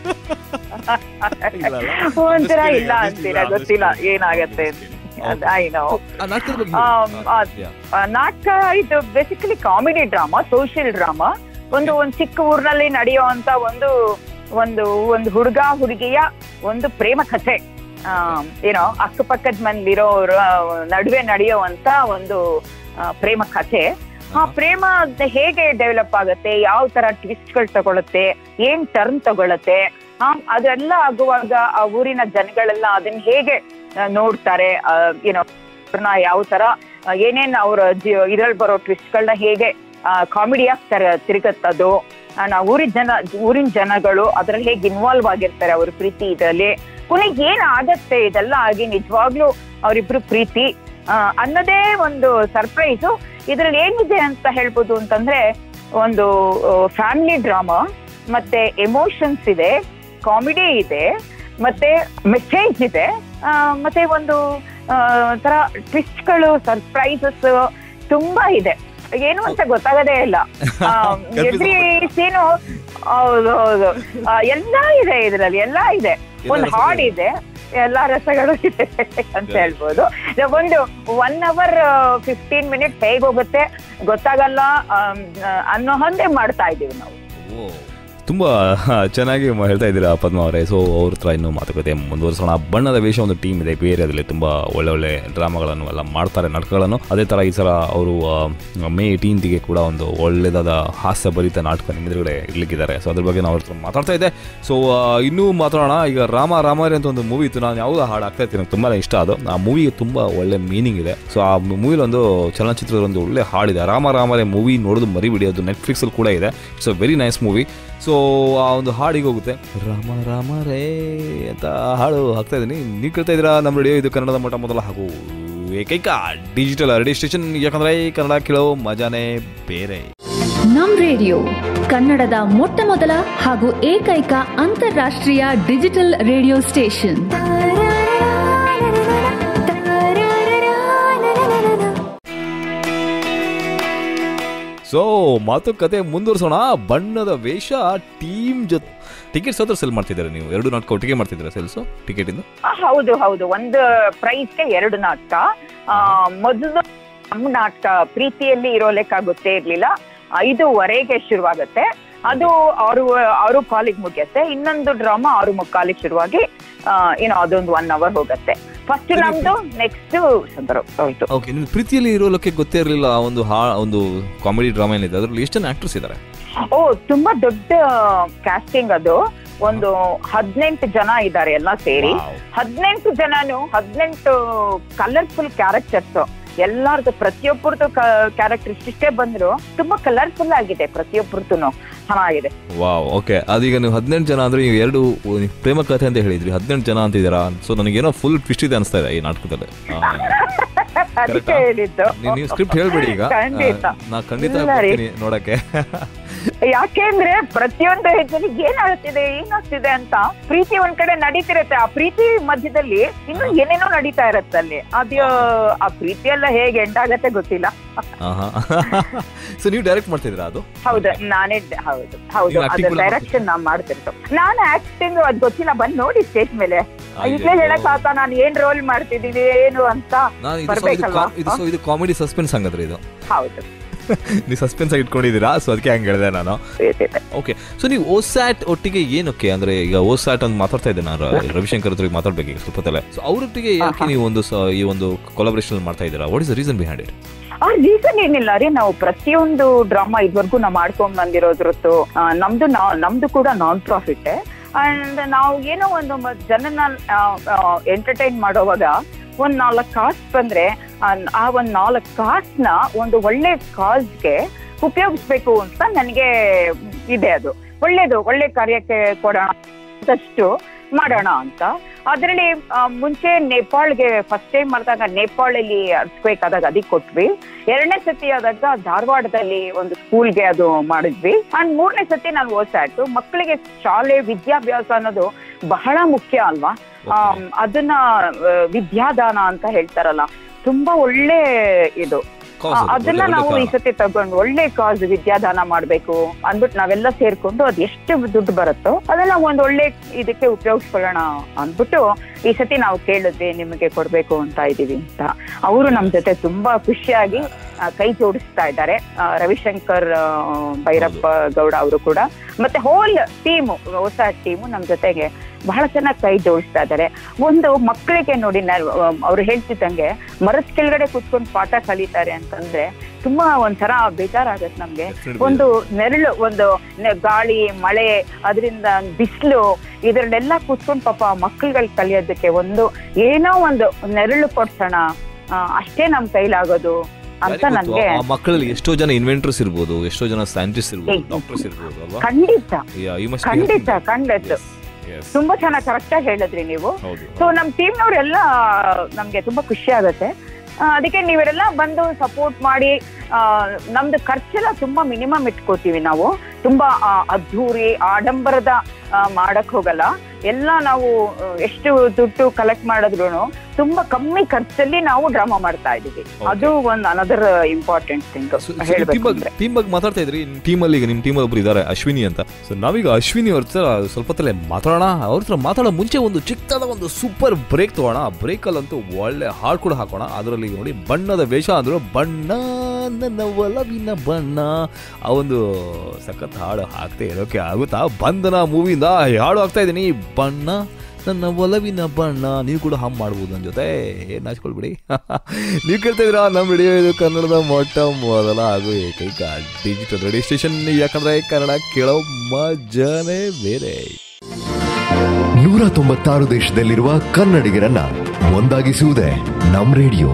ಇಲ್ಲ ಅಲ್ಲ? ಹೂ ಅಂತೀರಾ Just ಇಲ್ಲ kidding, ಅಂತೀರಾ just ಗೊತ್ತಿಲ್ಲ kidding. ಏನಾಗತ್ತೆ Okay. ಐ ನೋ ಆ ನಾಟಕದ ಬಗ್ಗೆ ಆಮ್, ಹೇಳಿ. ಆ, Yeah. ಆ, ನಾಟಕ ಇದು basically comedy drama social drama ಒಂದು ಒಂದು ಚಿಕ್ಕ ಊರಿನಲ್ಲಿ ನಡೆಯುವಂತ ಒಂದು ಒಂದು ಒಂದು ಹುಡುಗ ಹುಡುಗಿಯ ಒಂದು ಪ್ರೇಮ ಕಥೆ ಆಮ್, ಏನೋ ಅಕ್ಕಪಕ್ಕದ ಮನೇಲಿರೋರ ನಡುವೆ ನಡೆಯುವಂತ ಒಂದು ಆ, ಪ್ರೇಮ ಕಥೆ ಆ ಪ್ರೇಮ ಅದ್ ಹೇಗೆ ಡೆವಲಪ್ ಆಗುತ್ತೆ ಯಾವ ತರ ಟ್ವಿಸ್ಟ್ಗಳು ತಗೊಳುತ್ತೆ ಏನ್ ಟರ್ನ್ ತಗೊಳುತ್ತೆ ಆ, ಅದೆಲ್ಲ ಆಗುವಾಗ ಆ ಊರಿನ ಜನಗಳೆಲ್ಲ ಅದನ್ನ ಹೇಗೆ ಆ, ನೋಡ್ತಾರೆ ಏನೋ ಅವ್ರನ್ನ ಯಾವ ತರ ಆ, ಏನೇನ್ ಅವ್ರ ಇದ್ರಲ್ಲಿ ಬರೋ ಟ್ವಿಸ್ಟ್ಗಳನ್ನ ಹೇಗೆ ಕಾಮಿಡಿಯಾಗಿ ತರ ತಿರುಗತ್ತದು ಆ, ನಾ ಊರಿನ ಜನ ಊರಿನ ಜನಗಳು ಅದ್ರಲ್ಲಿ ಹೇಗೆ ಇನ್ವಾಲ್ವ್ ಆಗಿರ್ತಾರೆ ಅವ್ರ ಪ್ರೀತಿ ಇದರಲ್ಲಿ ಕೊನೆಗೆ ಏನ್ ಆಗತ್ತೆ ಇದೆಲ್ಲ ಆಗಿ ನಿಜವಾಗ್ಲೂ ಅವರಿಬ್ರು ಪ್ರೀತಿ ಆ, ಅನ್ನೋದೇ ಒಂದು ಸರ್ಪ್ರೈಸು ಇದ್ರಲ್ಲಿ ಏನಿದೆ ಅಂತ ಹೇಳ್ಬೋದು ಅಂತಂದ್ರೆ ಒಂದು ಫ್ಯಾಮಿಲಿ ಡ್ರಾಮಾ ಮತ್ತೆ ಎಮೋಷನ್ಸ್ ಇದೆ ಕಾಮಿಡಿ ಇದೆ ಮತ್ತೆ ಮೆಸೇಜ್ ಇದೆ ಆ, ಮತ್ತೆ ಒಂದು ಆ, ತರ ಟ್ವಿಸ್ಟ್ಗಳು ಸರ್ಪ್ರೈಸಸ್ ತುಂಬಾ ಇದೆ ಏನು ಅಂತ ಗೊತ್ತಾಗದೇ ಇಲ್ಲ ಎವ್ರಿ ಸೀನು ಹೌದು ಹೌದು ಆ, ಎಲ್ಲ ಇದೆ ಇದರಲ್ಲಿ ಎಲ್ಲ ಇದೆ ಒಂದು ಹಾಡಿದೆ ಎಲ್ಲಾ ರಸಗಳು ಇದೆ ಅಂತ ಹೇಳ್ಬೋದು ಒಂದು ಒನ್ ಅವರ್ ಫಿಫ್ಟೀನ್ ಮಿನಿಟ್ ಹೇಗ್ ಹೋಗುತ್ತೆ ಗೊತ್ತಾಗಲ್ಲ ಆಮ್, ಅನ್ನೋ ಹಂಗೆ ಮಾಡ್ತಾ ಇದೀವಿ ನಾವು ತುಂಬ ಚೆನ್ನಾಗಿ ಮ- ಹೇಳ್ತಾ ಇದ್ದೀರಾ ಪದ್ಮ ಅವರೇ ಸೊ ಅವ್ರ ಹತ್ರ ಇನ್ನೂ ಮಾತುಕತೆ ಮುಂದುವರಿಸೋಣ ಬಣ್ಣದ ವೇಷ ಒಂದು ಟೀಮ್ ಇದೆ ಬೇರೆಯಲ್ಲಿ ತುಂಬ ಒಳ್ಳೆ ಒಳ್ಳೆ ಡ್ರಾಮಾಗಳನ್ನು ಎಲ್ಲ ಮಾಡ್ತಾರೆ ನಾಟಕಗಳನ್ನು ಅದೇ ಥರ ಈ ಸಲ ಅವರು ಆ, ಮೇ ಏಯ್ಟೀನ್ತಿಗೆ ಕೂಡ ಒಂದು ಒಳ್ಳೆದಾದ ಹಾಸ್ಯಭರಿತ ನಾಟಕ ನಿಮ್ಮ ಎದುರುಗಡೆ ಇರ್ಲಿಕ್ಕಿದ್ದಾರೆ ಸೊ ಅದ್ರ ಬಗ್ಗೆ ನಾವು ಅವ್ರ ಹತ್ರ ಮಾತಾಡ್ತಾ ಇದ್ದೆ ಸೊ ಇನ್ನೂ ಮಾತಾಡೋಣ ಈಗ ರಾಮ ರಾಮಾರಿ ಅಂತ ಒಂದು ಮೂವಿ ಇತ್ತು ನಾನು ಯಾವುದೋ ಹಾಡು ಆಗ್ತಾ ಇತ್ತು ನಂಗೆ ತುಂಬಾ ಇಷ್ಟ ಅದು ಆ ಮೂವಿಗೆ ತುಂಬ ಒಳ್ಳೆ ಮೀನಿಂಗ್ ಇದೆ ಸೊ ಆ ಮೂವಿಲಿ ಒಂದು ಚಲನಚಿತ್ರದ ಒಂದು ಒಳ್ಳೆ ಹಾಡಿದೆ ರಾಮ ರಾಮರೇ ಮೂವಿ ನೋಡೋದು ಮರಿಬಿಡಿ ಅದು ನೆಟ್ಫ್ಲಿಕ್ಸಲ್ಲಿ ಕೂಡ ಇದೆ it's a very nice movie so ಆ ಒಂದು ಹಾಡಿಗೆ ಹೋಗುತ್ತೆ ರಾಮ ರಾಮ ರೇ ಅಂತ ಹಾಡು ಹಾಕ್ತಾ ಇದ್ದೀನಿ ನೀವು ಕೇಳ್ತಾ ಇದ್ದೀರಾ ನಮ್ಮ ರೇಡಿಯೋ ಇದು ಕನ್ನಡದ ಮೊಟ್ಟ ಮೊದಲ ಹಾಗೂ ಏಕೈಕ ಡಿಜಿಟಲ್ ರೇಡಿಯೋ ಸ್ಟೇಷನ್ ಯಾಕಂದ್ರೆ ಈ ಕನ್ನಡ ಕೇಳೋ ಮಜಾನೇ ಬೇರೆ ನಮ್ ರೇಡಿಯೋ ಕನ್ನಡದ ಮೊಟ್ಟ ಮೊದಲ ಹಾಗೂ ಏಕೈಕ ಅಂತಾರಾಷ್ಟ್ರೀಯ ಡಿಜಿಟಲ್ ರೇಡಿಯೋ ಸ್ಟೇಷನ್ ಸೊ ಮಾತುಕತೆ ಮುಂದುವರಿಸೋಣ ಬಣ್ಣದ ವೇಷ ಟೀಮ್ ಜೊತೆ ಟಿಕೆಟ್ಸ್ ಹತ್ರ ಸೆಲ್ ಮಾಡ್ತಿದ್ದಾರೆ ನೀವು ಎರಡು ನಾಟಕ ಒಟ್ಟಿಗೆ ಮಾಡ್ತಿದ್ದೀರಾ ಸೇಲ್ಸು ಟಿಕೆಟ್ ಇಂದ ಆ, ಹೌದು ಹೌದು ಒಂದು ಪ್ರೈಸ್ಗೆ ಎರಡು ನಾಟಕ ಆ, ಮೊದಲು ನಮ್ಮ ನಾಟಕ ಪ್ರೀತಿಯಲ್ಲಿ ಇರೋ ಲೆಕ್ಕ ಗೊತ್ತೇ ಇರ್ಲಿಲ್ಲ ಐದೂವರೆಗೆ ಶುರುವಾಗುತ್ತೆ ಅದು ಆರು ಆರು ಕಾಲಿಗೆ ಮುಗಿಯುತ್ತೆ ಇನ್ನೊಂದು ಡ್ರಾಮಾ ಆರು ಮುಕ್ಕಾಲಿಗೆ ಶುರುವಾಗಿ ಆ, ಏನೋ ಅದೊಂದು ಒನ್ ಅವರ್ ಹೋಗುತ್ತೆ ಫಸ್ಟ್ ನಮ್ದು ನೆಕ್ಸ್ಟ್ ಹೋಯ್ತು ಓಕೆ ನಿಮ್ಗೆ ಪ್ರೀತಿಯಲ್ಲಿ ಇರೋಲಕ್ಕೆ ಗೊತ್ತೇ ಇರಲಿಲ್ಲ ಆ ಒಂದು ಹಾ ಒಂದು ಕಾಮಿಡಿ ಡ್ರಾಮಾ ಏನಿದೆ ಅದರಲ್ಲಿ ಎಷ್ಟು ಜನ ಆಕ್ಟರ್ಸ್ ಇದ್ದಾರೆ ಓ ತುಂಬಾ ದೊಡ್ಡ ಕ್ಯಾಸ್ಟಿಂಗ್ ಅದು ಒಂದು ಹದಿನೆಂಟು ಜನ ಇದ್ದಾರೆ ಎಲ್ಲ ಸೇರಿ ಹದಿನೆಂಟು ಜನನು ಹದಿನೆಂಟು ಕಲರ್ಫುಲ್ ಕ್ಯಾರೆಕ್ಟರ್ಸ್ ಎಲ್ಲಾರ್ದು ಪ್ರತಿಯೊಬ್ಬರದು ಕ್ಯಾರೆಕ್ಟರ್ ಇಷ್ಟೇ ಬಂದ್ರು ತುಂಬಾ ಕಲರ್ಫುಲ್ ಆಗಿದೆ ಪ್ರತಿಯೊಬ್ಬರದು ಚೆನ್ನಾಗಿದೆ ವಾವ್ ಓಕೆ ಅದೀಗ ನೀವು ಹದಿನೆಂಟು ಜನ ಅಂದ್ರೆ ನೀವು ಎರಡು ನೀವು ಪ್ರೇಮ ಕಥೆ ಅಂತ ಹೇಳಿದ್ರಿ ಹದಿನೆಂಟು ಜನ ಅಂತಿದ್ದೀರಾ ಸೊ ನನಗೇನೋ ಫುಲ್ ಟ್ವಿಸ್ಟ್ ಇದೆ ಅನಿಸ್ತಾ ಇದೆ ಈ ನಾಟಕದಲ್ಲಿ ಆ, ಅದಕ್ಕೆ ಹೇಳಿದ್ದು ನೀವು- ನೀವು ಸ್ಕ್ರಿಪ್ಟ್ ಹೇಳ್ಬೇಡಿ ಈಗ ಖಂಡಿತ ಆ, ನಾ ಖಂಡಿತ ಇಲ್ಲ ರೀ. ಬರ್ತೀನಿ ನೋಡಕ್ಕೆ ಯಾಕೆಂದ್ರೆ ಪ್ರತಿಯೊಂದು ಹೆಜ್ಜೆಲಿ ಏನ್ ಆಗ್ತಿದೆ ಏನಾಗ್ತಿದೆ ಅಂತ ಪ್ರೀತಿ ಒಂದ್ ಕಡೆ ನಡೀತಿರತ್ತೆ ಆ ಪ್ರೀತಿ ಮಧ್ಯದಲ್ಲಿ ಇನ್ನು ಏನೇನೋ ನಡೀತಾ ಇರತ್ತೆ ಅಲ್ಲಿ ಅದು ಆ ಪ್ರೀತಿ ಎಲ್ಲ ಹೇಗೆ ಎಂಟಾಗತ್ತೆ ಗೊತ್ತಿಲ್ಲ ಸೊ ನೀವು ಡೈರೆಕ್ಟ್ ಮಾಡ್ತಿದ್ದೀರಾ ಅದು ಹೌದು ನಾನೇ ಡ- ಹೌದು ಹೌದು ನೀವು acting ಅದ್ರ ಕೂಡ ಡೈರೆಕ್ಷನ್ ನಾನ್ ಮಾಡ್ತಿರ್ತು ನಾನು ಆಕ್ಟಿಂಗ್ ಅದ್ ಗೊತ್ತಿಲ್ಲ ಬಂದ್ ನೋಡಿ ಸ್ಟೇಜ್ ಮೇಲೆ ಅಯ್ಯಯ್ಯೋ. ಇದ್ಲೇ ಹೇಳಕ್ ಆತ ನಾನು ಏನ್ ರೋಲ್ ಮಾಡ್ತಿದೀನಿ ಏನು ಅಂತ ನಾನು ಇದು ಸೊ ಇದು ಬರ್ಬೇಕಲ್ವಾ ಕಾ- ಇದು ಸೊ ಇದು ಕಾಮಿಡಿ ಸಸ್ಪೆನ್ಸ್ ಹಂಗದ್ರಿ ಇದು ಹೌದು ನೀವು ಸಸ್ಪೆನ್ಸ್ ಆಗಿ ಇಟ್ಕೊಂಡಿದ್ದೀರಾ ಸೊ ಅದಕ್ಕೆ ಹಂಗೆ ಹೇಳಿದೆ ನಾನು ಓಕೆ ಸೊ ನೀವು ಓಸ್ಯಾಟ್ ಒಟ್ಟಿಗೆ ಏನಕ್ಕೆ ಅಂದ್ರೆ ಈಗ ಓಸ್ಯಾಟ್ ಅಂತ ಮಾತಾಡ್ತಾ ಇದ್ದೆ ನಾನು ರ- ರವಿಶಂಕರ್ ಹತ್ರ ಮಾತಾಡ್ಬೇಕು ಈಗ ಸ್ವಲ್ಪ ತಲೆ ಸೊ ಅವರೊಟ್ಟಿಗೆ ಯಾಕೆ ನೀವು ಒಂದು ಸ- ಈ ಒಂದು ಕೊಲಾಬ್ರೇಷನ್ ಮಾಡ್ತಾ ಇದ್ದೀರಾ what is the reason behind it ಆ ರೀಸನ್ ಏನಿಲ್ಲ ರೀ ನಾವು ಪ್ರತಿಯೊಂದು ಡ್ರಾಮಾ ಇದುವರೆಗೂ ನಾವು ಮಾಡ್ಕೊಂಡ್ ಬಂದಿರೋದ್ರದ್ದು ಆ, ನಮ್ದು ನಾ- ನಮ್ದು ಕೂಡ ನಾನ್ ಪ್ರಾಫಿಟ್ ಅಂಡ್ ನಾವು ಏನೋ ಒಂದು ಮ- ಜನನ ಎಂಟರ್ಟೈನ್ ಮಾಡೋವಾಗ ಒಂದ್ ನಾಲ್ಕು ಕಾಸ್ಟ್ ಬಂದ್ರೆ ಆ- ಆ ಒಂದ್ ನಾಲ್ಕು ಕಾಸ್ಟ್ ನ ಒಂದು ಒಳ್ಳೆ ಕಾಸ್ಗೆ ಉಪಯೋಗಿಸ್ಬೇಕು ಅಂತ ನನಗೆ ಇದೆ ಅದು ಒಳ್ಳೇದು ಒಳ್ಳೆ ಕಾರ್ಯಕ್ಕೆ ಕೊಡೋಣ ಆದಷ್ಟು ಮಾಡೋಣ ಅಂತ ಅದರಲ್ಲಿ ಮುಂಚೆ ನೇಪಾಳ್ಗೆ ಫಸ್ಟ್ ಟೈಮ್ ಮಾಡಿದಾಗ ನೇಪಾಳಲ್ಲಿ ಅರ್ಸ್ಕ್ವೇಕ್ ಆದಾಗ ಅದಕ್ಕೆ ಕೊಟ್ವಿ ಎರಡನೇ ಸತಿ ಆದಾಗ ಧಾರವಾಡದಲ್ಲಿ ಒಂದು ಸ್ಕೂಲ್ಗೆ ಅದು ಮಾಡಿದ್ವಿ ಅಂಡ್ ಮೂರನೇ ಸತಿ ನಾನು ಓದ್ಸಾಯ್ತು ಮಕ್ಕಳಿಗೆ ಶಾಲೆ ವಿದ್ಯಾಭ್ಯಾಸ ಅನ್ನೋದು ಬಹಳ ಮುಖ್ಯ ಅಲ್ವಾ ಆಮ್, ಅದನ್ನ ಆ, ವಿದ್ಯಾದಾನ ಅಂತ ಹೇಳ್ತಾರಲ್ಲ ತುಂಬಾ ಒಳ್ಳೆ ಇದು Cause ಆ, ಅದು, ಅದನ್ನ ಒಳ್ಳೆ- ನಾವು ಒಳ್ಳೆ ಈ ಸತಿ ತಗೊಂಡು ಒಳ್ಳೆ ಕಾಸ್ ವಿದ್ಯಾದಾನ ಮಾಡ್ಬೇಕು ಅಂದ್ಬಿಟ್ಟು ನಾವೆಲ್ಲ ಸೇರ್ಕೊಂಡು ಅದ್ ಎಷ್ಟು ದುಡ್ಡು ಬರುತ್ತೋ ಅದನ್ನ ಒಂದ್ ಒಳ್ಳೆ ಇದಕ್ಕೆ ಉಪಯೋಗಿಸ್ಕೊಳ್ಳೋಣ ಅಂದ್ಬಿಟ್ಟು ಈ ಸತಿ ನಾವು ಕೇಳಿದ್ವಿ ನಿಮಗೆ ಕೊಡ್ಬೇಕು ಅಂತ ಇದೀವಿ ಅಂತ ಅವರು ನಮ್ ಜೊತೆ ತುಂಬಾ ಖುಷಿಯಾಗಿ ಆ, ಕೈ ಜೋಡಿಸ್ತಾ ಇದ್ದಾರೆ ಆ, ರವಿಶಂಕರ್ ಆ, ಭೈರಪ್ಪ ಗೌಡ ಅವರು ಕೂಡ ಮತ್ತೆ ಹೋಲ್ ಟೀಮು ಹೊಸ ಟೀಮು ನಮ್ ಜೊತೆಗೆ ಬಹಳ ಚೆನ್ನಾಗಿ ಕೈ ಜೋಡಿಸ್ತಾ ಇದ್ದಾರೆ ಒಂದು ಮಕ್ಕಳಿಗೆ ನೋಡಿ ಅವ್ರು ಹೇಳ್ತಿದ್ದಂಗೆ ಮರದ ಕೆಳಗಡೆ ಕುತ್ಕೊಂಡು ಪಾಠ ಕಲಿತಾರೆ ಅಂತಂದ್ರೆ ತುಂಬಾ ಒಂಥರ ಬೇಜಾರಾಗತ್ತೆ ನಮ್ಗೆ ಒಂದು ನೆರಳು ಒಂದು ನೆ- ಗಾಳಿ ಮಳೆ ಅದರಿಂದ ಬಿಸಿಲು ಇದರಲ್ಲೆಲ್ಲ ಕುತ್ಕೊಂಡು ಪಾಪ ಮಕ್ಕಳುಗಳು ಕಲಿಯೋದಕ್ಕೆ ಒಂದು ಏನೋ ಒಂದು ನೆರಳು ಕೊಡ್ಸೋಣ ಆ, ಅಷ್ಟೇ ನಮ್ ಕೈಲಾಗೋದು ಅಂತ ನನ್ಗೆ ಆ ಮಕ್ಕಳಲ್ಲಿ ಎಷ್ಟೋ ಜನ ಇನ್ವೆಂಟರ್ಸ್ ಇರ್ಬೋದು ಎಷ್ಟೋ ಜನ ಸೈಂಟಿಸ್ಟ್ ಇರ್ಬೋದು ಡಾಕ್ಟರ್ಸ್ ಇರ್ಬೋದು ಅಲ್ವಾ ಖಂಡಿತ Yeah, you must be ಖಂಡಿತ helping them. ಖಂಡಿತ Yes. ತುಂಬಾ ಚೆನ್ನಾಗಿ ಕರೆಕ್ಟ್ ಆಗಿ ಹೇಳಿದ್ರಿ ನೀವು ಹೌದು ಸೊ ನಮ್ ಟೀಮ್ನವರೆಲ್ಲ ನಮ್ಗೆ ತುಂಬಾ ಖುಷಿ ಆಗತ್ತೆ ಆ, ಅದಕ್ಕೆ ನೀವೆಲ್ಲ ಬಂದು ಸಪೋರ್ಟ್ ಮಾಡಿ ಆ, ನಮ್ದು ಖರ್ಚೆಲ್ಲ ತುಂಬಾ ಮಿನಿಮಮ್ ಇಟ್ಕೋತೀವಿ ನಾವು ತುಂಬಾ ಆ, ಅದ್ಧೂರಿ ಆಡಂಬರದ ಆ, ಮಾಡಕ್ ಹೋಗಲ್ಲ ಎಲ್ಲ ನಾವು ಆ, ಎಷ್ಟು ದುಡ್ಡು ಕಲೆಕ್ಟ್ ಮಾಡಿದ್ರು ತುಂಬಾ ಕಮ್ಮಿ ಖರ್ಚಲ್ಲಿ ನಾವು ಡ್ರಾಮಾ ಮಾಡ್ತಾ ಇದೀವಿ ಅದು ಒಂದು ಅನದರ್ ಇಂಪಾರ್ಟೆಂಟ್ ಥಿಂಗ್ ಹೇಳ್ಬೇಕು ಅಂದ್ರೆ ಟೀಮ್ ಬಗ್ಗೆ ಮಾತಾಡ್ತಾ ಇದ್ರಿ ಟೀಮ್ ಅಲ್ಲಿ ಈಗ ನಿಮ್ ಟೀಮ್ ಒಬ್ರು ಇದಾರೆ ಅಶ್ವಿನಿ ಅಂತ ಸೊ ನಾವೀಗ ಅಶ್ವಿನಿ ಅವ್ರ ಹತ್ರ ಸ್ವಲ್ಪ ಹೊತ್ತಲ್ಲೇ ಮಾತಾಡೋಣ ಅವ್ರ ಹತ್ರ ಮಾತಾಡೋ ಮುಂಚೆ ಒಂದು ಚಿಕ್ಕದಾದ ಒಂದು ಸೂಪರ್ ಬ್ರೇಕ್ ತಗೋಣ ಬ್ರೇಕ್ ಅಲ್ಲಂತೂ ಒಳ್ಳೆ ಹಾಡು ಕೂಡ ಹಾಕೋಣ ಅದರಲ್ಲಿ ನೋಡಿ ಬಣ್ಣದ ವೇಷ ಅಂದ್ರು ಬಣ್ಣ ನನ್ನ ಒಲವಿನ ಬಣ್ಣ ಆ ಒಂದು ಸಖತ್ ಹಾಡು ಹಾಕ್ತೆ ಇರೋಕೆ ಆಗುತ್ತಾ ಬಂಧನ ಮೂವಿಯಿಂದ ಹಾಡು ಹಾಕ್ತಾ ಇದ್ದೀನಿ ಬಣ್ಣ ನನ್ನ ಒಲವಿನ ಬಣ್ಣ ನೀವು ಕೂಡ ಹಮ್ ಮಾಡ್ಬೋದು ನನ್ನ ಜೊತೆ ಏನು ನಾಚ್ಕೊಳ್ಬಿಡಿ ನೀವು ಕೇಳ್ತಾ ಇದ್ದೀರಾ ನಮ್ಮ ರೇಡಿಯೋ ಇದು ಕನ್ನಡದ ಮೊಟ್ಟ ಮೊದಲ ಹಾಗೂ ಏಕೈಕ ಡಿಜಿಟಲ್ ರೇಡಿಯೋ ಸ್ಟೇಷನ್ ಯಾಕಂದ್ರೆ ಕನ್ನಡ ಕೇಳೋ ಮಜಾನೇ ಬೇರೆ ನೂರ ತೊಂಬತ್ತಾರು ದೇಶದಲ್ಲಿರುವ ಕನ್ನಡಿಗರನ್ನ ಒಂದಾಗಿಸುವುದೇ ನಮ್ ರೇಡಿಯೋ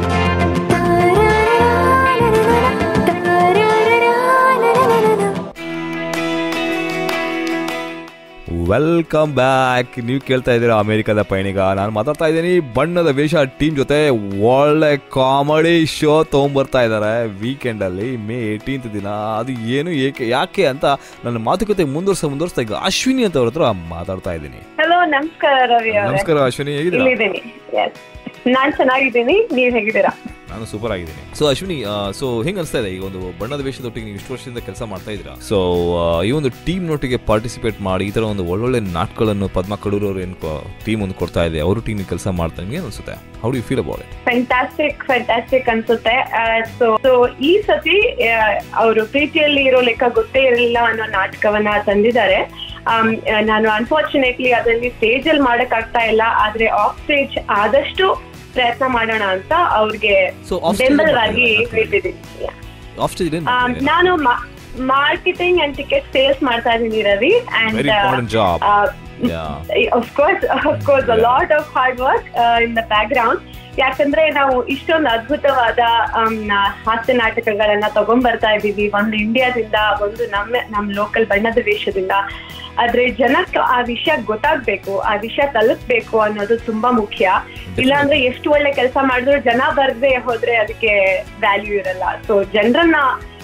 ವೆಲ್ಕಮ್ ಬ್ಯಾಕ್ ನೀವು ಕೇಳ್ತಾ ಇದ್ದೀರಾ ಅಮೆರಿಕದ ಪಯಣಿಗ ನಾನು ಮಾತಾಡ್ತಾ ಇದ್ದೀನಿ ಬಣ್ಣದ ವೇಷ ಟೀಮ್ ಜೊತೆ ಒಳ್ಳೆ ಕಾಮಿಡಿ ಶೋ ತೊಗೊಂಬರ್ತಾ ಇದ್ದಾರೆ ವೀಕೆಂಡಲ್ಲಿ ಮೇ ಏಯ್ಟೀನ್ತ್ ದಿನ ಅದು ಏನು ಏಕೆ ಯಾಕೆ ಅಂತ ನನ್ನ ಮಾತುಕತೆ ಮುಂದುವರ್ಸ ಮುಂದುವರ್ಸ್ತಾ ಈಗ ಅಶ್ವಿನಿ ಅಂತ ಅವ್ರ ಹತ್ರ ಮಾತಾಡ್ತಾ ಇದ್ದೀನಿ ಹಲೋ ನಮಸ್ಕಾರ ರವಿ ಅವರೇ ನಮಸ್ಕಾರ ಅಶ್ವಿನಿ ಹೇಗಿದ್ದೀರಾ ಇಲ್ಲಿದ್ದೀನಿ ಎಸ್ ನಾನ್ ಚೆನ್ನಾಗಿದ್ದೀನಿ ನೀವ್ ಹೇಗಿದ್ದೀರಾ ನಾನು ಸೂಪರ್ ಆಗಿದ್ದೀನಿ ಸೊ ಅಶ್ವಿನಿ ಸೊ ಹೆಂಗ್ ಅನ್ಸ್ತಾ ಇದೆ ಈಗ ಒಂದು ಬಣ್ಣದ ವೇಷದೊಟ್ಟಿಗೆ ನೀವು ಇಷ್ಟು ವರ್ಷದಿಂದ ಕೆಲಸ ಮಾಡ್ತಾ ಇದ್ದೀರಾ ಸೊ ಈ ಒಂದು ಟೀಮ್ ನೊಟ್ಟಿಗೆ ಪಾರ್ಟಿಸಿಪೇಟ್ ಮಾಡಿ ಈ ತರ ಒಂದು ಒಳ್ಳೊಳ್ಳೆ ನಾಟಕಗಳನ್ನು ಪದ್ಮ ಕಡೂರ್ ಅವರು ಏನು ಟೀಮ್ ಒಂದು ಕೊಡ್ತಾ ಇದೆ ಅವರು ಟೀಮ್ ಕೆಲಸ ಮಾಡ್ತಾ ನಿಮ್ಗೆ ಏನ್ ಅನ್ಸುತ್ತೆ how do you feel about it fantastic fantastic ಅನ್ಸುತ್ತೆ ಸೊ ಸೊ ಈ ಸತಿ ಅವರು ಪ್ರೀತಿಯಲ್ಲಿ ಇರೋ ಲೆಕ್ಕ ಗೊತ್ತೇ ಇರಲಿಲ್ಲ ಅನ್ನೋ ನಾಟಕವನ್ನ ತಂದಿದ್ದಾರೆ ಆಮ್, ಆ, ನಾನು ಅನ್ಫಾರ್ಚುನೇಟ್ಲಿ ಅದರಲ್ಲಿ ಸ್ಟೇಜ್ ಅಲ್ಲಿ ಮಾಡಕ್ ಆಗ್ತಾ ಇಲ್ಲ ಆದ್ರೆ ಆಫ್ ಸ್ಟೇಜ್ ಆದಷ್ಟು ಪ್ರಯತ್ನ ಮಾಡೋಣ ಅಂತ ಅವ್ರಿಗೆ So, off stage ಬೆಂಬಲವಾಗಿ ಮಾಡ್ತೀರಾ? ಹೇಳ್ತಿದ್ದೀನಿ ಆಫ್ ಸ್ಟೇಜ್ ಏನು ಆಮ್, ನಾನು ಮಾರ್ಕೆಟಿಂಗ್ ಅಂಡ್ ಟಿಕೆಟ್ ಸೇಲ್ಸ್ ಮಾಡ್ತಾ ಇದ್ದೀನಿ Ravi and very important job yeah of course of course a lot of hard work uh, in the background ಯಾಕಂದ್ರೆ ನಾವು ಇಷ್ಟೊಂದು ಅದ್ಭುತವಾದ ಆಮ್, ನ- ಹಾಸ್ಯ ನಾಟಕಗಳನ್ನ ತಗೊಂಡ್ ಬರ್ತಾ ಇದೀವಿ ಒಂದು ಇಂಡಿಯಾದಿಂದ ಒಂದು ನಮ್ಮ ನಮ್ ಲೋಕಲ್ ಬಣ್ಣದ ವೇಷದಿಂದ ಆದ್ರೆ ಜನಕ್ಕೆ ಆ ವಿಷಯ ಗೊತ್ತಾಗ್ಬೇಕು ಆ ವಿಷಯ ತಲುಪ್ಬೇಕು ಅನ್ನೋದು ತುಂಬಾ ಮುಖ್ಯ ಇಲ್ಲಾಂದ್ರೆ ಎಷ್ಟು ಒಳ್ಳೆ ಕೆಲಸ ಮಾಡಿದ್ರು ಜನ ಬರ್ದೇ ಹೋದ್ರೆ ಅದಕ್ಕೆ ವ್ಯಾಲ್ಯೂ ಇರಲ್ಲ ಸೊ ಜನರನ್ನ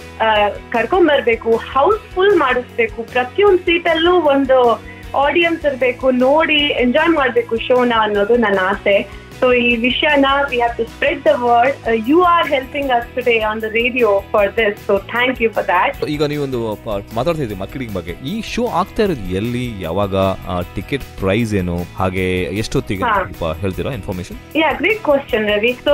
ಕರ್ಕೊಂಡ್ ಬರ್ಬೇಕು ಹೌಸ್ಫುಲ್ ಮಾಡಿಸ್ಬೇಕು ಪ್ರತಿಯೊಂದು ಸೀಟಲ್ಲೂ ಒಂದು ಆಡಿಯನ್ಸ್ ಇರಬೇಕು ನೋಡಿ ಎಂಜಾಯ್ ಮಾಡ್ಬೇಕು ಶೋನ ಅನ್ನೋದು ನನ್ನ ಆಸೆ ಸೊ ಈ ವಿಷಯನ we have to spread the word you are helping us today on the radio for this so thank you for that ಈಗ ನೀವೊಂದು ಪ- ಮಾತಾಡ್ತಾ ಇದ್ದೀವಿ ಮಾರ್ಕೆಟಿಂಗ್ ಬಗ್ಗೆ ಈ ಶೋ ಆಗ್ತಾ ಇರೋದು ಎಲ್ಲಿ ಯಾವಾಗ ಟಿಕೆಟ್ ಪ್ರೈಸ್ ಏನು ಹಾಗೆ ಎಷ್ಟೊತ್ತಿಗೆ ಹಾ. ಸ್ವಲ್ಪ ಹೇಳ್ತೀರಾ information yeah great question Ravi so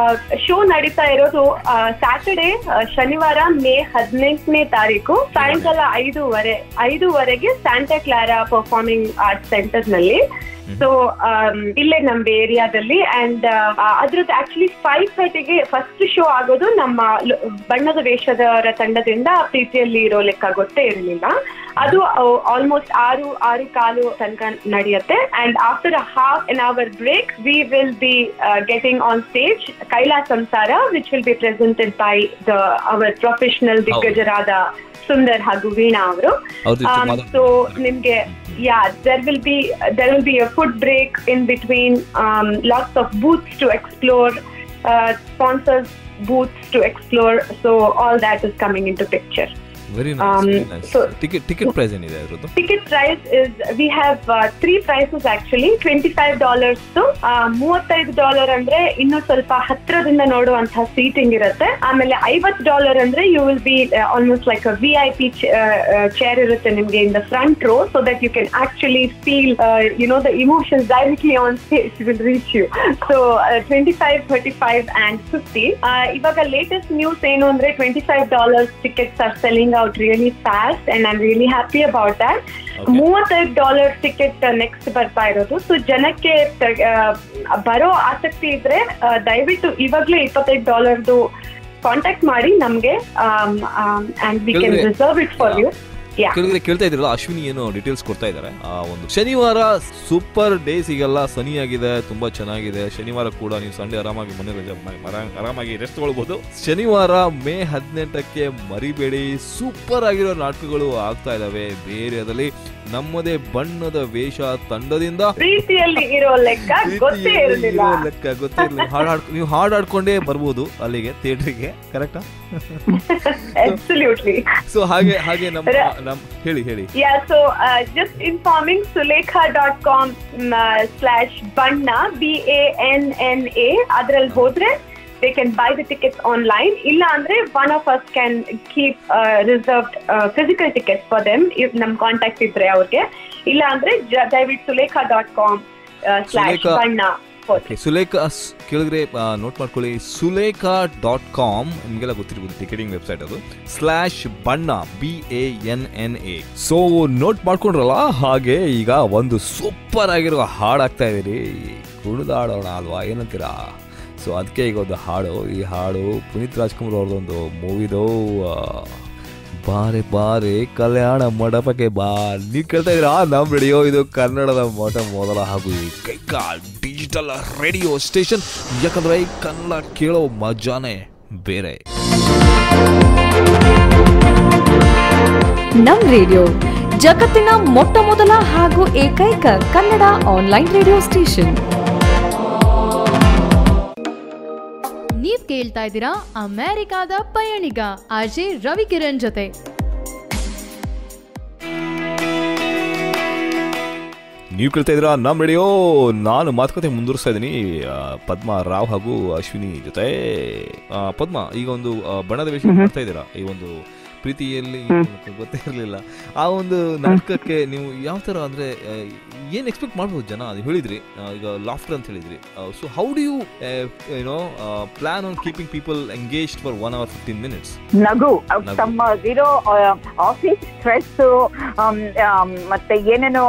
show ನಡೀತಾ ಇರೋದು ಸ್ಯಾಟರ್ಡೆ ಶನಿವಾರ ಮೇ ಹದಿನೆಂಟನೇ ತಾರೀಕು ಸಾಯಂಕಾಲ ಐದೂವರೆ ಐದೂವರೆಗೆ Santa Clara performing arts centre ನಲ್ಲಿ ಸೊ ಇಲ್ಲೇ ನಮ್ಮ ಏರಿಯಾದಲ್ಲಿ ಅಂಡ್ ಅದ್ರದ್ದು ಆಕ್ಚುಲಿ ಫೈವ್ ಥರ್ಟಿಗೆ ಫಸ್ಟ್ ಶೋ ಆಗೋದು ನಮ್ಮ ಲ- ಬಣ್ಣದ ವೇಷದವರ ತಂಡದಿಂದ ಪ್ರೀತಿಯಲ್ಲಿ ಇರೋ ಲೆಕ್ಕ ಗೊತ್ತೇ ಇರಲಿಲ್ಲ ಅದು ಆಲ್ಮೋಸ್ಟ್ ಆರು ಆರು ಕಾಲು ತನಕ ನಡೆಯುತ್ತೆ and after a half an hour break we will be getting on stage Kailasa Samsara which will be presented by the our professional ದಿಗ್ಗಜರಾದ ಸುಂದರ್ ಹಾಗೂ ವೀಣಾ ಅವರು ಅವ್ರ ಜೊತೆ ಮಾತಾಡ್ತೀನಿ. ಸೊ ನಿಮ್ಗೆ yeah there will be there will be a food break in between lots of booths to explore sponsors booths to explore so all that is coming in to picture very Um, nice so- ticket ticket price ಏನಿದೆ ಅದ್ರದ್ದು ticket price is we have three prices actually twenty five dollars ಮೂವತ್ತೈದು dollar ಅಂದ್ರೆ ಇನ್ನೂ ಸ್ವಲ್ಪ ಹತ್ರದಿಂದ ನೋಡುವಂತಹ seating ಇರುತ್ತೆ ಆಮೇಲೆ ಐವತ್ತು ಡಾಲರ್ ಅಂದ್ರೆ you will be almost like V I P chair ಇರುತ್ತೆ ನಿಮ್ಗೆ in the front row so that you can actually feel you know the emotions directly on stage will reach you so twenty five thirty five and fifty ಇವಾಗ latest news ಏನು ಅಂದ್ರೆ twenty five dollars tickets are selling out really fast and I am really happy about that ಮೂವತ್ತೈದು dollar ticket next ಬರ್ತಾ ಇರೋದು so ಜನಕ್ಕೆ ತ- ಆ, ಬರೋ ಆಸಕ್ತಿ ಇದ್ರೆ ಆ, ದಯವಿಟ್ಟು ಇವಾಗ್ಲೇ ಇಪ್ಪತ್ತೈದು ಡಾಲರ್ದು ಕಾಂಟ್ಯಾಕ್ಟ್ ಮಾಡಿ ನಮ್ಗೆ ಅಂಡ್ ವಿ ಕ್ಯಾನ್ ಕೇಳಿದ್ರೆ- reserve it for you yeah ಕೇಳಿದ್ರೆ ಕೇಳ್ತಾ ಇದ್ರಲ್ಲ ಅಶ್ವಿನಿ ಏನು ಡೀಟೇಲ್ಸ್ ಕೊಡ್ತಾ ಇದ್ದಾರೆ ಆ ಒಂದು ಶನಿವಾರ ಸೂಪರ್ ಡೇ ಸಿಗಲ್ಲ ಸನಿಯಾಗಿದೆ ತುಂಬಾ ಚೆನ್ನಾಗಿದೆ ಶನಿವಾರ ಕೂಡ ನೀವು ಸಂಡೇ ಆರಾಮಾಗಿ ಮನೆ ರಜೆ ಮ- ಮರ- ಆರಾಮಾಗಿ ರೆಸ್ಟ್ ತಗೊಳ್ಬಹುದು ಶನಿವಾರ ಮೇ ಹದಿನೆಂಟಕ್ಕೆ ಮರಿಬೇಡಿ ಸೂಪರ್ ಆಗಿರೋ ನಾಟಕಗಳು ಆಗ್ತಾ ಇದಾವೆ ಬೇರೆದಲ್ಲಿ ನಮ್ಮದೇ ಬಣ್ಣದ ವೇಷ ತಂಡದಿಂದ ಪ್ರೀತಿಯಲ್ಲಿ ಇರೋ ಲೆಕ್ಕ ಗೊತ್ತೇ ಇರಲಿಲ್ಲ ಇರೋ ಲೆಕ್ಕ ಗೊತ್ತೇ ಇರ್ಲಿ ಹಾಡು ಹಾಡ್ ನೀವು ಹಾಡು ಹಾಡ್ಕೊಂಡೇ ಬರ್ಬೋದು ಅಲ್ಲಿಗೆ ಥಿಯೇಟ್ರಿಗೆ ಕರೆಕ್ಟಾ ಅಬ್ಸಲ್ಯೂಟ್ಲಿ ಸೊ ಹಾಗೆ ಹಾಗೆ ನಮ್ಮ ನಮ್ ಹೇಳಿ ಹೇಳಿ Yeah, so uh, just informing sulekha.com uh, slash banna B A N N A ಅದ್ರಲ್ಲಿ ಹೋದ್ರೆ they can buy the tickets online ಇಲ್ಲ ಅಂದ್ರೆ one of us can keep uh, reserved uh, physical tickets for them if ನಮ್ contact ಇದ್ರೆ ಅವ್ರಿಗೆ ಇಲ್ಲ ಅಂದ್ರೆ ಜ- ದಯವಿಟ್ಟು Sulekha dot com slash Sulekha- Banna okay Sulekha ಸ್- ಕೇಳಿದ್ರೆ ನೋಟ್ ಮಾಡ್ಕೊಳ್ಳಿ ಸುಲೇಖಾ ಡಾಟ್ ಕಾಮ್ ನಿಮಗೆಲ್ಲ ಗೊತ್ತಿರ್ಬೋದು ಟಿಕೆಟಿಂಗ್ ವೆಬ್ಸೈಟ್ ಅದು slash Banna B A N N A so note ಮಾಡ್ಕೊಂಡ್ರಲ್ಲ ಹಾಗೆ ಈಗ ಒಂದು ಸೂಪರ್ ಆಗಿರೋ ಹಾಡು ಆಗ್ತಾ ಇದೀರಿ ಕುಣಿದಾಡೋಣ ಅಲ್ವಾ ಏನಂತೀರಾ ಸೊ ಅದಕ್ಕೆ ಈಗ ಒಂದು ಹಾಡು ಈ ಹಾಡು ಪುನೀತ್ ರಾಜ್ಕುಮಾರ್ ಅವ್ರದ್ದೊಂದು ಮೂವಿದು ಬಾರೆ ಬಾರೆ ಕಲ್ಯಾಣ ಮಂಡಪಕ್ಕೆ ಬಾ ನೀವು ಕೇಳ್ತಾ ಇದ್ದೀರಾ ನಮ್ಮ ರೇಡಿಯೋ ಇದು ಕನ್ನಡದ ಮೊಟ್ಟ ಮೊದಲ ಹಾಗೂ ಕೈಕಾ ಡಿಜಿಟಲ್ ರೇಡಿಯೋ ಸ್ಟೇಷನ್ ಯಾಕಂದ್ರೆ ಈ ಕನ್ನಡ ಕೇಳೋ ಮಜಾನೇ ಬೇರೆ ನಮ್ ರೇಡಿಯೋ ಜಗತ್ತಿನ ಮೊಟ್ಟ ಮೊದಲ ಹಾಗೂ ಏಕೈಕ ಕನ್ನಡ ಆನ್ಲೈನ್ ರೇಡಿಯೋ ಸ್ಟೇಷನ್ ನೀವ್ ಕೇಳ್ತಾ ಇದ್ದೀರಾ ಅಮೆರಿಕಾದ ಪಯಣಿಗ ಆರ್ಜೆ ರವಿಕಿರಣ್ ಜೊತೆ ನೀವು ಕೇಳ್ತಾ ಇದ್ದೀರಾ ನಮ್ಮ ರೇಡಿಯೋ ನಾನು ಮಾತುಕತೆ ಮುಂದುವರಿಸ್ತಾ ಇದ್ದೀನಿ ಆ, ಪದ್ಮ ರಾವ್ ಹಾಗೂ ಅಶ್ವಿನಿ ಜೊತೆ ಆ, ಪದ್ಮ ಈಗ ಒಂದು ಆ, ಬಣ್ಣದ ವೇಷ ಮಾಡ್ತಾ ಇದ್ದೀರಾ ಈ ಒಂದು ಪ್ರೀತಿಯಲ್ಲಿ ನನಗೆ ಗೊತ್ತೇ ಇರಲಿಲ್ಲ ಆ ಒಂದು ನಾಟಕಕ್ಕೆ ನೀವು ಯಾವ ಥರ ಅಂದರೆ ಏನು ಎಕ್ಸ್ಪೆಕ್ಟ್ ಮಾಡ್ಬೋದು ಜನ ಅದು ಹೇಳಿದ್ರಿ ಆ, ಈಗ ಲಾಫ್ಟರ್ ಅಂತ ಹೇಳಿದ್ರಿ so how do you you know plan on keeping people engaged for one hour fifteen minutes ನಗು ಅವ್ ನಗು. ತಮ್ಮ ಇರೋ ಆಫೀಸ್ ಸ್ಟ್ರೆಸ್ ಮತ್ತೆ ಏನೇನೋ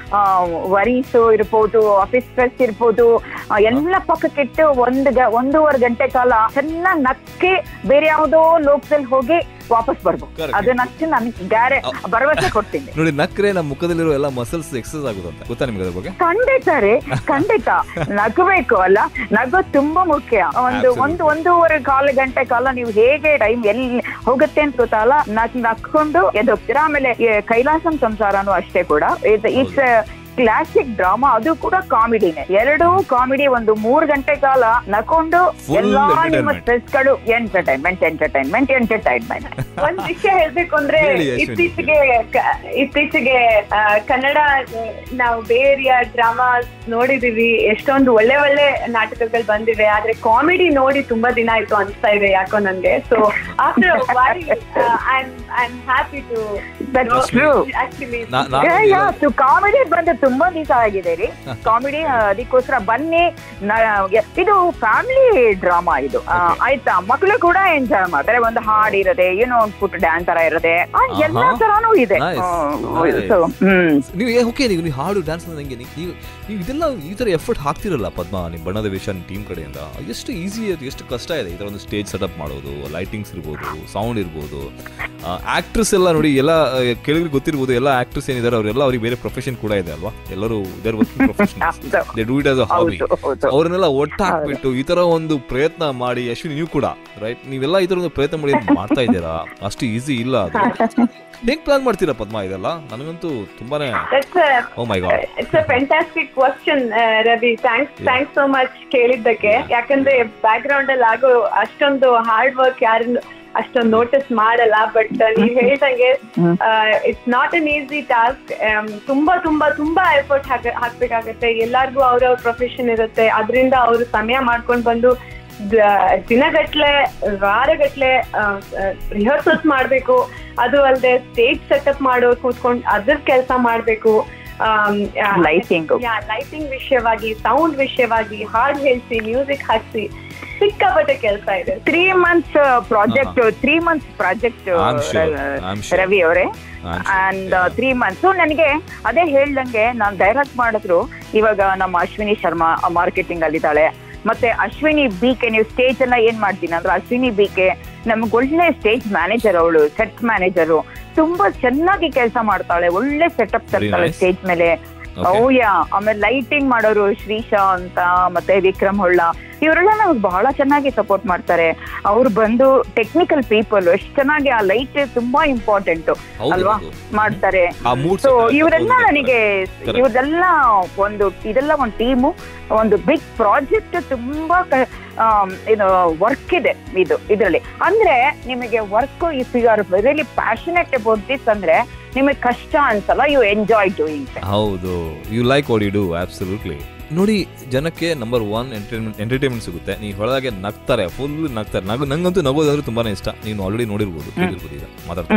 ವರೀಸು ಇರ್ಬೋದು ಆಫೀಸ್ ಸ್ಟ್ರೆಸ್ ಇರ್ಬೋದು ಆ, ಎಲ್ಲ ಪಕ್ಕಕ್ಕಿಟ್ಟು ಒಂದು ಗ ಒಂದೂವರೆ ಗಂಟೆ ಕಾಲ ಚೆನ್ನಾಗಿ ನಕ್ಕೆ ಬೇರೆ ಯಾವುದೋ ಲೋಕದಲ್ಲಿ ಹೋಗಿ ವಾಪಸ್ ಬರ್ಬೋದು Correct. ಅದನ್ನಷ್ಟು ನನ್ಗೆ ಗ್ಯಾರೆ ಭರವಸೆ ಕೊಡ್ತೀನಿ ನೋಡಿ ನಕ್ರೆ ನಮ್ಮ ಮುಖದಲ್ಲಿರೋ ಎಲ್ಲ ಮಸಲ್ಸ್ ಎಕ್ಸಸ್ ಆಗುತ್ತಂತೆ ಗೊತ್ತಾ ನಿಮ್ಗೆ ಅದ್ರ ಬಗ್ಗೆ ಖಂಡಿತ ರೀ ಖಂಡಿತ ನಗಬೇಕು ಅಲ್ಲ ನಗು ತುಂಬಾ ಮುಖ್ಯ ಒಂದು Absolutely. ಒಂದು ಒಂದೂವರೆ ಕಾಲು ಗಂಟೆ ಕಾಲ ನೀವು ಹೇಗೆ ಟೈಮ್ ಎಲ್ಲಿ ಹೋಗುತ್ತೆ ಅಂತ ಗೊತ್ತಲ್ಲ ನಕ್ ನಕ್ಕೊಂಡು ಎದ್ದೋಗ್ತೀರಾ ಆಮೇಲೆ ಈ ಕೈಲಾಸಂ ಸಂಸಾರನು ಅಷ್ಟೇ ಕೂಡ ಇಟ್ಸ್ ಕ್ಲಾಸಿಕ್ ಡ್ರಾಮಾ ಅದು ಕೂಡ ಕಾಮಿಡಿನೇ ಎರಡೂ ಕಾಮಿಡಿ ಒಂದು ಮೂರು ಗಂಟೆ ಕಾಲ ನಕೊಂಡು Full ಎಲ್ಲಾ ನಿಮ್ಮ entertainment. ಸ್ಟ್ರೆಸ್ ಗಳು ಎಂಟರ್ಟೈನ್ಮೆಂಟ್ ಎಂಟರ್ಟೈನ್ಮೆಂಟ್ ಎಂಟರ್ಟೈನ್ಮೆಂಟ್ ಒಂದ್ ವಿಷಯ ಹೇಳ್ಬೇಕು ಅಂದ್ರೆ ಹೇಳಿ, ಅಶ್ವಿನಿ. ಇತ್ತೀಚೆಗೆ ಕ- ಇತ್ತೀಚೆಗೆ ಆ, ಕನ್ನಡ ಆ, ನಾವು ಬೇರೆಯ ಡ್ರಾಮಾ ನೋಡಿದೀವಿ ಎಷ್ಟೊಂದು ಒಳ್ಳೆ ಒಳ್ಳೆ ನಾಟಕಗಳು ಬಂದಿವೆ ಆದ್ರೆ ಕಾಮಿಡಿ ನೋಡಿ ತುಂಬಾ ದಿನ ಆಯ್ತು ಅನ್ಸ್ತಾ ಇದೆ ಯಾಕೋ ನನ್ಗೆ so after I am happy to That's true. Actually ನಾ- ನಾನು ಕಾಮಿಡಿ ಬಂದು ತುಂಬಾ ದಿವಸ ಆಗಿದೆ ರೀ ಕಾಮಿಡಿ ಅದಕ್ಕೋಸ್ಕರ ಬನ್ನಿ ನ- ಇದು ಫ್ಯಾಮಿಲಿ ಡ್ರಾಮಾ ಇದು ಆ, ಆಯ್ತಾ ಮಕ್ಕಳು ಕೂಡ ಎಂಜಾಯ್ ಮಾಡ್ತಾರೆ ಒಂದು ಹಾಡ್ ಇರದೆ ಏನೋ ಒಂದು ಪುಟ್ಟ ಡ್ಯಾನ್ಸ್ ತರ ಇರದೆ ಆ, ಎಲ್ಲಾ ಆಹಾ. ತರಾನು ಇದೆ Nice. ಹ್ಮ್. Nice. So, ಹ್ಮ್ ನೀವು ಓಕೆ ನೀವು ನೀವು ಹಾಡು ಡ್ಯಾನ್ಸ್ ನಂಗೆ ನೀವು ನೀವು ನೀವು ಇದೆಲ್ಲ ಈ ಥರ ಎಫರ್ಟ್ ಹಾಕ್ತಿರಲ್ಲ ಪದ್ಮ ನಿಮ್ಮ ಬಣ್ಣದ ವೇಷ ನಿಮ್ಮ ಟೀಮ್ ಕಡೆಯಿಂದ ಎಷ್ಟು ಈಸಿ ಅದು ಎಷ್ಟು ಕಷ್ಟ ಇದೆ ಈ ಥರ ಒಂದು ಸ್ಟೇಜ್ ಸೆಟಪ್ ಮಾಡೋದು ಲೈಟಿಂಗ್ಸ್ ಇರ್ಬೋದು ಸೌಂಡ್ ಇರ್ಬೋದು ಆಕ್ಟ್ರೆಸ್ ಎಲ್ಲ ನೋಡಿ ಎಲ್ಲ ಕೇಳಿದ್ರೆ ಗೊತ್ತಿರ್ಬೋದು ಎಲ್ಲ ಆಕ್ಟ್ರೆಸ್ ಏನಿದ್ದಾರೆ ಅವರೆಲ್ಲ ಅವ್ರಿಗೆ ಬೇರೆ ಪ್ರೊಫೆಷನ್ ಕೂಡ ಇದೆ ಅಲ್ವಾ ಎಲ್ಲರೂ their working profession they do it as a hobby ಹೌದು, ಹೌದು. ಅವ್ರನ್ನೆಲ್ಲ ಒಟ್ಟು ಹಾಕ್ಬಿಟ್ಟು ಈ ತರ ಒಂದು ಪ್ರಯತ್ನ ಮಾಡಿ ಅಶ್ವಿನಿ ನೀವು ಕೂಡ ರೈಟ್ ನೀವೆಲ್ಲ ಈ ತರ ಒಂದು ಪ್ರಯತ್ನ ಮಾಡಿ ಮಾಡ್ತಾ ಇದ್ದೀರಾ ಅಷ್ಟು ಈಸಿ ಇಲ್ಲ ಅದು ಹೇಗ್ ಪ್ಲಾನ್ ಮಾಡ್ತೀರಾ ಪದ್ಮ ಇದೆಲ್ಲ ನನಗಂತೂ ತುಂಬಾನೇ oh my god it's a fantastic question Ravi thanks thanks so much ಕೇಳಿದ್ದಕ್ಕೆ ಯಾಕಂದ್ರೆ ಬ್ಯಾಕ್ ಗ್ರೌಂಡ್ ಅಲ್ಲಿ ಆಗೋ ಅಷ್ಟೊಂದು ಹಾರ್ಡ್ ವರ್ಕ್ ಯಾರನ್ನು ಅಷ್ಟೊಂದು ನೋಟಿಸ್ ಮಾಡಲ್ಲ ಬಟ್ ನೀವ್ ಹೇಳ್ದಂಗೆ it's not an easy task ತುಂಬಾ ತುಂಬಾ ತುಂಬಾ ಎಫರ್ಟ್ ಹಾಕ್ಬೇಕಾಗತ್ತೆ ಎಲ್ಲಾರ್ಗೂ ಅವ್ರವ್ರ ಪ್ರೊಫೆಷನ್ ಇರುತ್ತೆ ಅದರಿಂದ ಅವರು ಸಮಯ ಮಾಡ್ಕೊಂಡು ಬಂದು ದ- ದಿನಗಟ್ಲೆ ವಾರಗಟ್ಲೆ ರಿಹರ್ಸಲ್ಸ್ ಮಾಡ್ಬೇಕು ಅದು ಅಲ್ಲದೆ ಸ್ಟೇಜ್ ಸೆಟಪ್ ಮಾಡೋ ಕೂತ್ಕೊಂಡು ಅದ್ರ ಕೆಲಸ ಮಾಡ್ಬೇಕು Lighting. ಲೈಟಿಂಗ್ ವಿಷಯವಾಗಿ ಸೌಂಡ್ ವಿಷಯವಾಗಿ ಹಾಡ್ ಹೇಳ್ಸಿ ಮ್ಯೂಸಿಕ್ ಹಾಕ್ಸಿ ಸಿಕ್ಕಾಪಟ್ಟೆ ಕೆಲಸ ಇದೆ three months project three months project I'm sure, I'm sure. Ravi ಅವರೇ I'm sure, and three months ನನಗೆ ಅದೇ ಹೇಳ್ದಂಗೆ ನಾನು ಡೈರೆಕ್ಟ್ ಮಾಡಿದ್ರು ಇವಾಗ ನಮ್ಮ ಅಶ್ವಿನಿ ಶರ್ಮಾ ಮಾರ್ಕೆಟಿಂಗ್ ಅಲ್ಲಿದ್ದಾಳೆ ಮತ್ತೆ ಅಶ್ವಿನಿ ಬಿ ಕೆ ನೀವು ಸ್ಟೇಜ್ ಎಲ್ಲ ಏನ್ ಮಾಡ್ತೀನಿ ಅಂದ್ರೆ ಅಶ್ವಿನಿ ಬಿ ಕೆ ನಮ್ಗೆ ಒಳ್ಳೆ ಸ್ಟೇಜ್ ಮ್ಯಾನೇಜರ್ ಅವಳು ಸೆಟ್ ಮ್ಯಾನೇಜರು ತುಂಬಾ ಚೆನ್ನಾಗಿ ಕೆಲಸ ಮಾಡ್ತಾಳೆ ಒಳ್ಳೆ ಸೆಟಪ್ ತರ್ತಾಳೆ nice. ಸ್ಟೇಜ್ ಮೇಲೆ ಓಯಾ ಆಮೇಲೆ ಲೈಟಿಂಗ್ ಮಾಡೋರು ಶ್ರೀಶಾ ಅಂತ ಮತ್ತೆ ವಿಕ್ರಮ್ ಹೊಳ್ಳ ಇವರೆಲ್ಲ ನಮ್ಗೆ ಬಹಳ ಚೆನ್ನಾಗಿ ಸಪೋರ್ಟ್ ಮಾಡ್ತಾರೆ ಅವ್ರು ಬಂದು ಟೆಕ್ನಿಕಲ್ ಪೀಪಲ್ ಎಷ್ಟು ಚೆನ್ನಾಗಿ ಆ ಲೈಟ್ ತುಂಬಾ ಇಂಪಾರ್ಟೆಂಟ್ ಹೌದು, ಅಲ್ವಾ ಹೌದು. ಮಾಡ್ತಾರೆ ಆ mood ಸೊ set ಎಲ್ಲ ಇವರೆಲ್ಲ ಹೌದು, ನನಗೆ Correct. ಇವ್ರದೆಲ್ಲ ಒಂದು ಇದೆಲ್ಲ ಒಂದು ಟೀಮು ಒಂದು ಬಿಗ್ ಪ್ರಾಜೆಕ್ಟ್ ತುಂಬಾ ಕ- ಆಮ್, ಇದು ವರ್ಕ್ ಇದೆ ಇದು ಇದರಲ್ಲಿ ಅಂದ್ರೆ ನಿಮಗೆ work if you are really passionate about this ಅಂದ್ರೆ ನಿಮಗೆ ಕಷ್ಟ ಅನ್ಸಲ್ಲ ಯು ಎಂಜಾಯ್ ಡೂಯಿಂಗ್ ಹೌದು you like what you do absolutely ನೋಡಿ ಜನಕ್ಕೆ ನಂಬರ್ ಒನ್ ಎಂಟರ್ಟೈನ್ಮೆಂಟ್ ಎಂಟರ್ಟೈನ್ಮೆಂಟ್ ಸಿಗುತ್ತೆ ನೀವು ಹೊಳದಾಗೆ ನಗ್ತಾರೆ ಫುಲ್ ನಗ್ತಾರೆ ನಗು ನಂಗಂತೂ ನಗೋದಂದ್ರೆ ತುಂಬಾನೇ ಇಷ್ಟ ನೀನು ಆಲ್ರೆಡಿ ನೋಡಿರ್ಬೋದು ಕೇಳಿರ್ಬೋದು ಈಗ ಮಾತಾಡ್ತಾ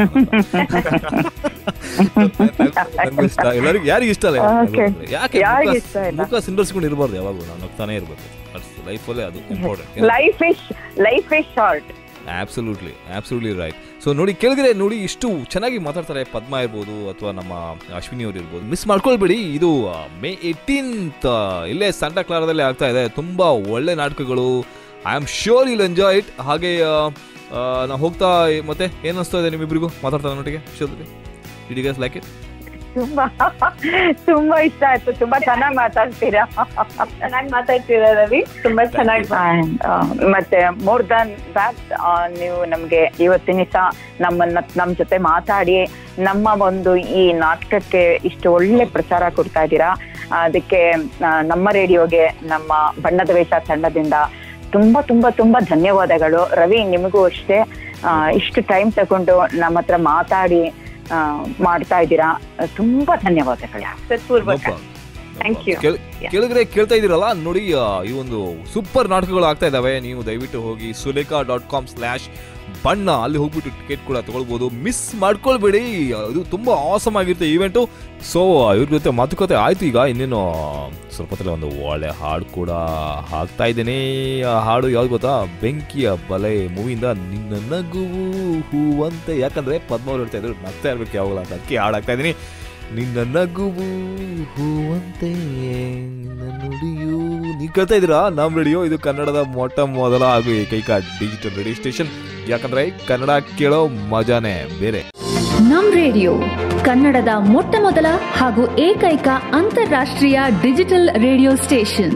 ನಂಗೂ ಇಷ್ಟ ಎಲ್ಲರಿಗೂ ಯಾರಿಗೆ ಇಷ್ಟ ಅಲ್ಲ Okay. ಯಾಕೆ ಯಾರಿಗ್ ಮುಖ- ಇಷ್ಟ ಇಲ್ಲ? ಮುಖ ಸಿಂಡರ್ಸ್ಕೊಂಡು ಇರಬಾರ್ದು ಯಾವಾಗೂ ನಾವು ನಗ್ತಾನೆ ಇರಬೇಕು ಲೈಫಲ್ಲೇ ಅದು important life is life is short absolutely absolutely right so ನೋಡಿ ಕೆಳಗಡೆ ನೋಡಿ ಇಷ್ಟು ಚೆನ್ನಾಗಿ ಮಾತಾಡ್ತಾರೆ ಪದ್ಮ ಇರ್ಬೋದು ಅಥವಾ ನಮ್ಮ ಅಶ್ವಿನಿ ಅವ್ರು ಇರ್ಬೋದು ಮಿಸ್ ಮಾಡ್ಕೊಳ್ಬೇಡಿ ಇದು ಮೇ ಏಯ್ಟೀನ್ತ್ ಇಲ್ಲೇ ಸಂಟಾ ಕ್ಲಾರದಲ್ಲಿ ಆಗ್ತಾ ಇದೆ ತುಂಬ ಒಳ್ಳೆ ನಾಟಕಗಳು I am sure I'll enjoy it ಹಾಗೆ ನಾವು ಹೋಗ್ತಾ ಮತ್ತೆ ಏನು ಅನಿಸ್ತಾ ಇದೆ ನಿಮ್ಮಿಬ್ಬರಿಗೂ ಮಾತಾಡ್ತಾ ನನ್ನೊಟ್ಟಿಗೆ ಶೋದಲ್ಲಿ ಡಿಡ್ ಗೈಸ್ ಲೈಕ್ ಇಟ್ ತುಂಬಾ ತುಂಬಾ ಇಷ್ಟ ಆಯ್ತು ತುಂಬಾ ಚೆನ್ನಾಗಿ ಮಾತಾಡ್ತೀರಾ ಚೆನ್ನಾಗಿ ಮಾತಾಡ್ತೀರಾ ರವಿ ತುಂಬಾ ಚೆನ್ನಾಗಿ And, ಆ, ಮತ್ತೆ ಮೋರ್ ದನ್ ದಟ್ ನೀವು ನಮ್ಗೆ ಇವತ್ತಿನ ದಿವಸ ನಮ್ಮನ್ನ ನಮ್ ಜೊತೆ ಮಾತಾಡಿ ನಮ್ಮ ಒಂದು ಈ ನಾಟಕಕ್ಕೆ ಇಷ್ಟು ಒಳ್ಳೆ ಪ್ರಚಾರ ಕೊಡ್ತಾ ಇದ್ದೀರಾ ಅದಕ್ಕೆ ಆ, ನಮ್ಮ ರೇಡಿಯೋಗೆ ನಮ್ಮ ಬಣ್ಣದ ವೇಷ ತಂಡದಿಂದ ತುಂಬಾ ತುಂಬಾ ತುಂಬಾ ಧನ್ಯವಾದಗಳು ರವಿ ನಿಮಗೂ ಅಷ್ಟೇ ಆ, ಇಷ್ಟು ಟೈಮ್ ತಗೊಂಡು ನಮ್ಮ ಹತ್ರ ಮಾತಾಡಿ ಆ, ಮಾಡ್ತಾ ಇದ್ದೀರಾ ತುಂಬಾ ಧನ್ಯವಾದಗಳು ಪೂರ್ವಕ ಥ್ಯಾಂಕ್ ಯು ಕೆಳ- ಕೆಳಗಡೆ ಕೇಳ್ತಾ ಇದೀರಲ್ಲ ನೋಡಿ ಆ, ಈ ಒಂದು ಸೂಪರ್ ನಾಟಕಗಳು ಆಗ್ತಾ ಇದಾವೆ ನೀವು ದಯವಿಟ್ಟು ಹೋಗಿ ಸುಲೇಖಾ ಡಾಟ್ ಕಾಮ್ ಸ್ಲ್ಯಾಶ್ ಬಣ್ಣ ಅಲ್ಲಿ ಹೋಗ್ಬಿಟ್ಟು ಟಿಕೆಟ್ ಕೂಡ ತಗೊಳ್ಬೋದು ಮಿಸ್ ಮಾಡ್ಕೊಳ್ಬೇಡಿ ಇದು ತುಂಬಾ ಆಸಮ್ ಆಗಿರುತ್ತೆ ಈವೆಂಟು ಸೊ ಇವ್ರ ಜೊತೆ ಮಾತುಕತೆ ಆಯ್ತು ಈಗ ಇನ್ನೇನು ಸ್ವಲ್ಪ ಹೊತ್ತಲ್ಲಿ ಒಂದು ಒಳ್ಳೆ ಹಾಡು ಕೂಡ ಹಾಕ್ತಾ ಇದ್ದೇನೆ ಆ ಹಾಡು ಯಾವ್ದು ಗೊತ್ತಾ ಬೆಂಕಿಯ ಬಲೆ ಮೂವಿಯಿಂದ ನಿನ್ನ ನಗುವು ಹೂವಂತೆ ಯಾಕಂದ್ರೆ ಪದ್ಮ ಅವ್ರು ಹೇಳ್ತಾ ಇದ್ರು ನಗ್ತಾ ಇರ್ಬೇಕು ಯಾವಾಗಲ ಅಂತ ಅದಕ್ಕೆ ಹಾಡು ಹಾಕ್ತಾ ಇದ್ದೀನಿ ನಿನ್ನ ನಗುವು ಹೂವಂತೆ ನಿನ್ನ ನುಡಿಯು ನೀವು ಕೇಳ್ತಾ ಇದ್ದೀರಾ ನಮ್ಮ ರೇಡಿಯೋ ಇದು ಕನ್ನಡದ ಮೊಟ್ಟ ಮೊದಲ ಹಾಗೂ ಏಕೈಕ ಡಿಜಿಟಲ್ ರೇಡಿಯೋ ಸ್ಟೇಷನ್ ಯಾಕಂದ್ರೆ ಕನ್ನಡ ಕೇಳೋ ಮಜಾನೇ ಬೇರೆ ನಮ್ ರೇಡಿಯೋ ಕನ್ನಡದ ಮೊಟ್ಟ ಮೊದಲ ಹಾಗೂ ಏಕೈಕ ಅಂತಾರಾಷ್ಟ್ರೀಯ ಡಿಜಿಟಲ್ ರೇಡಿಯೋ ಸ್ಟೇಷನ್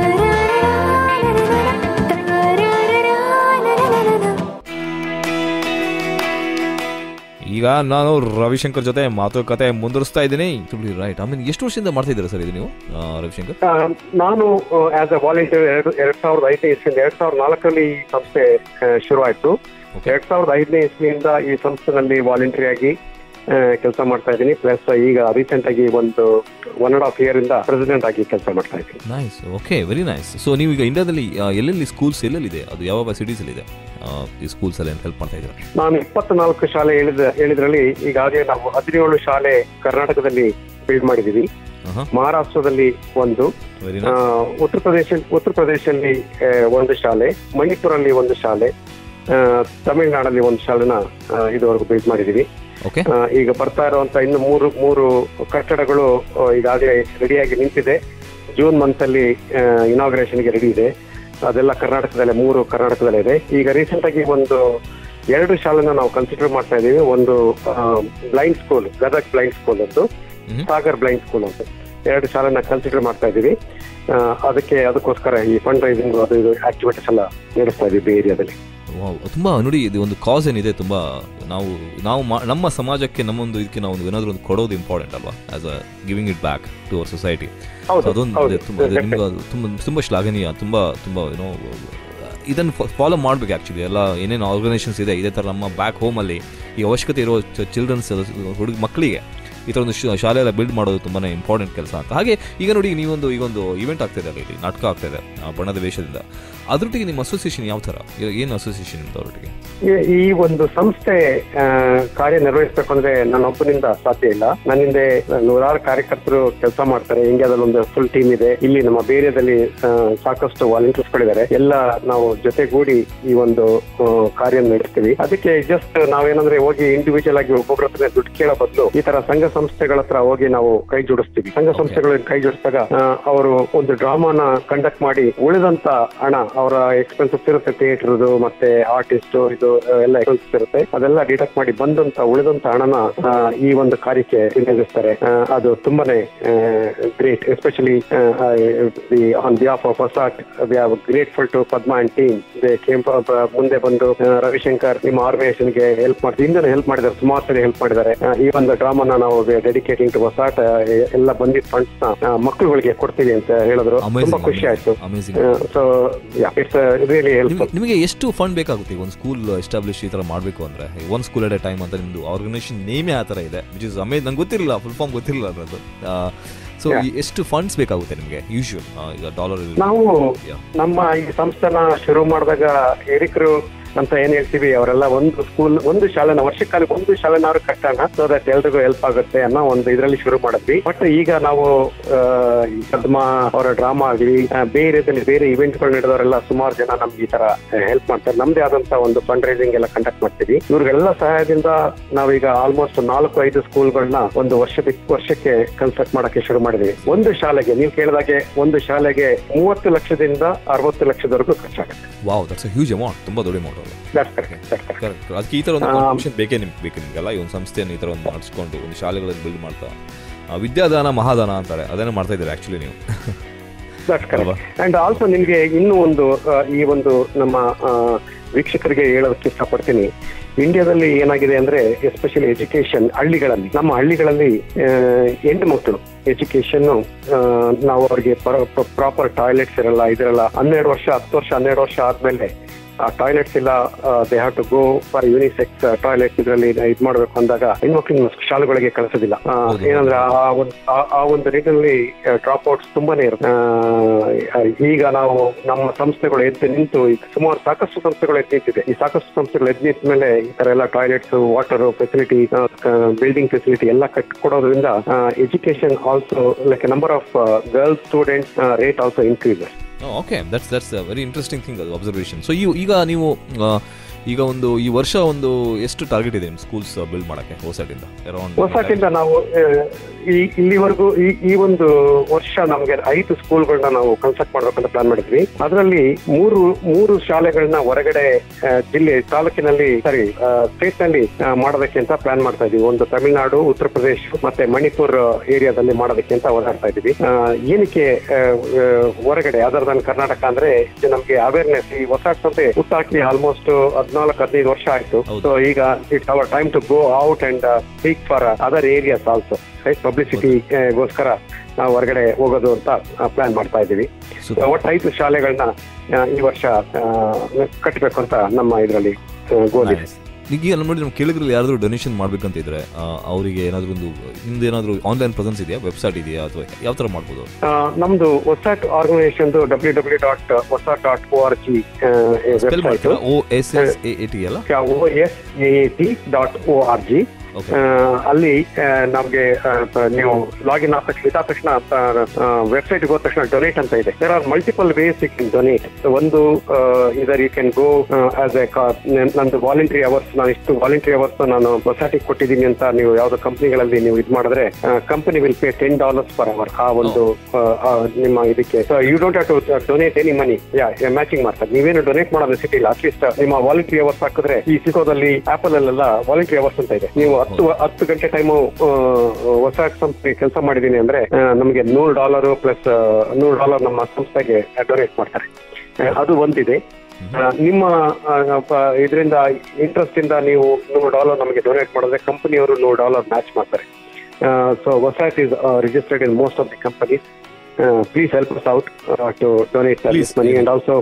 ಈಗ ನಾನು ರವಿಶಂಕರ್ ಜೊತೆ ಮಾತುಕತೆ ಮುಂದುವರಿಸ್ತಾ ಇದ್ದೀನಿ ರೈಟ್ ಆಮೇಲೆ ಎಷ್ಟು ವರ್ಷದಿಂದ ಮಾಡ್ತಾ ಇದ್ದೀರಾ ಸರ್ ಇದು ನೀವು ಆ, ರವಿಶಂಕರ್ ಆ, ನಾನು ಆಸ್ ಎ ವಾಲಂಟಿಯರ್ ಎರಡು ಎರಡ್ ಸಾವಿರದ ಐದನೇ ಇಸ್ವಿಯಿಂದ ಎರಡ್ ಸಾವಿರದ ನಾಲ್ಕರಲ್ಲಿ ಈ ಸಂಸ್ಥೆ ಆ, ಶುರುವಾಯ್ತು ಎರಡ್ ಸಾವಿರದ ಐದನೇ ಇಸ್ವಿಯಿಂದ ಈ ಸಂಸ್ಥೆನಲ್ಲಿ ವಾಲಂಟರಿ ಆಗಿ ಕೆಲಸ ಮಾಡ್ತಾ ಇದ್ದೀನಿ ಪ್ಲಸ್ ಈಗ ರೀಸೆಂಟ್ ಆಗಿ ಒಂದು ಒನ್ ಅಂಡ್ ಹಾಫ್ ಇಯರ್ ಇಂದ ಪ್ರೆಸಿಡೆಂಟ್ ಆಗಿ ಕೆಲಸ ಮಾಡ್ತಾ ಇದ್ದೀನಿ nice okay very nice so ನೀವು ಈಗ ಇಂಡಿಯಾದಲ್ಲಿ ಆ, ಎಲ್ಲೆಲ್ಲಿ ಸ್ಕೂಲ್ಸ್ ಎಲ್ಲೆಲ್ಲಿದೆ ಅದು ಯಾವ ಸಿಟೀಸ್ ಇದೆ ಈ ಸ್ಕೂಲ್ಸ್ ಅಲ್ಲಿ ಹೆಲ್ಪ್ ಮಾಡ್ತಾ ಇದ್ದೀರಾ ನಾನು ಇಪ್ಪತ್ನಾಲ್ಕು ಶಾಲೆ ಹೇಳಿದ ಹೇಳಿದ್ರಲ್ಲಿ ಈಗಾಗಲೇ ನಾವು ಹದಿನೇಳು ಶಾಲೆ ಕರ್ನಾಟಕದಲ್ಲಿ ಬಿಲ್ಡ್ ಮಾಡಿದೀವಿ ಮಹಾರಾಷ್ಟ್ರದಲ್ಲಿ ಒಂದು ವೆರಿ ಆ, ಉತ್ತರ ಪ್ರದೇಶ ಉತ್ತರ ಪ್ರದೇಶದಲ್ಲಿ ಆ, ಒಂದು ಶಾಲೆ ಮಣಿಪುರಲ್ಲಿ ಒಂದು ಶಾಲೆ ಆ, ತಮಿಳುನಾಡಲ್ಲಿ ಒಂದು ಶಾಲೆನ ಆ, ಇದುವರೆಗೂ ಬಿಲ್ಡ್ ಮಾಡಿದೀವಿ ಓಕೆ ಆ, ಈಗ ಬರ್ತಾ ಇರುವಂತ ಇನ್ನು ಮೂರು ಮೂರು ಕಟ್ಟಡಗಳು ಆ, ಈಗಾಗಲೇ ರೆಡಿಯಾಗಿ ನಿಂತಿದೆ ಜೂನ್ ಮಂತ್ ಅಲ್ಲಿ ಇನಾಗ್ರೇಷನ್ಗೆ ರೆಡಿ ಇದೆ ಅದೆಲ್ಲ ಕರ್ನಾಟಕದಲ್ಲೇ ಮೂರು ಕರ್ನಾಟಕದಲ್ಲೇ ಇದೆ ಈಗ ರೀಸೆಂಟ್ ಆಗಿ ಒಂದು ಎರಡು ಶಾಲೆನ ನಾವು ಕನ್ಸಿಡರ್ ಮಾಡ್ತಾ ಇದೀವಿ ಒಂದು blind school Gadag blind school ಅಂತ ಸಾಗರ್ ಬ್ಲೈಂಡ್ ಸ್ಕೂಲ್ ಅಂತ ಎರಡು ಶಾಲೆನ ಕನ್ಸಿಡರ್ ಮಾಡ್ತಾ ಇದೀವಿ ಆ, ಅದಕ್ಕೆ ಅದಕ್ಕೋಸ್ಕರ ಈ ಫಂಡ್ ರೈಸಿಂಗ್ ಅದು ಇದು ಆಕ್ಟಿವಿಟೀಸ್ ಎಲ್ಲ ನಡೆಸ್ತಾ ಇದೀವಿ ಏರಿಯಾದಲ್ಲಿ ವಾವ್ ತುಂಬಾ ನೋಡಿ ಇದು ಒಂದು ಕಾಸ್ ಏನಿದೆ ತುಂಬಾ ನಾವು ನಾವು ಮಾ- ನಮ್ಮ ಸಮಾಜಕ್ಕೆ ನಮ್ಮೊಂದು ಇದಕ್ಕೆ ನಾವು ಒಂದು ಏನಾದರೂ ಒಂದು ಕೊಡೋದು ಇಂಪಾರ್ಟೆಂಟ್ ಅಲ್ವಾ as a giving it back to our society ಹೌದು, ಅದೊಂದು ಹೌದು. ಇದೆ, ತುಂಬಾ ಇದೆ. ನಿಮ್ಗೆ ಅದು ತುಂಬ ತುಂಬ ಶ್ಲಾಘನೀಯ ತುಂಬ ತುಂಬ ಏನೋ ಇದನ್ನು ಫಾಲೋ ಮಾಡ್ಬೇಕು ಆ್ಯಕ್ಚುಲಿ ಎಲ್ಲ ಏನೇನು ಆರ್ಗನೈಸೇಷನ್ಸ್ ಇದೆ ಇದೇ ಥರ ನಮ್ಮ ಬ್ಯಾಕ್ ಹೋಮಲ್ಲಿ ಈ ಅವಶ್ಯಕತೆ ಇರೋ ಚಿಲ್ಡ್ರನ್ಸ್ ಹುಡುಗ ಮಕ್ಕಳಿಗೆ ಈ ಥರ ಒಂದು ಶಾ- ಶಾಲೆ ಎಲ್ಲ ಬಿಲ್ಡ್ ಮಾಡೋದು ತುಂಬಾ ಇಂಪಾರ್ಟೆಂಟ್ ಕೆಲಸ ಅಂತ ಹಾಗೆ ಈಗ ನೋಡಿ ನೀವೊಂದು ಈಗೊಂದು ಇವೆಂಟ್ ಆಗ್ತಿದೆ ಅಲ್ಲ ಇಲ್ಲಿ ನಾಟಕ ಆಗ್ತಿದೆ ಆ, ಬಣ್ಣದ ವೇಷದಿಂದ ಅದರೊಟ್ಟಿಗೆ ನಿಮ್ಮ ಅಸೋಸಿಯೇಷನ್ ಯಾವ ಥರ ಏನು ಅಸೋಸಿಯೇಷನ್ ನಿಮ್ದು ಅವರೊಟ್ಟಿಗೆ ಈ- ಈ ಒಂದು ಸಂಸ್ಥೆ ಆ, ಕಾರ್ಯನಿರ್ವಹಿಸಬೇಕು ಅಂದ್ರೆ ನನ್ನೊಬ್ಬನಿಂದ ಸಾಧ್ಯ ಇಲ್ಲ ನನ್ನಿಂದ ನೂರಾರು ಕಾರ್ಯಕರ್ತರು ಕೆಲಸ ಮಾಡ್ತಾರೆ ಇಂಡಿಯಾದಲ್ಲಿ ಒಂದು ಫುಲ್ ಟೀಮ್ ಇದೆ ಇಲ್ಲಿ ನಮ್ಮ ಬೇರೆಯಲ್ಲಿ ಸಾಕಷ್ಟು ವಾಲಂಟಿಯರ್ಸ್ ಗಳಿದ್ದಾರೆ ಎಲ್ಲ ನಾವು ಜೊತೆಗೂಡಿ ಈ ಒಂದು ಆ, ಕಾರ್ಯ ನಡೆಸ್ತೀವಿ ಅದಕ್ಕೆ ಜಸ್ಟ್ ನಾವೇನಂದ್ರೆ ಹೋಗಿ ಇಂಡಿವಿಜುವಲ್ ಆಗಿ ಒಬ್ಬೊಬ್ಬರ ಹತ್ರ ದುಡ್ಡು ಕೇಳೋ ಬದಲು ಈ ತರ ಸಂಘ ಸಂಸ್ಥೆಗಳ ಹತ್ರ ಹೋಗಿ ನಾವು ಕೈ ಜೋಡಿಸ್ತೀವಿ ಸಂಘ ಸಂಸ್ಥೆಗಳ ಕೈ ಜೋಡಿಸಿದಾಗ ಅವರು ಒಂದು ಡ್ರಾಮಾನ ಕಂಡಕ್ಟ್ ಮಾಡಿ ಉಳಿದಂತ ಹಣ ಅವರ ಎಕ್ಸ್ಪೆನ್ಸಸ್ ಇರುತ್ತೆ ಥಿಯೇಟರ್ದು ಮತ್ತೆ ಆರ್ಟಿಸ್ಟ್ ಇದು ಆ, ಎಲ್ಲ ಎಕ್ಸ್ಪೆನ್ಸಸ್ ಇರುತ್ತೆ ಅದೆಲ್ಲ ಡಿಡಕ್ಟ್ ಮಾಡಿ ಬಂದಂತ ಉಳಿದಂತ ಹಣನ ಆ, ಈ ಒಂದು ಕಾರ್ಯಕ್ಕೆ ವಿನಿಯೋಗಿಸ್ತಾರೆ ಆ, ಅದು ತುಂಬಾನೇ great especially on behalf of OSAT we are grateful to Padma and team came ಮುಂದೆ ಬಂದು ಆ, ರವಿಶಂಕರ್ ನಿಮ್ಮ ಆರ್ಗನೈಸೇಷನ್ ಗೆ ಹೆಲ್ಪ್ ಮಾಡ್ತೀವಿ ಹಿಂದೆ ಹೆಲ್ಪ್ ಮಾಡಿದ್ದಾರೆ ಸುಮಾರು ಸರಿ ಹೆಲ್ಪ್ ಮಾಡಿದ್ದಾರೆ ಆ, ಈ ಒಂದು ಡ್ರಾಮಾನ ನಾವು ಡೆಡಿಕೇಟಿಂಗ್ ಟು ಹೊಸಾಟ್ ಎಲ್ಲ ಬಂದಿದ್ದ ಫಂಡ್ಸ್ ನ ಆ, ಮಕ್ಕಳುಗಳಿಗೆ ಕೊಡ್ತೀವಿ ಅಂತ ಹೇಳಿದ್ರು ತುಂಬಾ ಖುಷಿ ಆಯ್ತು Amazing. So it's really helpful ನಿಮಗೆ ಎಷ್ಟು ಫಂಡ್ ಬೇಕಾಗುತ್ತೆ ಒಂದು ಸ್ಕೂಲ್ ಎಸ್ಟಾಬ್ಲಿಷ್ ಈ ತರ ಮಾಡಬೇಕು ಅಂದ್ರೆ ಒಂದು ಸ್ಕೂಲ್ ಅಟ್ ಎ ಟೈಮ್ ಅಂತ ನಿಮ್ದು ಆರ್ಗನೈಸೇಷನ್ ನೇಮೇ ಆ ಥರ ಇದೆ ವಿಚ್ ಇಸ್ ಅಮೇ ನಂಗೆ ಗೊತ್ತಿರಲಿಲ್ಲ ಫುಲ್ ಫಾರ್ಮ್ ಗೊತ್ತಿರಲಿಲ್ಲ ಅನ್ನೋದು ಸೊ ಎಷ್ಟು ಫಂಡ್ಸ್ ಬೇಕಾಗುತ್ತೆ ನಿಮಗೆ ಯೂಶುವಲ್ ಈಗ ಡಾಲರ್ ನಾವು ನಮ್ಮ ಈ ಸಂಸ್ಥೆನ ಶುರು ಮಾಡಿದಾಗ ಹಿರಿಕರು ಅಂತ ಏನ್ ಹೇಳ್ತೀವಿ ಅವರೆಲ್ಲ ಒಂದು ಸ್ಕೂಲ್ ಒಂದು ಶಾಲೆನ ವರ್ಷಕಾಲ ಒಂದು ಶಾಲೆನಾದ್ರು ಕಟ್ಟೋಣ ಸೊ ದಟ್ ಎಲ್ರಿಗೂ ಹೆಲ್ಪ್ ಆಗುತ್ತೆ ಅನ್ನೋ ಒಂದು ಇದರಲ್ಲಿ ಶುರು ಮಾಡಿದ್ವಿ ಬಟ್ ಈಗ ನಾವು ಆ, ಈ ಪದ್ಮ ಅವರ ಡ್ರಾಮಾ ಆಗಲಿ ಬೇರೆ ಬೇರೆ ಇವೆಂಟ್ ಗಳು ನಡೆದವರೆಲ್ಲ ಸುಮಾರು ಜನ ನಮ್ಗೆ ಈ ತರ ಹೆಲ್ಪ್ ಮಾಡ್ತಾರೆ ನಮ್ದೇ ಆದಂತ ಒಂದು ಫಂಡ್ ರೈಸಿಂಗ್ ಎಲ್ಲ ಕಂಡಕ್ಟ್ ಮಾಡ್ತೀವಿ ಇವ್ರಿಗೆಲ್ಲ ಸಹಾಯದಿಂದ ನಾವೀಗ ಆಲ್ಮೋಸ್ಟ್ ನಾಲ್ಕು ಐದು ಸ್ಕೂಲ್ಗಳನ್ನ ಒಂದು ವರ್ಷದ ವರ್ಷಕ್ಕೆ ಕನ್ಸ್ಟ್ರಕ್ಟ್ ಮಾಡಕ್ಕೆ ಶುರು ಮಾಡಿದೀವಿ ಒಂದು ಶಾಲೆಗೆ ನೀವು ಕೇಳಿದಾಗೆ ಒಂದು ಶಾಲೆಗೆ ಮೂವತ್ತು ಲಕ್ಷದಿಂದ ಅರವತ್ತು ಲಕ್ಷದವರೆಗೂ ಖರ್ಚಾಗುತ್ತೆ ವಾವ್ ದಟ್ಸ್ ಹ್ಯೂಜ್ ಅಮೌಂಟ್ ತುಂಬಾ ದೊಡ್ಡ ಅಮೌಂಟ್ ಅದು ಕರೆಕ್ಟ್ ಅದಕ್ಕೆ ಈ ತರ ಒಂದು ಆ, ಕಾಂಟ್ರಿಬ್ಯೂಷನ್ ಬೇಕೇ ನಿಮ್ಗೆ ಬೇಕು ನಿಮ್ಗೆಲ್ಲ ಈ ಒಂದು ಸಂಸ್ಥೆಯನ್ನು ಈ ತರ ಒಂದು ಮಾಡಿಸ್ಕೊಂಡು ಒಂದು ಶಾಲೆಗಳನ್ನು ಬಿಲ್ಡ್ ಮಾಡ್ತಾ ಆ, ವಿದ್ಯಾದಾನ ಮಹಾದಾನ ಅಂತಾರೆ ಅದನ್ನೇ ಮಾಡ್ತಾ ಇದ್ದಾರೆ ಆಕ್ಚುಲಿ ನೀವು ಅಂಡ್ ಆಲ್ಸೋ ನಿಮ್ಗೆ ಇನ್ನೂ ಒಂದು ಆ, ಈ ಒಂದು ನಮ್ಮ ಆ, ವೀಕ್ಷಕರಿಗೆ ಹೇಳೋದಕ್ಕೆ ಇಷ್ಟಪಡ್ತೀನಿ ಇಂಡಿಯಾದಲ್ಲಿ ಏನಾಗಿದೆ ಅಂದ್ರೆ ಎಸ್ಪೆಷಲಿ ಎಜುಕೇಶನ್ ಹಳ್ಳಿಗಳಲ್ಲಿ ನಮ್ಮ ಹಳ್ಳಿಗಳಲ್ಲಿ ಆ, ಹೆಣ್ಣು ಮಕ್ಕಳು ಎಜುಕೇಶನ್ ನಾವು ಅವ್ರಿಗೆ ಪ್ರಾಪರ್ ಟಾಯ್ಲೆಟ್ಸ್ ಇರಲ್ಲ ಇದಿರಲ್ಲ ಹನ್ನೆರಡು ವರ್ಷ ಹತ್ತು ವರ್ಷ ಹನ್ನೆರಡು ವರ್ಷ ಆದ್ಮೇಲೆ ಆ ಟಾಯ್ಲೆಟ್ಸ್ ಇಲ್ಲ they have to go for unisex toilet ಇದರಲ್ಲಿ ಇದು ಮಾಡಬೇಕು ಅಂದಾಗ ಹೆಣ್ಮಕ್ಳು ಶಾಲೆಗಳಿಗೆ ಕಳಿಸೋದಿಲ್ಲ ಆ, ಏನಂದ್ರೆ ಆ ಒಂದು ಆ- ಆ ಒಂದು ನಿಟ್ಟಿನಲ್ಲಿ ಡ್ರಾಪ್ ಔಟ್ಸ್ ತುಂಬಾನೇ ಇರುತ್ತೆ ಆ, ಈಗ ನಾವು ನಮ್ಮ ಸಂಸ್ಥೆಗಳು ಎದ್ದು ನಿಂತು ಈಗ ಸುಮಾರು ಸಾಕಷ್ಟು ಸಂಸ್ಥೆಗಳು ಎದ್ದು ನಿಂತಿದೆ ಈ ಸಾಕಷ್ಟು ಸಂಸ್ಥೆಗಳು ಎದ್ದು ನಿಂತ ಮೇಲೆ ಈ ತರ ಎಲ್ಲ toilets water facility building facility ಎಲ್ಲ ಕಟ್ಕೊಡೋದ್ರಿಂದ education also like number of girls students rate also increases okay that's that's very interesting thing ಅದು ಅಬ್ಸರ್ವೇಷನ್ ಸೊ ಈ ಈಗ ನೀವು ಆ, ಈಗ ಒಂದು ಈ ವರ್ಷ ಒಂದು ಎಷ್ಟು ಟಾರ್ಗೆಟ್ ಇದೆ ನಿಮ್ಮ ಸ್ಕೂಲ್ಸ್ ಬಿಲ್ಡ್ ಮಾಡಕ್ಕೆ ಹೊಸಟಿಂದ ಅರೌಂಡ್ ಹೊಸಟಿಂದ ನಾವು ಆ, ಈ ಇಲ್ಲಿವರೆಗೂ ಈ ಈ ಒಂದು ವರ್ಷ ನಮಗೆ ಐದು ಸ್ಕೂಲ್ಗಳನ್ನ ನಾವು ಕನ್ಸ್ಟ್ರಕ್ಟ್ ಮಾಡ್ಬೇಕಂತ ಪ್ಲಾನ್ ಮಾಡಿದ್ವಿ ಅದರಲ್ಲಿ ಮೂರು ಮೂರು ಶಾಲೆಗಳನ್ನ ಹೊರಗಡೆ ಆ, ಜಿಲ್ಲೆ ತಾಲೂಕಿನಲ್ಲಿ ಸಾರಿ ಸ್ಟೇಟ್ ನಲ್ಲಿ ಆ, ಮಾಡೋದಕ್ಕೆ ಅಂತ ಪ್ಲಾನ್ ಮಾಡ್ತಾ ಇದೀವಿ ಒಂದು ತಮಿಳುನಾಡು ಉತ್ತರ ಪ್ರದೇಶ ಮತ್ತೆ ಮಣಿಪುರ್ ಏರಿಯಾದಲ್ಲಿ ಮಾಡೋದಕ್ಕೆ ಅಂತ ಓಡಾಡ್ತಾ ಇದೀವಿ ಆ, ಏನಕ್ಕೆ ಆ, ಆ, ಹೊರಗಡೆ ಅದರ್ ದನ್ ಕರ್ನಾಟಕ ಅಂದ್ರೆ ಇದು ನಮ್ಗೆ ಅವೇರ್ನೆಸ್ ಈ ಹೊಸ ಸಂಸ್ಥೆ ಹುಟ್ಟಾಕಿ ಆಲ್ಮೋಸ್ಟ್ ಹದಿನಾಲ್ಕು ಹದಿನೈದು ವರ್ಷ ಆಯ್ತು ಸೊ ಈಗ it's our time to go out and speak for other areas also right ಪಬ್ಲಿಸಿಟಿಗೋಸ್ಕರ ನಾವು ಹೊರಗಡೆ ಹೋಗೋದು ಅಂತ ಪ್ಲಾನ್ ಮಾಡ್ತಾ ಇದ್ದೀವಿ ಒಟ್ಟು ಐದು ಶಾಲೆಗಳನ್ನ ಆ, ಈ ವರ್ಷ ಆ, ಕಟ್ಟಬೇಕು ಅಂತ ನಮ್ಮ ಇದರಲ್ಲಿ ಗೋಲ್ ಇದೆ ಈಗ ಎಲ್ಲ ನೋಡಿ ನಮ್ಮ ಕೇಳಿದ್ರಲ್ಲಿ ಯಾರಾದರೂ ಡೊನೇಷನ್ ಮಾಡ್ಬೇಕಂತ ಇದ್ರೆ ಆ, ಅವರಿಗೆ ಏನಾದರೂ ಒಂದು ನಿಮ್ದು ಏನಾದರೂ ಆನ್ಲೈನ್ ಪ್ರೆಸೆನ್ಸ್ ಇದೆಯಾ ವೆಬ್ಸೈಟ್ ಇದೆಯಾ ಅಥವಾ ಯಾವ ಥರ ಮಾಡ್ಬೋದು ಆ, ನಮ್ದು OSAT organization W W dot OSAT dot O R G spell ಮಾಡ್ತೀರಾ O S S A A T ಅಲ್ಲ O S A T dot O R G ಅಲ್ಲಿ ಆ, ನಮ್ಗೆ ಆ, ಪ- ನೀವು ಲಾಗಿನ್ ಆದ ತಕ್ಷಣ ಇದಾದ ತಕ್ಷಣ ವೆಬ್ಸೈಟ್ ಹೋದ ತಕ್ಷಣ ಡೊನೇಟ್ ಅಂತ ಇದೆ there are multiple ways you can donate ಒಂದು either you can go as a ನಂದು ವಾಲಂಟ್ರಿ ಅವರ್ಸ್ ನಾನು ಇಷ್ಟು ವಾಲಂಟ್ರಿ ಅವರ್ಸ್ ನಾನು ಸೊಸೈಟಿಗೆ ಕೊಟ್ಟಿದ್ದೀನಿ ಅಂತ ನೀವು ಯಾವ್ದೋ ಕಂಪ್ನಿಗಳಲ್ಲಿ ನೀವು ಇದು ಮಾಡಿದ್ರೆ company will pay ten dollars per hour ಆ ಒಂದು ಆ, ಆ, ನಿಮ್ಮ ಇದಕ್ಕೆ you don't have to donate any money yeah matching ಮಾಡ್ತಾರೆ ನೀವೇನು ಡೊನೇಟ್ ಮಾಡೋದು ಸಿಟಿಲ್ಲ ಅಟ್ಲೀಸ್ಟ್ ನಿಮ್ಮ ವಾಲಂಟ್ರಿ ಅವರ್ಸ್ ಹಾಕಿದ್ರೆ ಈ ಸಿಗೋದಲ್ಲಿ ಆಪಲ್ ಅಲ್ಲೆಲ್ಲ ವಾಲಂಟ್ರಿ ಅವರ್ಸ್ ಅಂತ ಇದೆ ನೀವು ಹತ್ತು ಹತ್ತು ಗಂಟೆ ಟೈಮು ಹೊಸ ಸಂಸ್ಥೆ ಕೆಲಸ ಮಾಡಿದೀನಿ ಅಂದ್ರೆ ಆ, ನಮಗೆ ನೂರು ಡಾಲರ್ ಪ್ಲಸ್ ನೂರು ಡಾಲರ್ ನಮ್ಮ ಸಂಸ್ಥೆಗೆ ಡೊನೇಟ್ ಮಾಡ್ತಾರೆ ಆ, ಅದು ಒಂದಿದೆ ಆ, ನಿಮ್ಮ ಇದರಿಂದ ಇಂಟ್ರೆಸ್ಟ್ ಇಂದ ನೀವು ನೂರು ಡಾಲರ್ ನಮಗೆ ಡೊನೇಟ್ ಮಾಡಿದ್ರೆ ಕಂಪನಿಯವರು ನೂರು ಡಾಲರ್ ಮ್ಯಾಚ್ ಮಾಡ್ತಾರೆ so OSAT is registered in most of the companies please help us out to donate Please. Money and also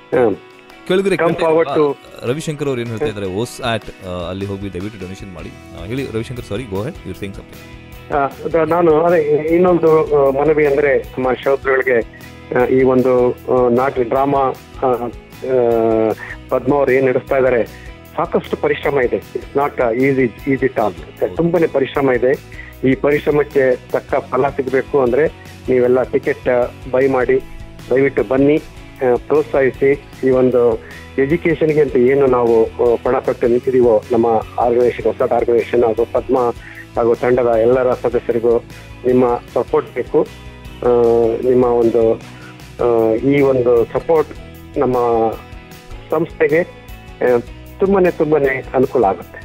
ಕೆಳಗಡೆ Come forward to- ರವಿಶಂಕರ್ ಅವ್ರು ಏನು ಹೇಳ್ತಾ ಇದ್ದಾರೆ ಓಸ್ ಆಟ್ ಅಲ್ಲಿ ಹೋಗಿ ದಯವಿಟ್ಟು ಡೊನೇಷನ್ ಮಾಡಿ ಆ, ಹೇಳಿ Ravishankar sorry go ahead you're saying something ಆ, ಅದ- ನಾನು ಅದೇ ಇನ್ನೊಂದು ಆ, ಮನವಿ ಅಂದ್ರೆ ನಮ್ಮ ಶ್ರೋತೃಗಳಿಗೆ ಆ, ಈ ಒಂದು ಆ, ನಾಟಕ ಡ್ರಾಮಾ ಆ, ಆ, ಪದ್ಮ ಅವ್ರು ಏನ್ ನಡೆಸ್ತಾ ಇದ್ದಾರೆ ಸಾಕಷ್ಟು ಪರಿಶ್ರಮ ಇದೆ it's not easy easy task ತುಂಬಾನೇ ಪರಿಶ್ರಮ ಇದೆ ಈ ಪರಿಶ್ರಮಕ್ಕೆ ತಕ್ಕ ಫಲ ಸಿಗಬೇಕು ಅಂದ್ರೆ ನೀವೆಲ್ಲ ಟಿಕೆಟ್ ಬೈ ಮಾಡಿ ದಯವಿಟ್ಟು ಬನ್ನಿ ಆ, ಪ್ರೋತ್ಸಾಹಿಸಿ ಈ ಒಂದು ಎಜುಕೇಶನ್ಗೆ ಅಂತ ಏನು ನಾವು ಆ, ಪಣ ತೊಟ್ಟು ನಿಂತಿದೀವೋ ನಮ್ಮ ಆರ್ಗನೈಸೇಷನ್ ಹೊಸ ಆರ್ಗನೈಸೇಷನ್ ಹಾಗೂ ಪದ್ಮ ಹಾಗೂ ತಂಡದ ಎಲ್ಲರ ಸದಸ್ಯರಿಗೂ ನಿಮ್ಮ ಸಪೋರ್ಟ್ ಬೇಕು ಆ, ನಿಮ್ಮ ಒಂದು ಆ, ಈ ಒಂದು ಸಪೋರ್ಟ್ ನಮ್ಮ ಸಂಸ್ಥೆಗೆ ಆ, ತುಂಬಾನೇ ತುಂಬಾನೇ ಅನುಕೂಲ ಆಗುತ್ತೆ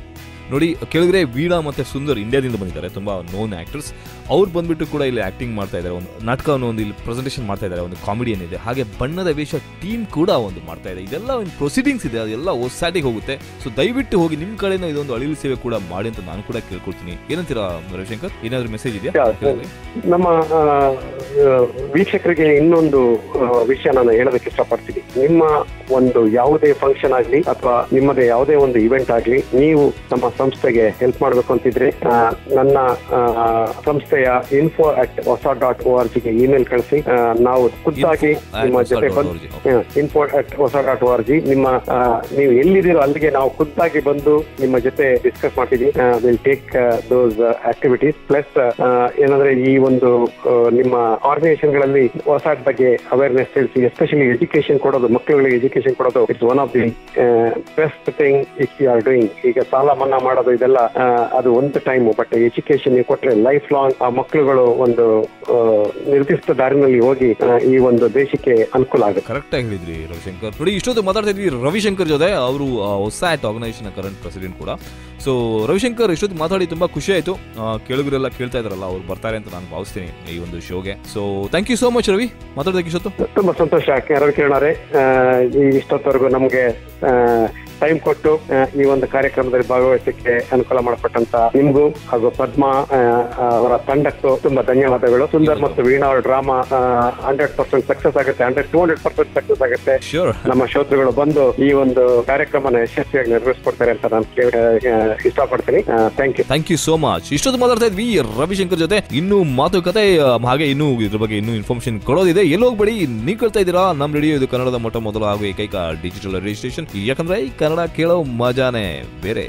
ನೋಡಿ ಕೆಳಗಡೆ ವೀಣಾ ಮತ್ತೆ ಸುಂದರ್ ಇಂಡಿಯಾದಿಂದ ಬಂದಿದ್ದಾರೆ ತುಂಬಾ ನೋನ್ ಆಕ್ಟರ್ಸ್ ಅವ್ರು ಬಂದ್ಬಿಟ್ಟು ಕೂಡ ಇಲ್ಲಿ ಆಕ್ಟಿಂಗ್ ಮಾಡ್ತಾ ಇದ್ದಾರೆ ಒಂದು ನಾಟಕವನ್ನು ಒಂದು ಇಲ್ಲಿ ಪ್ರೆಸೆಂಟೇಷನ್ ಮಾಡ್ತಾ ಇದ್ದಾರೆ ಒಂದು ಕಾಮಿಡಿಯನ್ ಇದೆ ಹಾಗೆ ಬಣ್ಣದ ವೇಷ ಟೀಮ್ ಕೂಡ ಒಂದು ಮಾಡ್ತಾ ಇದೆ ಇದೆಲ್ಲ ಒಂದು ಪ್ರೊಸೀಡಿಂಗ್ಸ್ ಇದೆ ಅದೆಲ್ಲ ಒಸ್ಸಾಟಿಗೆ ಹೋಗುತ್ತೆ ಸೊ ದಯವಿಟ್ಟು ಹೋಗಿ ನಿಮ್ಮ ಕಡೆಯಿಂದ ಇದೊಂದು ಅಳಿಲು ಸೇವೆ ಕೂಡ ಮಾಡಿ ಅಂತ ನಾನು ಕೂಡ ಕೇಳ್ಕೊಳ್ತೀನಿ ಏನಂತೀರಾ ರವಿಶಂಕರ್ ಏನಾದ್ರು ಮೆಸೇಜ್ ಇದೆಯಾ ಕೆಳಗಡೆ? ನಮ್ಮ ಆ, ಆ, ವೀಕ್ಷಕರಿಗೆ ಇನ್ನೊಂದು ಆ, ವಿಷಯ ನಾನು ಹೇಳೋದಕ್ಕೆ ಇಷ್ಟಪಡ್ತೀನಿ ನಿಮ್ಮ ಒಂದು ಯಾವುದೇ ಫಂಕ್ಷನ್ ಆಗ್ಲಿ ಅಥವಾ ನಿಮ್ಮದೇ ಯಾವುದೇ ಒಂದು ಇವೆಂಟ್ ಆಗ್ಲಿ ನೀವು ನಮ್ಮ ಸಂಸ್ಥೆಗೆ ಹೆಲ್ಪ್ ಮಾಡಬೇಕು ಅಂತಿದ್ರೆ ಆ, ನನ್ನ ಆ, ಸಂಸ್ಥೆಯ info at OSAT dot O R ಜಿಗೆ ಇಮೇಲ್ ಕಳಿಸಿ ಆ, ನಾವು ಖುದ್ದಾಗಿ Info at ನಿಮ್ಮ ಹೊಸ ಜೊತೆ dot ಬಂದು org. Info at OSAT dot O R G ನಿಮ್ಮ ಆ, ನೀವು ಎಲ್ಲಿದ್ದೀರೋ ಅಲ್ಲಿಗೆ ನಾವು ಖುದ್ದಾಗಿ ಬಂದು ನಿಮ್ಮ ಜೊತೆ ಡಿಸ್ಕಸ್ ಮಾಡ್ತೀವಿ will take those activities plus ಏನಂದ್ರೆ ಈ ಒಂದು ಆ, ನಿಮ್ಮ ಆರ್ಗನೈಸೇಷನ್ ಗಳಲ್ಲಿ ಹೊಸಾಟ್ ಬಗ್ಗೆ ಅವೇರ್ನೆಸ್ ತಿಳಿಸಿ ಎಸ್ಪೆಷಲಿ ಎಜುಕೇಶನ್ ಕೊಡೋದು ಮಕ್ಕಳುಗಳಿಗೆ ಎಜುಕೇಶನ್ ಕೊಡೋದು it's one of the best thing if you are doing ಈಗ ಸಾಲ ಮನ್ನಾ ಮಾಡೋದು ಇದೆಲ್ಲ ಆ, ಅದು ಒಂದು ಟೈಮ್ ಬಟ್ ಎಜುಕೇಶನ್ ನೀವು ಕೊಟ್ರೆ ಲೈಫ್ ಲಾಂಗ್ ಆ ಮಕ್ಕಳುಗಳು ಒಂದು ಆ, ನಿರ್ದಿಷ್ಟ ದಾರಿನಲ್ಲಿ ಹೋಗಿ ಆ, ಈ ಒಂದು ದೇಶಕ್ಕೆ ಅನುಕೂಲ ಆಗುತ್ತೆ ಕರೆಕ್ಟ್ ಆಗಿ ಹೇಳಿದ್ರಿ ರವಿಶಂಕರ್ ನೋಡಿ ಇಷ್ಟೊತ್ತು ಮಾತಾಡ್ತಾ ಇದ್ವಿ ರವಿಶಂಕರ್ ಜೊತೆ ಅವರು ಹೊಸಾಟ್ ಆರ್ಗನೈಸೇಷನ್ ಕರೆಂಟ್ ಪ್ರೆಸಿಡೆಂಟ್ ಕೂಡ ಸೊ ರವಿಶಂಕರ್ ಇಷ್ಟೊತ್ತು ಮಾತಾಡಿ ತುಂಬಾ ಖುಷಿ ಆಯ್ತು ಆ, ಕೇಳುಗರೆಲ್ಲ ಕೇಳ್ತಾ ಇದಾರಲ್ಲ ಅವ್ರು ಬರ್ತಾರೆ ಅಂತ ನಾನು ಭಾವಿಸ್ತೀನಿ ಈ ಒಂದು ಶೋಗೆ so thank you so much Ravi ಮಾತಾಡೋದಕ್ಕೆ ಇಷ್ಟೊತ್ತು ತುಂಬಾ ಸಂತೋಷ ರವಿಕಿರಣ್ ಅವರೇ ಆ, ಈ ಇಷ್ಟೊತ್ತವರೆಗೂ ನಮಗೆ ಟೈಮ್ ಕೊಟ್ಟು ಆ, ಈ ಒಂದು ಕಾರ್ಯಕ್ರಮದಲ್ಲಿ ಭಾಗವಹಿಸಕ್ಕೆ ಅನುಕೂಲ ಮಾಡಿಕೊಟ್ಟಂತ ನಿಮ್ಗೂ ಹಾಗೂ ಪದ್ಮಾ ಆ, ಅವರ ತಂಡಕ್ಕೂ ತುಂಬಾ ಧನ್ಯವಾದಗಳು ಸುಂದರ್ ಮತ್ತು ವೀಣಾ ಅವರ ಡ್ರಾಮಾ ಹಂಡ್ರೆಡ್ ಪರ್ಸೆಂಟ್ ಸಕ್ಸಸ್ ಆಗುತ್ತೆ hundred to hundred percent success ಆಗುತ್ತೆ ನಮ್ಮ ಶ್ರೋತೃಗಳು ಬಂದು ಈ ಒಂದು ಕಾರ್ಯಕ್ರಮನ ಯಶಸ್ವಿಯಾಗಿ ನೆರವೇರಿಸ್ಕೊಡ್ತಾರೆ ಅಂತ ನಾನು ಕೇಳ ಆ, ಇಷ್ಟಪಡ್ತೀನಿ thank you thank you so much ಇಷ್ಟೊತ್ತು ಮಾತಾಡ್ತಾ ಇದ್ವಿ ರವಿಶಂಕರ್ ಜೊತೆ ಇನ್ನೂ ಮಾತುಕತೆ ಆ, ಹಾಗೆ ಇನ್ನೂ ಇದ್ರ ಬಗ್ಗೆ ಇನ್ನೂ ಇನ್ಫಾರ್ಮೇಶನ್ ಕೊಡೋದಿದೆ ಎಲ್ಲ್ ಹೋಗ್ಬೇಡಿ ನೀವು ಕೇಳ್ತಾ ಇದ್ದೀರಾ ನಮ್ಮ ರೇಡಿಯೋ ಇದು ಕನ್ನಡದ ಮೊಟ್ಟ ಮೊದಲ ಹಾಗೂ ಏಕೈಕ ಡಿಜಿಟಲ್ ರಿಜಿಸ್ಟ್ರೇಷನ್ ಯಾಕಂದ್ರೆ ಈ ಕನ್ನಡ ಕೇಳೋ ಮಜಾನೇ ಬೇರೆ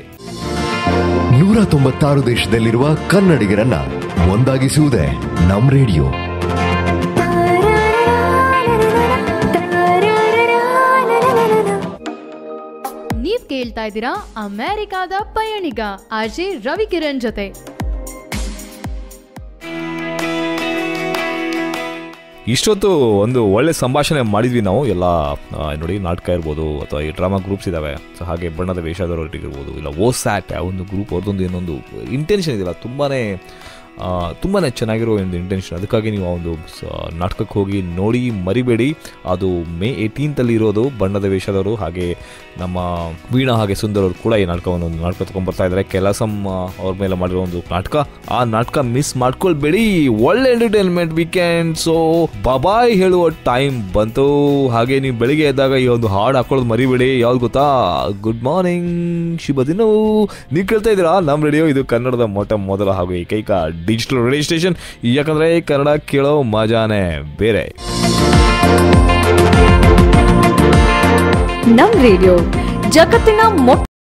ನೂರ ತೊಂಬತ್ತಾರು ದೇಶದಲ್ಲಿರುವ ಕನ್ನಡಿಗರನ್ನ ಒಂದಾಗಿಸುವುದೇ ನಮ್ ರೇಡಿಯೋ ನೀವ್ ಕೇಳ್ತಾ ಇದ್ದೀರಾ ಅಮೆರಿಕಾದ ಪಯಣಿಗ ಆರ್ಜೆ ರವಿಕಿರಣ್ ಜೊತೆ ಇಷ್ಟೊತ್ತು ಒಂದು ಒಳ್ಳೆ ಸಂಭಾಷಣೆ ಮಾಡಿದ್ವಿ ನಾವು ಎಲ್ಲ ಆ, ನೋಡಿ ನಾಟಕ ಇರ್ಬೋದು ಅಥವಾ ಈ ಡ್ರಾಮಾ ಗ್ರೂಪ್ಸ್ ಇದಾವೆ ಸೊ ಹಾಗೆ ಬಣ್ಣದ ವೇಷದವರೊಟ್ಟಿಗಿರ್ಬೋದು ಇಲ್ಲ ಓ ಸ್ಯಾಟ್ ಆ ಒಂದು ಗ್ರೂಪ್ ಅವ್ರದ್ದೊಂದು ಏನೊಂದು ಇಂಟೆನ್ಷನ್ ಇದೆಯಲ್ಲ ತುಂಬಾನೇ ಆ, ತುಂಬಾನೇ ಚೆನ್ನಾಗಿರೋ ಒಂದು ಇಂಟೆನ್ಷನ್ ಅದಕ್ಕಾಗಿ ನೀವು ಆ ಒಂದು ಸ- ನಾಟಕಕ್ಕೆ ಹೋಗಿ ನೋಡಿ ಮರಿಬೇಡಿ ಅದು ಮೇ ಏಯ್ಟೀನ್ತಲ್ಲಿ ಇರೋದು ಬಣ್ಣದ ವೇಷದವರು ಹಾಗೆ ನಮ್ಮ ವೀಣಾ ಹಾಗೆ ಸುಂದರ್ ಅವರು ಕೂಡ ಈ ನಾಟಕವನ್ನು ಒಂದು ನಾಟಕ ತಗೊಂಡ್ಬರ್ತಾ ಇದ್ದಾರೆ ಕೆಲಸಂ ಅವ್ರ ಮೇಲೆ ಮಾಡಿರೋ ಒಂದು ನಾಟಕ ಆ ನಾಟಕ ಮಿಸ್ ಮಾಡ್ಕೊಳ್ಬೇಡಿ ಒಳ್ಳೆ ಎಂಟರ್ಟೈನ್ಮೆಂಟ್ ವೀಕೆಂಡ್ ಸೊ ಬಾಬಾಯ್ ಹೇಳುವ ಟೈಮ್ ಬಂತು ಹಾಗೆ ನೀವು ಬೆಳಿಗ್ಗೆ ಎದ್ದಾಗ ಈ ಒಂದು ಹಾಡು ಹಾಕೊಳ್ಳೋದು ಮರಿಬೇಡಿ ಯಾವ್ದು ಗೊತ್ತಾ ಗುಡ್ ಮಾರ್ನಿಂಗ್ ಶುಭ ದಿನವು ನೀವು ಕೇಳ್ತಾ ಇದ್ದೀರಾ ನಮ್ಮ ರೇಡಿಯೋ ಇದು ಕನ್ನಡದ ಮೊಟ್ಟ ಮೊದಲ ಹಾಗೂ ಏಕೈಕ ಡಿಜಿಟಲ್ ರೇಡಿಯೋ ಸ್ಟೇಷನ್ ಯಾಕಂದ್ರೆ ಕನ್ನಡ ಕೇಳೋ ಮಜಾನೇ ಬೇರೆ ನಮ್ ರೇಡಿಯೋ ಜಗತ್ತಿನ ಮೊಟ್ಟ